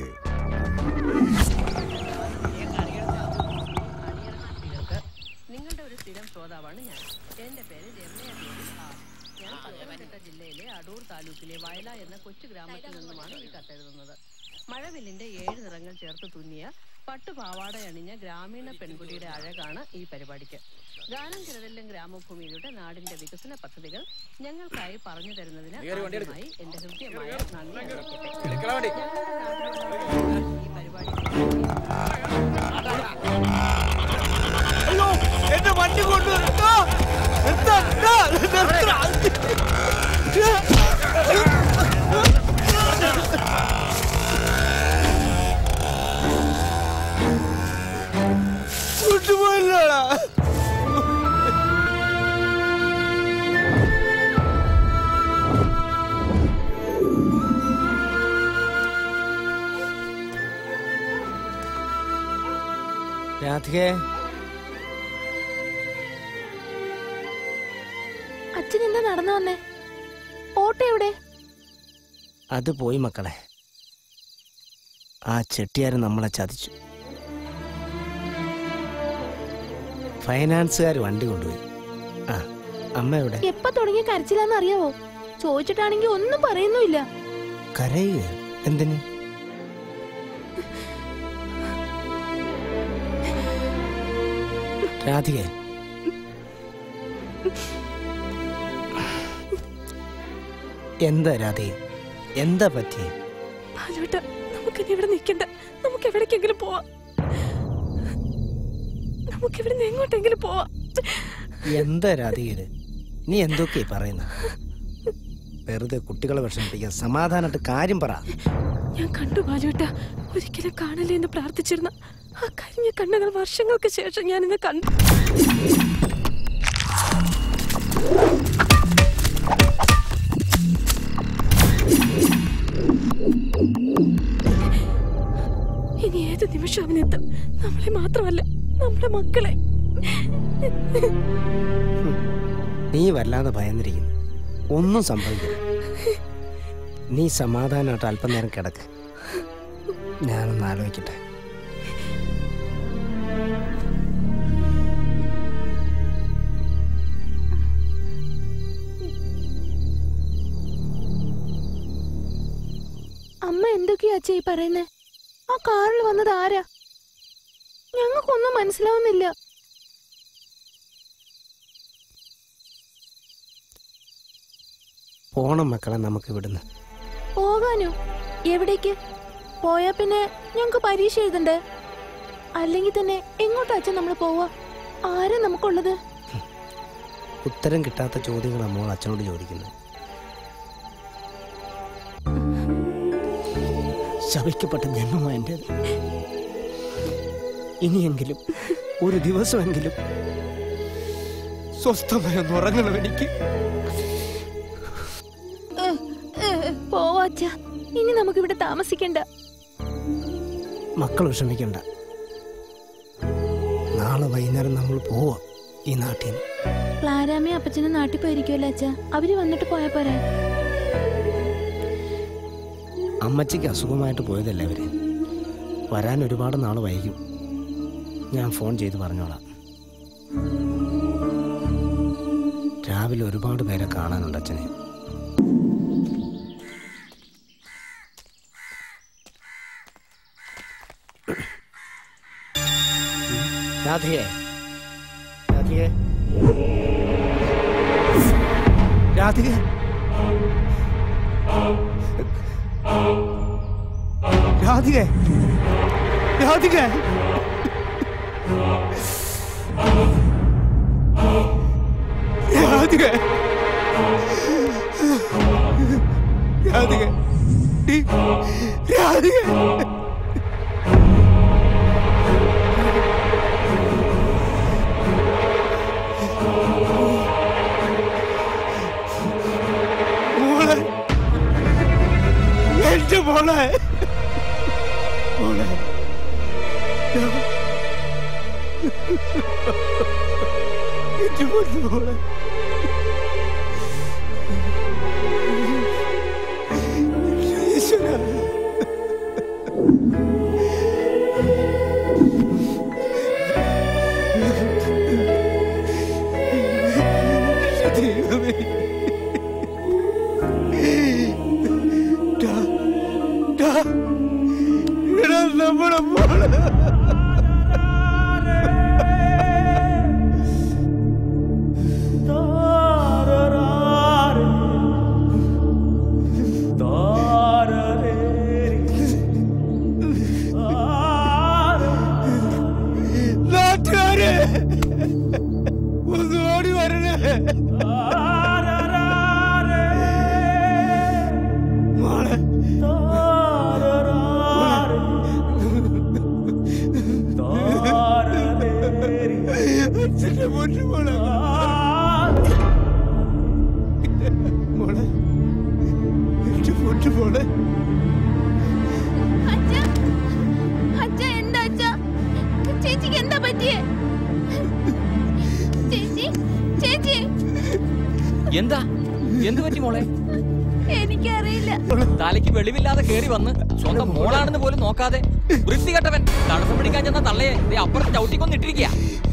S11: നിങ്ങളുടെ ഒരു സ്ഥിരം ശ്രോതാവാണ് ഞാൻ എന്റെ പേര് രമ്യ ബേബി ആർ. ഞാൻ പത്തനംതിട്ട ജില്ലയിലെ അടൂർ താലൂക്കിലെ വയല എന്ന കൊച്ചു ഗ്രാമത്തിൽ നിന്നുമാണ് ഈ കത്തെഴുതുന്നത് മഴവില്ലിന്റെ ഏഴ് നിറങ്ങൾ ചേർത്ത് തുന്നിയ പട്ടുപാവാട അണിഞ്ഞ ഗ്രാമീണ പെൺകുട്ടിയുടെ അഴകാണ് ഈ പരിപാടിക്ക് ഗാനം ചിലതെല്ലാം ഗ്രാമഭൂമിയിലൂടെ നാടിന്റെ വികസന പദ്ധതികൾ ഞങ്ങൾക്കായി പറഞ്ഞു തരുന്നതിന്
S10: നീ ഒരു വണ്ടി എടുക്ക്.
S11: ആദ്യമായി എന്റെ ഹൃദ്യമായ നന്ദി അറിയിക്കട്ടെ
S10: എടുക്കടാ വണ്ടി.
S11: ഈ പരിപാടി
S16: അയ്യോ എന്റെ വണ്ടി കൊണ്ടുവരട്ടോ നിർത്താ, നിർത്താ, നിർത്താ. കൊണ്ടുപോയില്ലോടാ
S1: രാധികേ
S15: അച്ഛൻ എന്താ നടന്നു വന്നേ ഓട്ടോ എവിടെ
S1: അത് പോയി മക്കളെ ആ ചെട്ടിയാര് നമ്മളെ ചതിച്ചു ഫൈനാൻസുകാർ വണ്ടി കൊണ്ടുപോയി ആ അമ്മ എവിടെ
S15: എപ്പ തുടങ്ങിയ കരച്ചിലാന്ന് അറിയാവോ ചോദിച്ചിട്ടാണെങ്കി ഒന്നും പറയുന്നുമില്ല
S1: കരയുക എന്തിന് രാധിക എന്താ രാധിക എന്താ പറ്റിയേ
S12: ബാലുവേട്ട നമുക്കിനി ഇവിടെ നിൽക്കണ്ട നമുക്ക് എവിടേക്കെങ്കിലും പോവാം നമുക്ക് ഇവിടെ നിന്ന് എങ്ങോട്ടെങ്കിലും പോവാം
S1: എന്താ രാധിക ഇത് നീ എന്തൊക്കെ പറയുന്ന വെറുതെ കുട്ടികളെ വിഷമിപ്പിക്കാൻ സമാധാനമായിട്ട് കാര്യം പറ
S12: ഞാൻ കണ്ടു ബാലുവേട്ട ഒരിക്കലും കാണല്ലേ എന്ന് പ്രാർത്ഥിച്ചിരുന്ന ആ കരിഞ്ഞ കണ്ണുകൾ വർഷങ്ങൾക്ക് ശേഷം ഞാൻ ഇന്ന് കണ്ടു ഇനി ഏത് നിമിഷം അവനെത്തും നമ്മളെ മാത്രമല്ല നമ്മുടെ മക്കളെ
S1: നീ വല്ലാതെ ഭയന്നിരിക്കുന്നു ഒന്നും സംഭവിക്കില്ല നീ സമാധാനമായിട്ട് അല്പനേരം കിടക്ക് ഞാനൊന്ന് ആലോചിക്കട്ടെ
S15: അമ്മ എന്തൊക്കെയാ അച്ഛാ ഈ പറയുന്നേ ആ കാറിൽ വന്നത് ആരാ ഞങ്ങൾക്കൊന്നും മനസ്സിലാവുന്നില്ല
S1: പോണം മക്കളെ നമുക്ക് ഇവിടുന്ന്
S15: പോകാനോ എവിടേക്ക് പോയാ പിന്നെ ഞങ്ങക്ക് പരീക്ഷ എഴുതണ്ടേ അല്ലെങ്കിൽ തന്നെ എങ്ങോട്ടാ അച്ഛൻ നമ്മൾ പോവാ ആരാ നമുക്കുള്ളത്
S1: ഉത്തരം കിട്ടാത്ത ചോദ്യങ്ങളാണ് മോൾ അച്ഛനോട് ചോദിക്കുന്നത് ശവിക്കപ്പെട്ട ജന്മമായ എൻ്റേത് ഇനിയെങ്കിലും ഒരു ദിവസമെങ്കിലും സ്വസ്ഥമായി ഒന്ന് ഉറങ്ങണം എനിക്ക്
S15: പോവാ അച്ഛ ഇനി നമുക്ക് ഇവിടെ താമസിക്കണ്ട
S1: മക്കൾ വിഷമിക്കണ്ട നാളെ വൈകുന്നേരം നമ്മൾ പോവാം ഈ നാട്ടിൽ നിന്ന്
S15: ക്ലാരാമയും അപ്പച്ചനും നാട്ടിൽ പോയിരിക്കുമല്ലോ അച്ഛ അവര് വന്നിട്ട് പോയാ പോരെ
S1: അമ്മച്ചിക്ക് അസുഖമായിട്ട് പോയതല്ലേ അവര് വരാൻ ഒരുപാട് നാൾ വൈകും ഞാൻ ഫോൺ ചെയ്ത് പറഞ്ഞോളാം രാവിലെ ഒരുപാട് പേരെ കാണാനുണ്ട് അച്ഛനെ രാധികേ രാധികേ രാധികേ രാധികേ രാധികേ രാധികേ രാധികേ ഡി, രാധികേ മോളെ എന്റെ മോളെ മോളെ എന്റെ പൊന്നു മോളെ ഈശ്വരാ. ദൈവമേ ഡാ, ഡാ, എടാ നമ്മുടെ മോള് നാട്ടുകാരെ ഒന്ന് ഓടി വരണേ മോളെ അച്ഛന്റെ പൊന്നു മോളെ മോളെ എന്റെ പൊന്നു മോളെ
S15: അച്ഛ എന്താ അച്ഛ ചേച്ചിക്ക് എന്താ പറ്റിയേ ചേച്ചി ചേച്ചി
S19: എന്താ എന്ത് പറ്റി മോളെ
S15: എനിക്കറിയില്ല
S19: തലയ്ക്ക് വെളിവില്ലാതെ കേറി വന്ന് സ്വന്തം മോളാണെന്ന് പോലും നോക്കാതെ വൃത്തികെട്ടവൻ തടസ്സം പിടിക്കാൻ ചെന്ന തള്ളയെ ദേ അപ്പുറത്ത് ചവിട്ടിക്കൊന്നിട്ടിരിക്കുക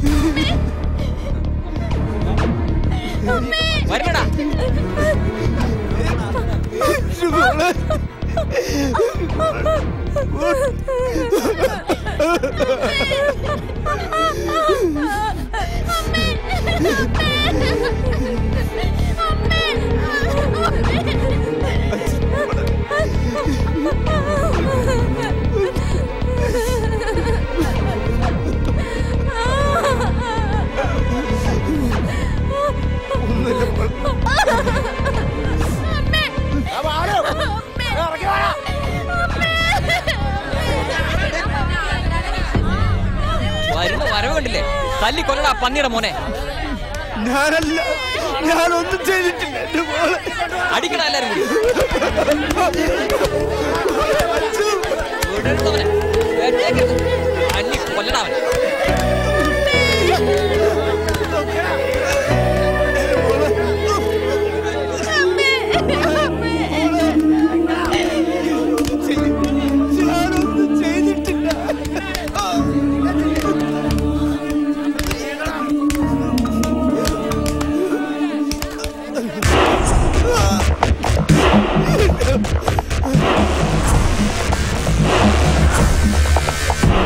S19: വരണടാ വരുന്ന വരവ് കണ്ടില്ലേ തല്ലി കൊല്ലടാ പന്നിയുടെ മോനെ
S16: ഞാനല്ല ഞാനൊന്നും ചെയ്തിട്ടില്ല എന്റെ മോളെ
S19: അടിക്കണ എല്ലാരും കൂടി വിടരുതവനെ. വെച്ചേക്കരുത്. തല്ലി കൊല്ലടാ അവനെ
S16: ഞാനൊന്നും ചെയ്തിട്ടില്ല
S15: ആ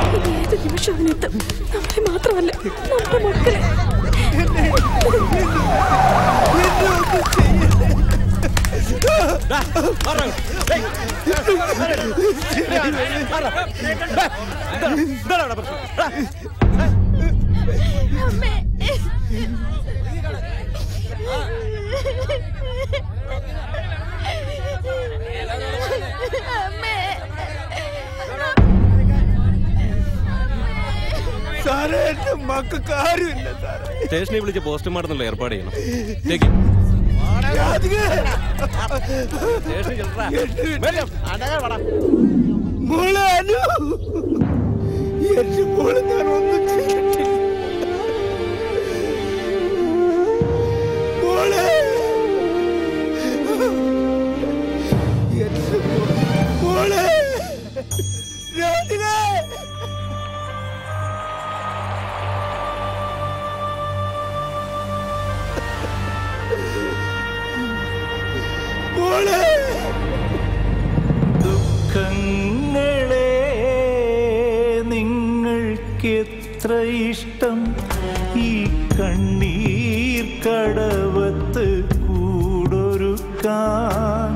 S12: നിമിഷം അവനെത്തും നമ്മളെ മാത്രമല്ല നമ്മുടെ മക്കളെ
S16: സാറേ എന്റെ മക്കൾക്ക് ആരുമില്ല സാറേ
S13: സ്റ്റേഷനിൽ വിളിച്ച് പോസ്റ്റ്മോർട്ടം ഏർപ്പാട് ചെയ്യണം ടേക്ക്
S16: മോളെ അനു എന്റെ മോളെ ഞാൻ ഒന്നും ചെയ്തിട്ടില്ല മോളെ എന്റെ മോ- മോളെ രാധികേ മോളെ
S22: ദുഃഖങ്ങളെ നിങ്ങൾക്കെത്ര ഇഷ്ടം ഈ കണ്ണീർ കടവത്ത് കൂടൊരുക്കാൻ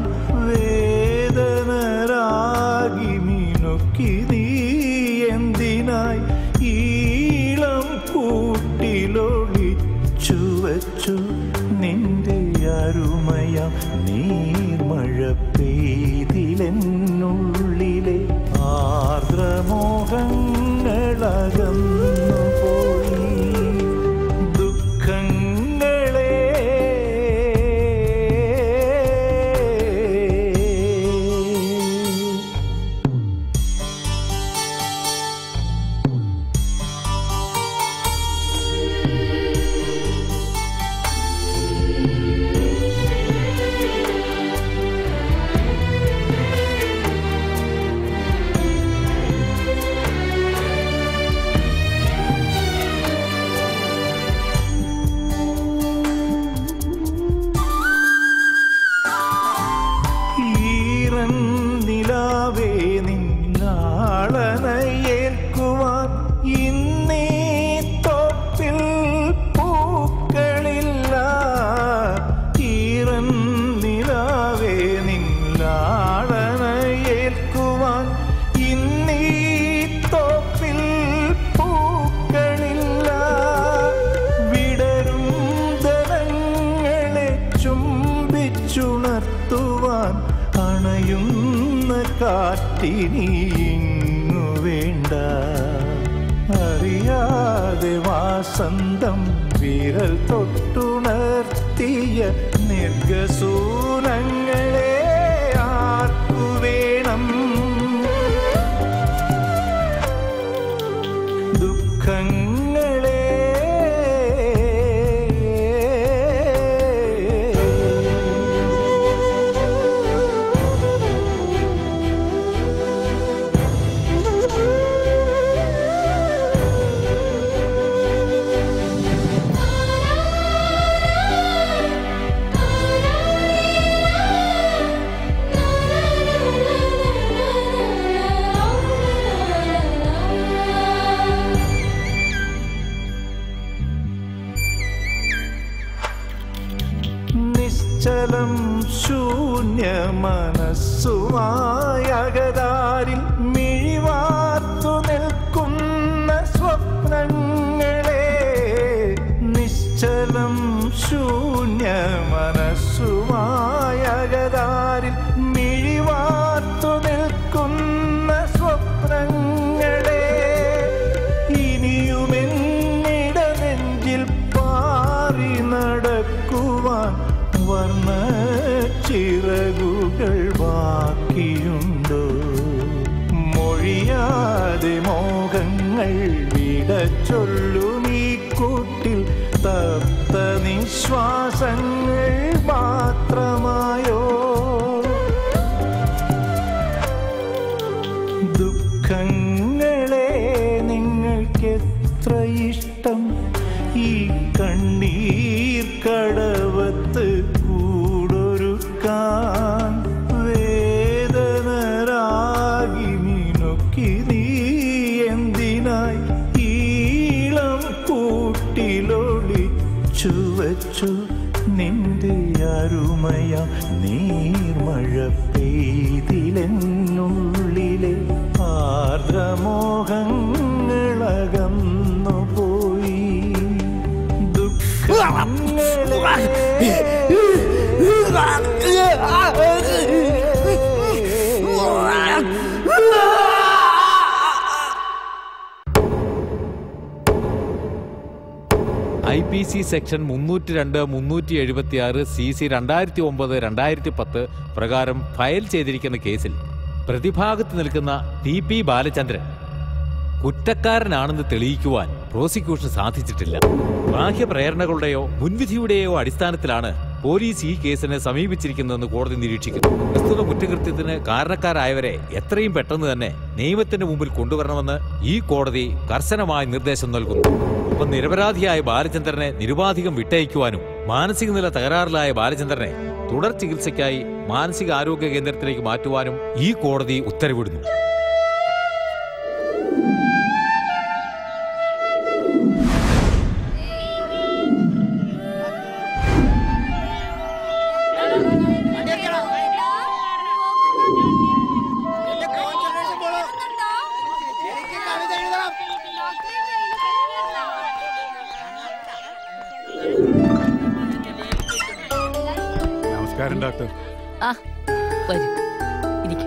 S22: വേദനരാഗി മിനുക്കി നീ എന്തിനായി ഈളം കൂട്ടിലൊളിച്ചു വച്ചു നിന്റെ അരുമയം നീർമഴ പെയ്തിലെന്നുള്ളിലെ ആർദ്രമോഹങ്ങളകന്നു പോയി ദുഃഖങ്ങളെ ഈറൻ നിലാവേ നിന്നാളനയേൽക്കുവാൻ ഇന്നീ തോപ്പിൽ പൂക്കളില്ല ഈറൻ നിലാവേ നിന്നാളനയേൽക്കുവാൻ ഇന്നീ തോപ്പിൽ പൂക്കളില്ല വിടരും ദളങ്ങളെ ചുംബിച്ചുണർത്തുവാൻ അണയുന്ന കാറ്റിനിങ്ങു വേണ്ട അറിയാതെ വാസന്തം വിരൽ തൊട്ടുണർത്തിയ നിർഗസൂനങ്ങളെ ആർക്കു വേണം ദുഃഖങ്ങളെ നിശ്ചലം ശൂന്യ മനസ്സുമായകതാരിൽ മിഴിവാർത്തു നിൽക്കുന്ന സ്വപ്നങ്ങളെ നിശ്ചലം ശൂന്യ മനസ്സുമായകതാരിൽ മിഴിവാർത്തു നിൽക്കുന്ന സ്വപ്നങ്ങളെ ഇനിയുമെന്നിട നെഞ്ചിൽ പാറി നടക്കുവാൻ വർണ്ണ ചിറകുകൾ ബാക്കിയുണ്ടോ മൊഴിയാതെ മോഹങ്ങൾ വിട ചൊല്ലും ഈ കൂട്ടിൽ തപ്ത നിശ്വാസങ്ങൾ മാത്രമായോ ദുഃഖങ്ങളെ നിങ്ങൾക്കെത്ര ഇഷ്ടം ഈ കണ്ണീർ കടവത്ത് കൂടൊരുക്കാൻ വേദനരാഗി മിനുക്കി നീ എന്തിനായി നിറച്ചു നിന്റെ അരുമയ നീർമഴ പെയ്തിലെന്നുള്ളിലെ ആർദ്രമോഹങ്ങളകന്നു പോയി
S2: ഐ പി സി സെക്ഷൻ മുന്നൂറ്റി രണ്ട് മുന്നൂറ്റി എഴുപത്തി ആറ് സി സി രണ്ടായിരത്തി ഒമ്പത് രണ്ടായിരത്തി പത്ത് പ്രകാരം ഫയൽ ചെയ്തിരിക്കുന്ന കേസിൽ പ്രതിഭാഗത്ത് നിൽക്കുന്ന ടി പി ബാലചന്ദ്രൻ കുറ്റക്കാരനാണെന്ന് തെളിയിക്കുവാൻ പ്രോസിക്യൂഷൻ സാധിച്ചിട്ടില്ല ബാഹ്യ പ്രേരണകളുടെയോ മുൻവിധിയുടെയോ അടിസ്ഥാനത്തിലാണ് പോലീസ് ഈ കേസിനെ സമീപിച്ചിരിക്കുന്നതെന്ന് കോടതി നിരീക്ഷിക്കുന്നു പ്രസ്തുത കുറ്റകൃത്യത്തിന് കാരണക്കാരായവരെ എത്രയും പെട്ടെന്ന് തന്നെ നിയമത്തിന്റെ മുമ്പിൽ കൊണ്ടുവരണമെന്ന് ഈ കോടതി കർശനമായ നിർദ്ദേശം നൽകുന്നു ഒപ്പം നിരപരാധിയായ ബാലചന്ദ്രനെ നിരുപാധികം വിട്ടയക്കുവാനും മാനസിക നില തകരാറിലായ ബാലചന്ദ്രനെ തുടർ ചികിത്സയ്ക്കായി മാനസിക ആരോഗ്യ കേന്ദ്രത്തിലേക്ക് മാറ്റുവാനും ഈ കോടതി ഉത്തരവിടുന്നു
S17: നമസ്കാരം ഡോക്ടർ
S6: ആ വരൂ ഇരിക്കും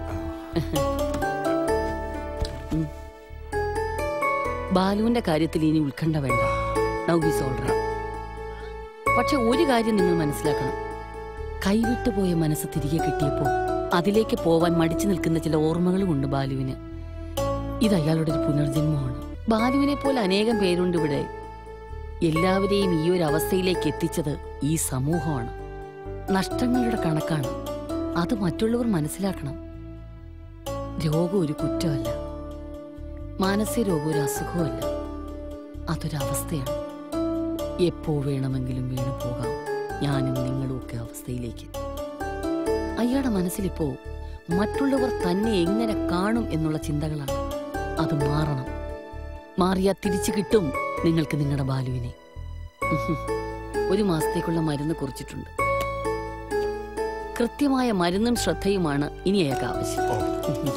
S6: ബാലുവിന്റെ കാര്യത്തിൽ ഇനി ഉത്കണ്ഠ വേണ്ട നൗ ഹിസ് ഓൾ പക്ഷെ ഒരു കാര്യം നിങ്ങൾ മനസ്സിലാക്കണം കൈവിട്ടു പോയ മനസ്സ് തിരികെ കിട്ടിയപ്പോൾ അതിലേക്ക് പോവാൻ മടിച്ചു നിൽക്കുന്ന ചില ഓർമ്മകളുമുണ്ട് ബാലുവിന് ഇത് അയാളുടെ ഒരു പുനർജന്മമാണ് ബാലുവിനെ പോലെ അനേകം പേരുണ്ട് ഇവിടെ എല്ലാവരെയും ഈ ഒരു അവസ്ഥയിലേക്ക് എത്തിച്ചത് ഈ സമൂഹമാണ് നഷ്ടങ്ങളുടെ കണക്കാണ് അത് മറ്റുള്ളവർ മനസ്സിലാക്കണം രോഗം ഒരു കുറ്റമല്ല മാനസിക രോഗം ഒരു അസുഖമല്ല അതൊരവസ്ഥയാണ് എപ്പോ വേണമെങ്കിലും വീണു പോകാം ഞാനും നിങ്ങളും ഒക്കെ അവസ്ഥയിലേക്ക് അയാളുടെ മനസ്സിലിപ്പോ മറ്റുള്ളവർ തന്നെ എങ്ങനെ കാണും എന്നുള്ള ചിന്തകളാണ് അത് മാറണം മാറിയാ തിരിച്ചു കിട്ടും നിങ്ങൾക്ക് നിങ്ങളുടെ ബാലുവിനെ ഉഹും. ഒരു മാസത്തേക്കുള്ള മരുന്ന് കുറിച്ചിട്ടുണ്ട് കൃത്യമായ മരുന്നും ശ്രദ്ധയുമാണ് ഇനി അയാൾക്ക് ആവശ്യം ഉഹും.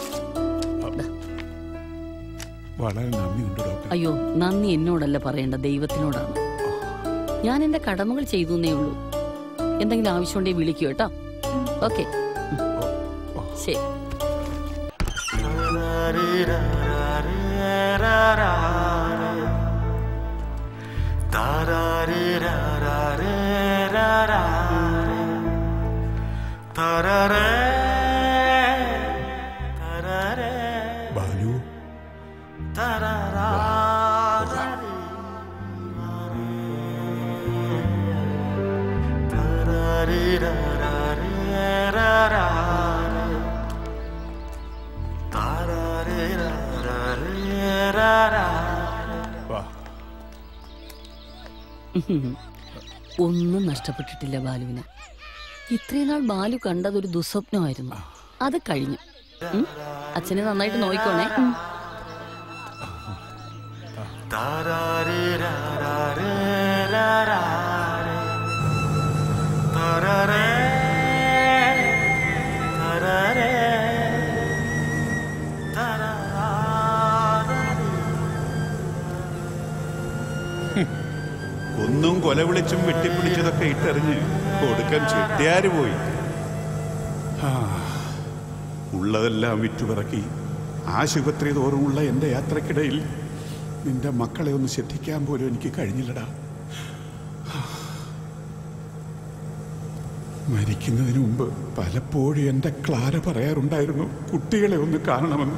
S17: വളരെ നന്ദിയുണ്ട് ഡോക്ടർ
S6: അയ്യോ നന്ദി എന്നോടല്ല പറയേണ്ട ദൈവത്തിനോടാണ് ഞാൻ എന്റെ കടമകൾ ചെയ്തു എന്നേ ഉള്ളൂ എന്തെങ്കിലും ആവശ്യമുണ്ടെങ്കിൽ വിളിക്കൂ കേട്ടോ ഓക്കെ ശരി
S17: ബാലു
S6: ഉഹും. ഒന്നും നഷ്ടപ്പെട്ടിട്ടില്ല ബാലുവിന് ഇത്രയും നാൾ ബാലു കണ്ടതൊരു ദുസ്വപ്നമായിരുന്നു അത് കഴിഞ്ഞു ഉം? അച്ഛനെ നന്നായിട്ട് നോയിക്കോണേ
S17: ഒന്നും കൊല വിളിച്ചും വെട്ടിപ്പിടിച്ചതൊക്കെ ഇട്ടെറിഞ്ഞ് കൊടുക്കാൻ ചെട്ടിയാര് പോയി ആ, ഉള്ളതെല്ലാം വിറ്റുപിറക്കി ആശുപത്രി തോറുമുള്ള എൻ്റെ യാത്രക്കിടയിൽ നിന്റെ മക്കളെ ഒന്ന് ശ്രദ്ധിക്കാൻ പോലും എനിക്ക് കഴിഞ്ഞില്ലടാ മരിക്കുന്നതിന് മുമ്പ് പലപ്പോഴും എൻ്റെ ക്ലാര പറയാറുണ്ടായിരുന്നു കുട്ടികളെ ഒന്ന് കാണണമെന്ന്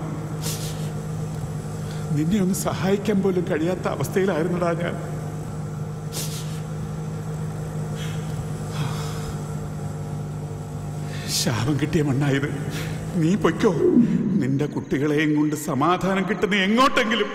S17: നിന്നെ ഒന്ന് സഹായിക്കാൻ പോലും കഴിയാത്ത അവസ്ഥയിലായിരുന്നടാ ഞാൻ ശാപം കിട്ടിയ മണ്ണായത് നീ പൊയ്ക്കോ നിന്റെ കുട്ടികളെയും കൊണ്ട് സമാധാനം കിട്ടുന്ന എങ്ങോട്ടെങ്കിലും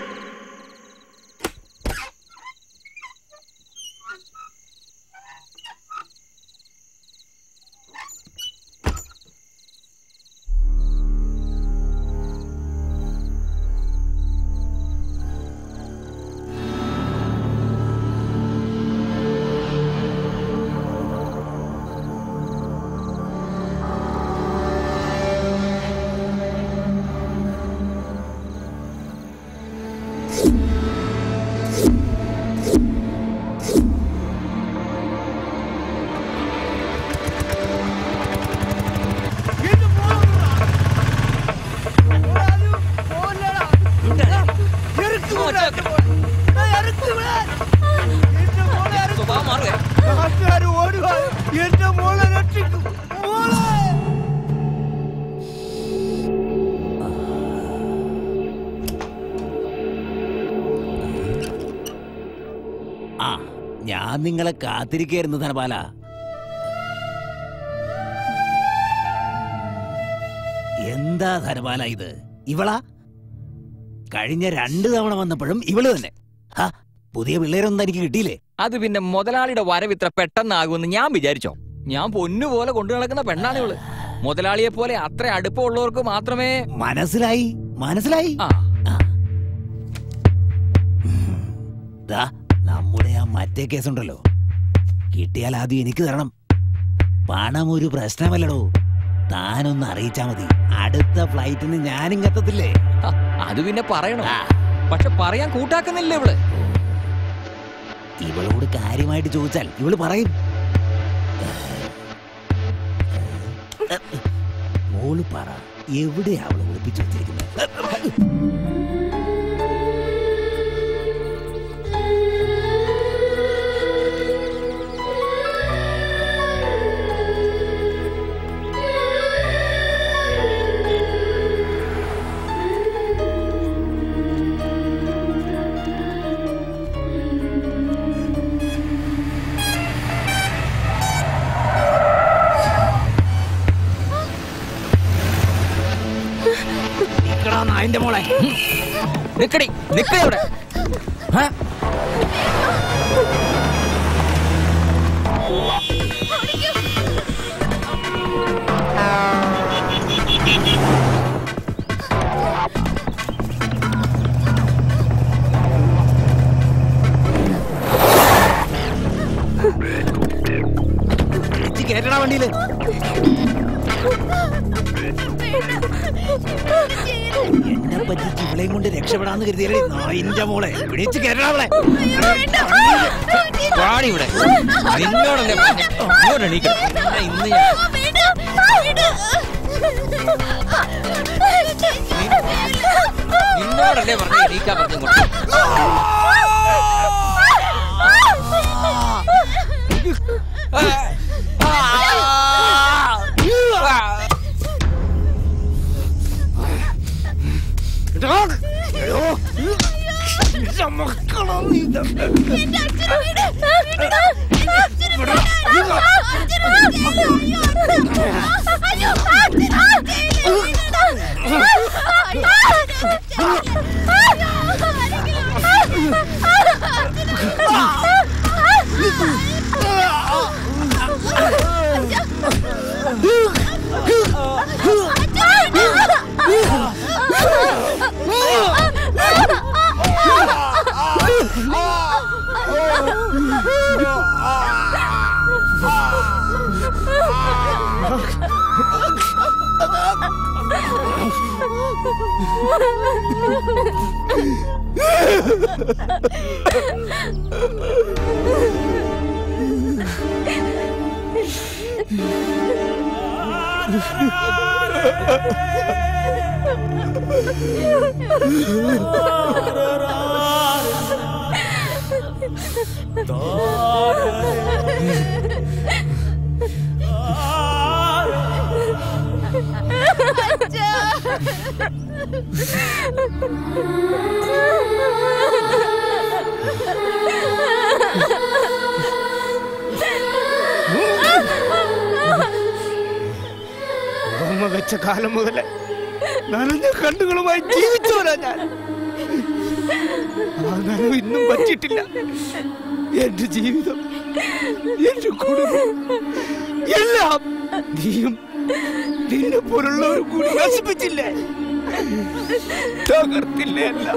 S22: നാട്ടുകാർ ഓടുക എന്റെ മോളെ രക്ഷിക്കും മോളെ
S7: ആ ഞാൻ നിങ്ങളെ കാത്തിരിക്കായിരുന്നു ധനപാല എന്താ ധനപാല ഇത് ഇവളാ കഴിഞ്ഞ രണ്ട് തവണ വന്നപ്പോഴും ഇവള് തന്നെ ഹാ, പുതിയ പിള്ളേരൊന്നും തനിക്ക് കിട്ടിയില്ലേ
S19: അത് പിന്നെ മുതലാളിയുടെ വരവ് ഇത്ര പെട്ടെന്നാകുമെന്ന് ഞാൻ വിചാരിച്ചോ ഞാൻ പൊന്നുപോലെ കൊണ്ടു നടക്കുന്ന പെണ്ണാണ് ഇവള് മുതലാളിയെ പോലെ അത്ര അടുപ്പമുള്ളവർക്ക് മാത്രമേ
S7: മനസ്സിലായി മനസ്സിലായി
S19: ആ.
S7: ദാ നമ്മുടെ ആ മറ്റേ കേസുണ്ടല്ലോ കിട്ടിയാൽ ആദ്യം എനിക്ക് തരണം പണം ഒരു പ്രശ്നമല്ലടോ താനൊന്ന് അറിയിച്ചാ മതി അടുത്ത ഫ്ലൈറ്റിന് ഞാനിങ്ങെത്തത്തില്ലേ
S19: ഹ, അത് പിന്നെ പറയണോ പക്ഷെ പറയാൻ കൂട്ടാക്കുന്നില്ല ഇവള്
S7: ഇവളോട് കാര്യമായിട്ട് ചോദിച്ചാൽ ഇവള് പറയും മോള് പറ എവിടെയാ അവള് ഒളിപ്പിച്ചു വെച്ചിരിക്കുന്നത് നിക്കടാ നായന്റെ മോളെ
S19: നിക്കടി നിക്കടി അവിടെ ഹ?
S7: ഇച്ചി കേറ്റടാ വണ്ടിയില് എന്നെ പറ്റിച്ച് ഇവളെയും കൊണ്ട് രക്ഷപ്പെടാന്ന് കരുതിയല്ലേ നായിന്റെ മോളെ പിടിച്ച് കേറ്റടാ അവളെ
S19: പാടി ഇവിടെ നിന്നോടല്ലേ പറഞ്ഞെ? ഇങ്ങോട്ട് എണീക്കണം. നിന്നെ ഇന്ന് ഞാൻ നിന്നോടല്ലേ പറഞ്ഞ എണീക്കാൻ പറഞ്ഞു
S16: ഓർമ്മ വെച്ച കാലം മുതലേ നനഞ്ഞ കണ്ണുകളുമായി ജീവിച്ചവരാ ഞാൻ ആ നനവ് ഇന്നും പറ്റിയിട്ടില്ല എന്റെ ജീവിതം എന്റെ കുടുംബം എല്ലാം നീയും നിന്നെ പോലുള്ളവരും കൂടി നശിപ്പിച്ചില്ലേ തകർത്തില്ലേ എല്ലാം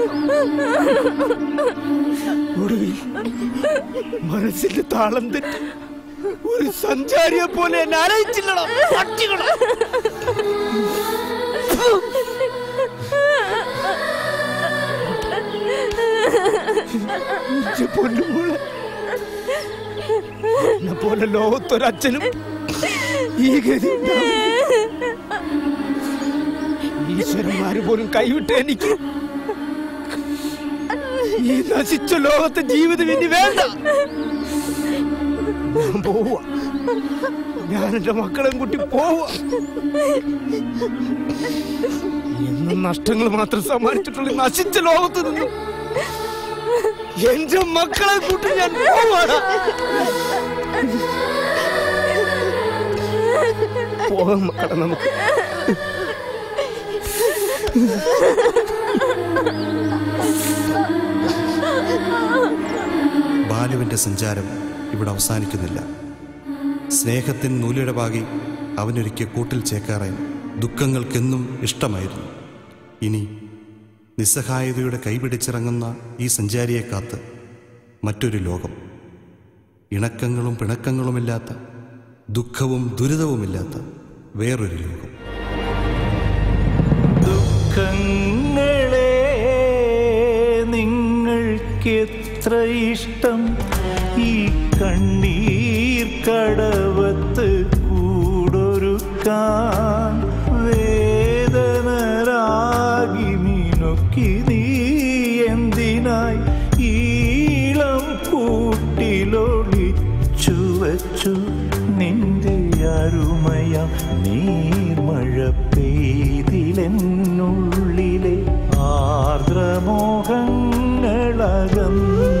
S16: ഒടുവിൽ മനസ്സിന്റെ താളം തെറ്റി ഒരു സഞ്ചാരിയെ പോലെ എന്നെ അലയിച്ചില്ലടോ പട്ടികളെ എന്റെ പൊന്നുമോളെ എന്നെ പോലെ ലോകത്തൊരച്ഛനും ഈ ഗതി ഉണ്ടാവില്ല. ഈശ്വരന്മാര് പോലും കൈവിട്ട് എനിക്ക്
S22: ഈ നശിച്ച ലോകത്തെ ജീവിതം ഇനി വേണ്ട ഞാൻ പോവാ ഞാൻ എന്റെ മക്കളെയും കൂട്ടി പോവാ എന്നും നഷ്ടങ്ങൾ മാത്രം സമ്മാനിച്ചിട്ടുള്ള ഈ നശിച്ച ലോകത്ത് നിന്നും എന്റെ മക്കളെ കൂട്ടി ഞാൻ പോവാടാ പോകാം മക്കളെ നമുക്ക്
S4: ബാലുവിന്റെ സഞ്ചാരം ഇവിടെ അവസാനിക്കുന്നില്ല സ്നേഹത്തിൻ നൂലിടവാകി അവനൊരിക്കൽ കൂട്ടിൽ ചേക്കാറാൻ ദുഃഖങ്ങൾക്കെന്നും ഇഷ്ടമായിരുന്നു ഇനി നിസ്സഹായതയുടെ കൈപിടിച്ചിറങ്ങുന്ന ഈ സഞ്ചാരിയെ കാത്ത് മറ്റൊരു ലോകം ഇണക്കങ്ങളും പിണക്കങ്ങളുമില്ലാത്ത ദുഃഖവും ദുരിതവുമില്ലാത്ത വേറൊരു ലോകം
S14: ദുഃഖങ്ങളെ നിങ്ങൾക്കെത്ര ഇഷ്ടം ഈ കണ്ണീർ കടവത്ത് കൂടൊരുക്കാൻ വേദനരാഗി മിനുക്കി നീ എന്തിനായി ഈളം കൂട്ടിലൊളിച്ചു വച്ചു നിന്റെ അരുമയാം നീർമഴ പെയ്തിലെന്നുള്ളിലെ ആർദ്രമോഹങ്ങളകന്നു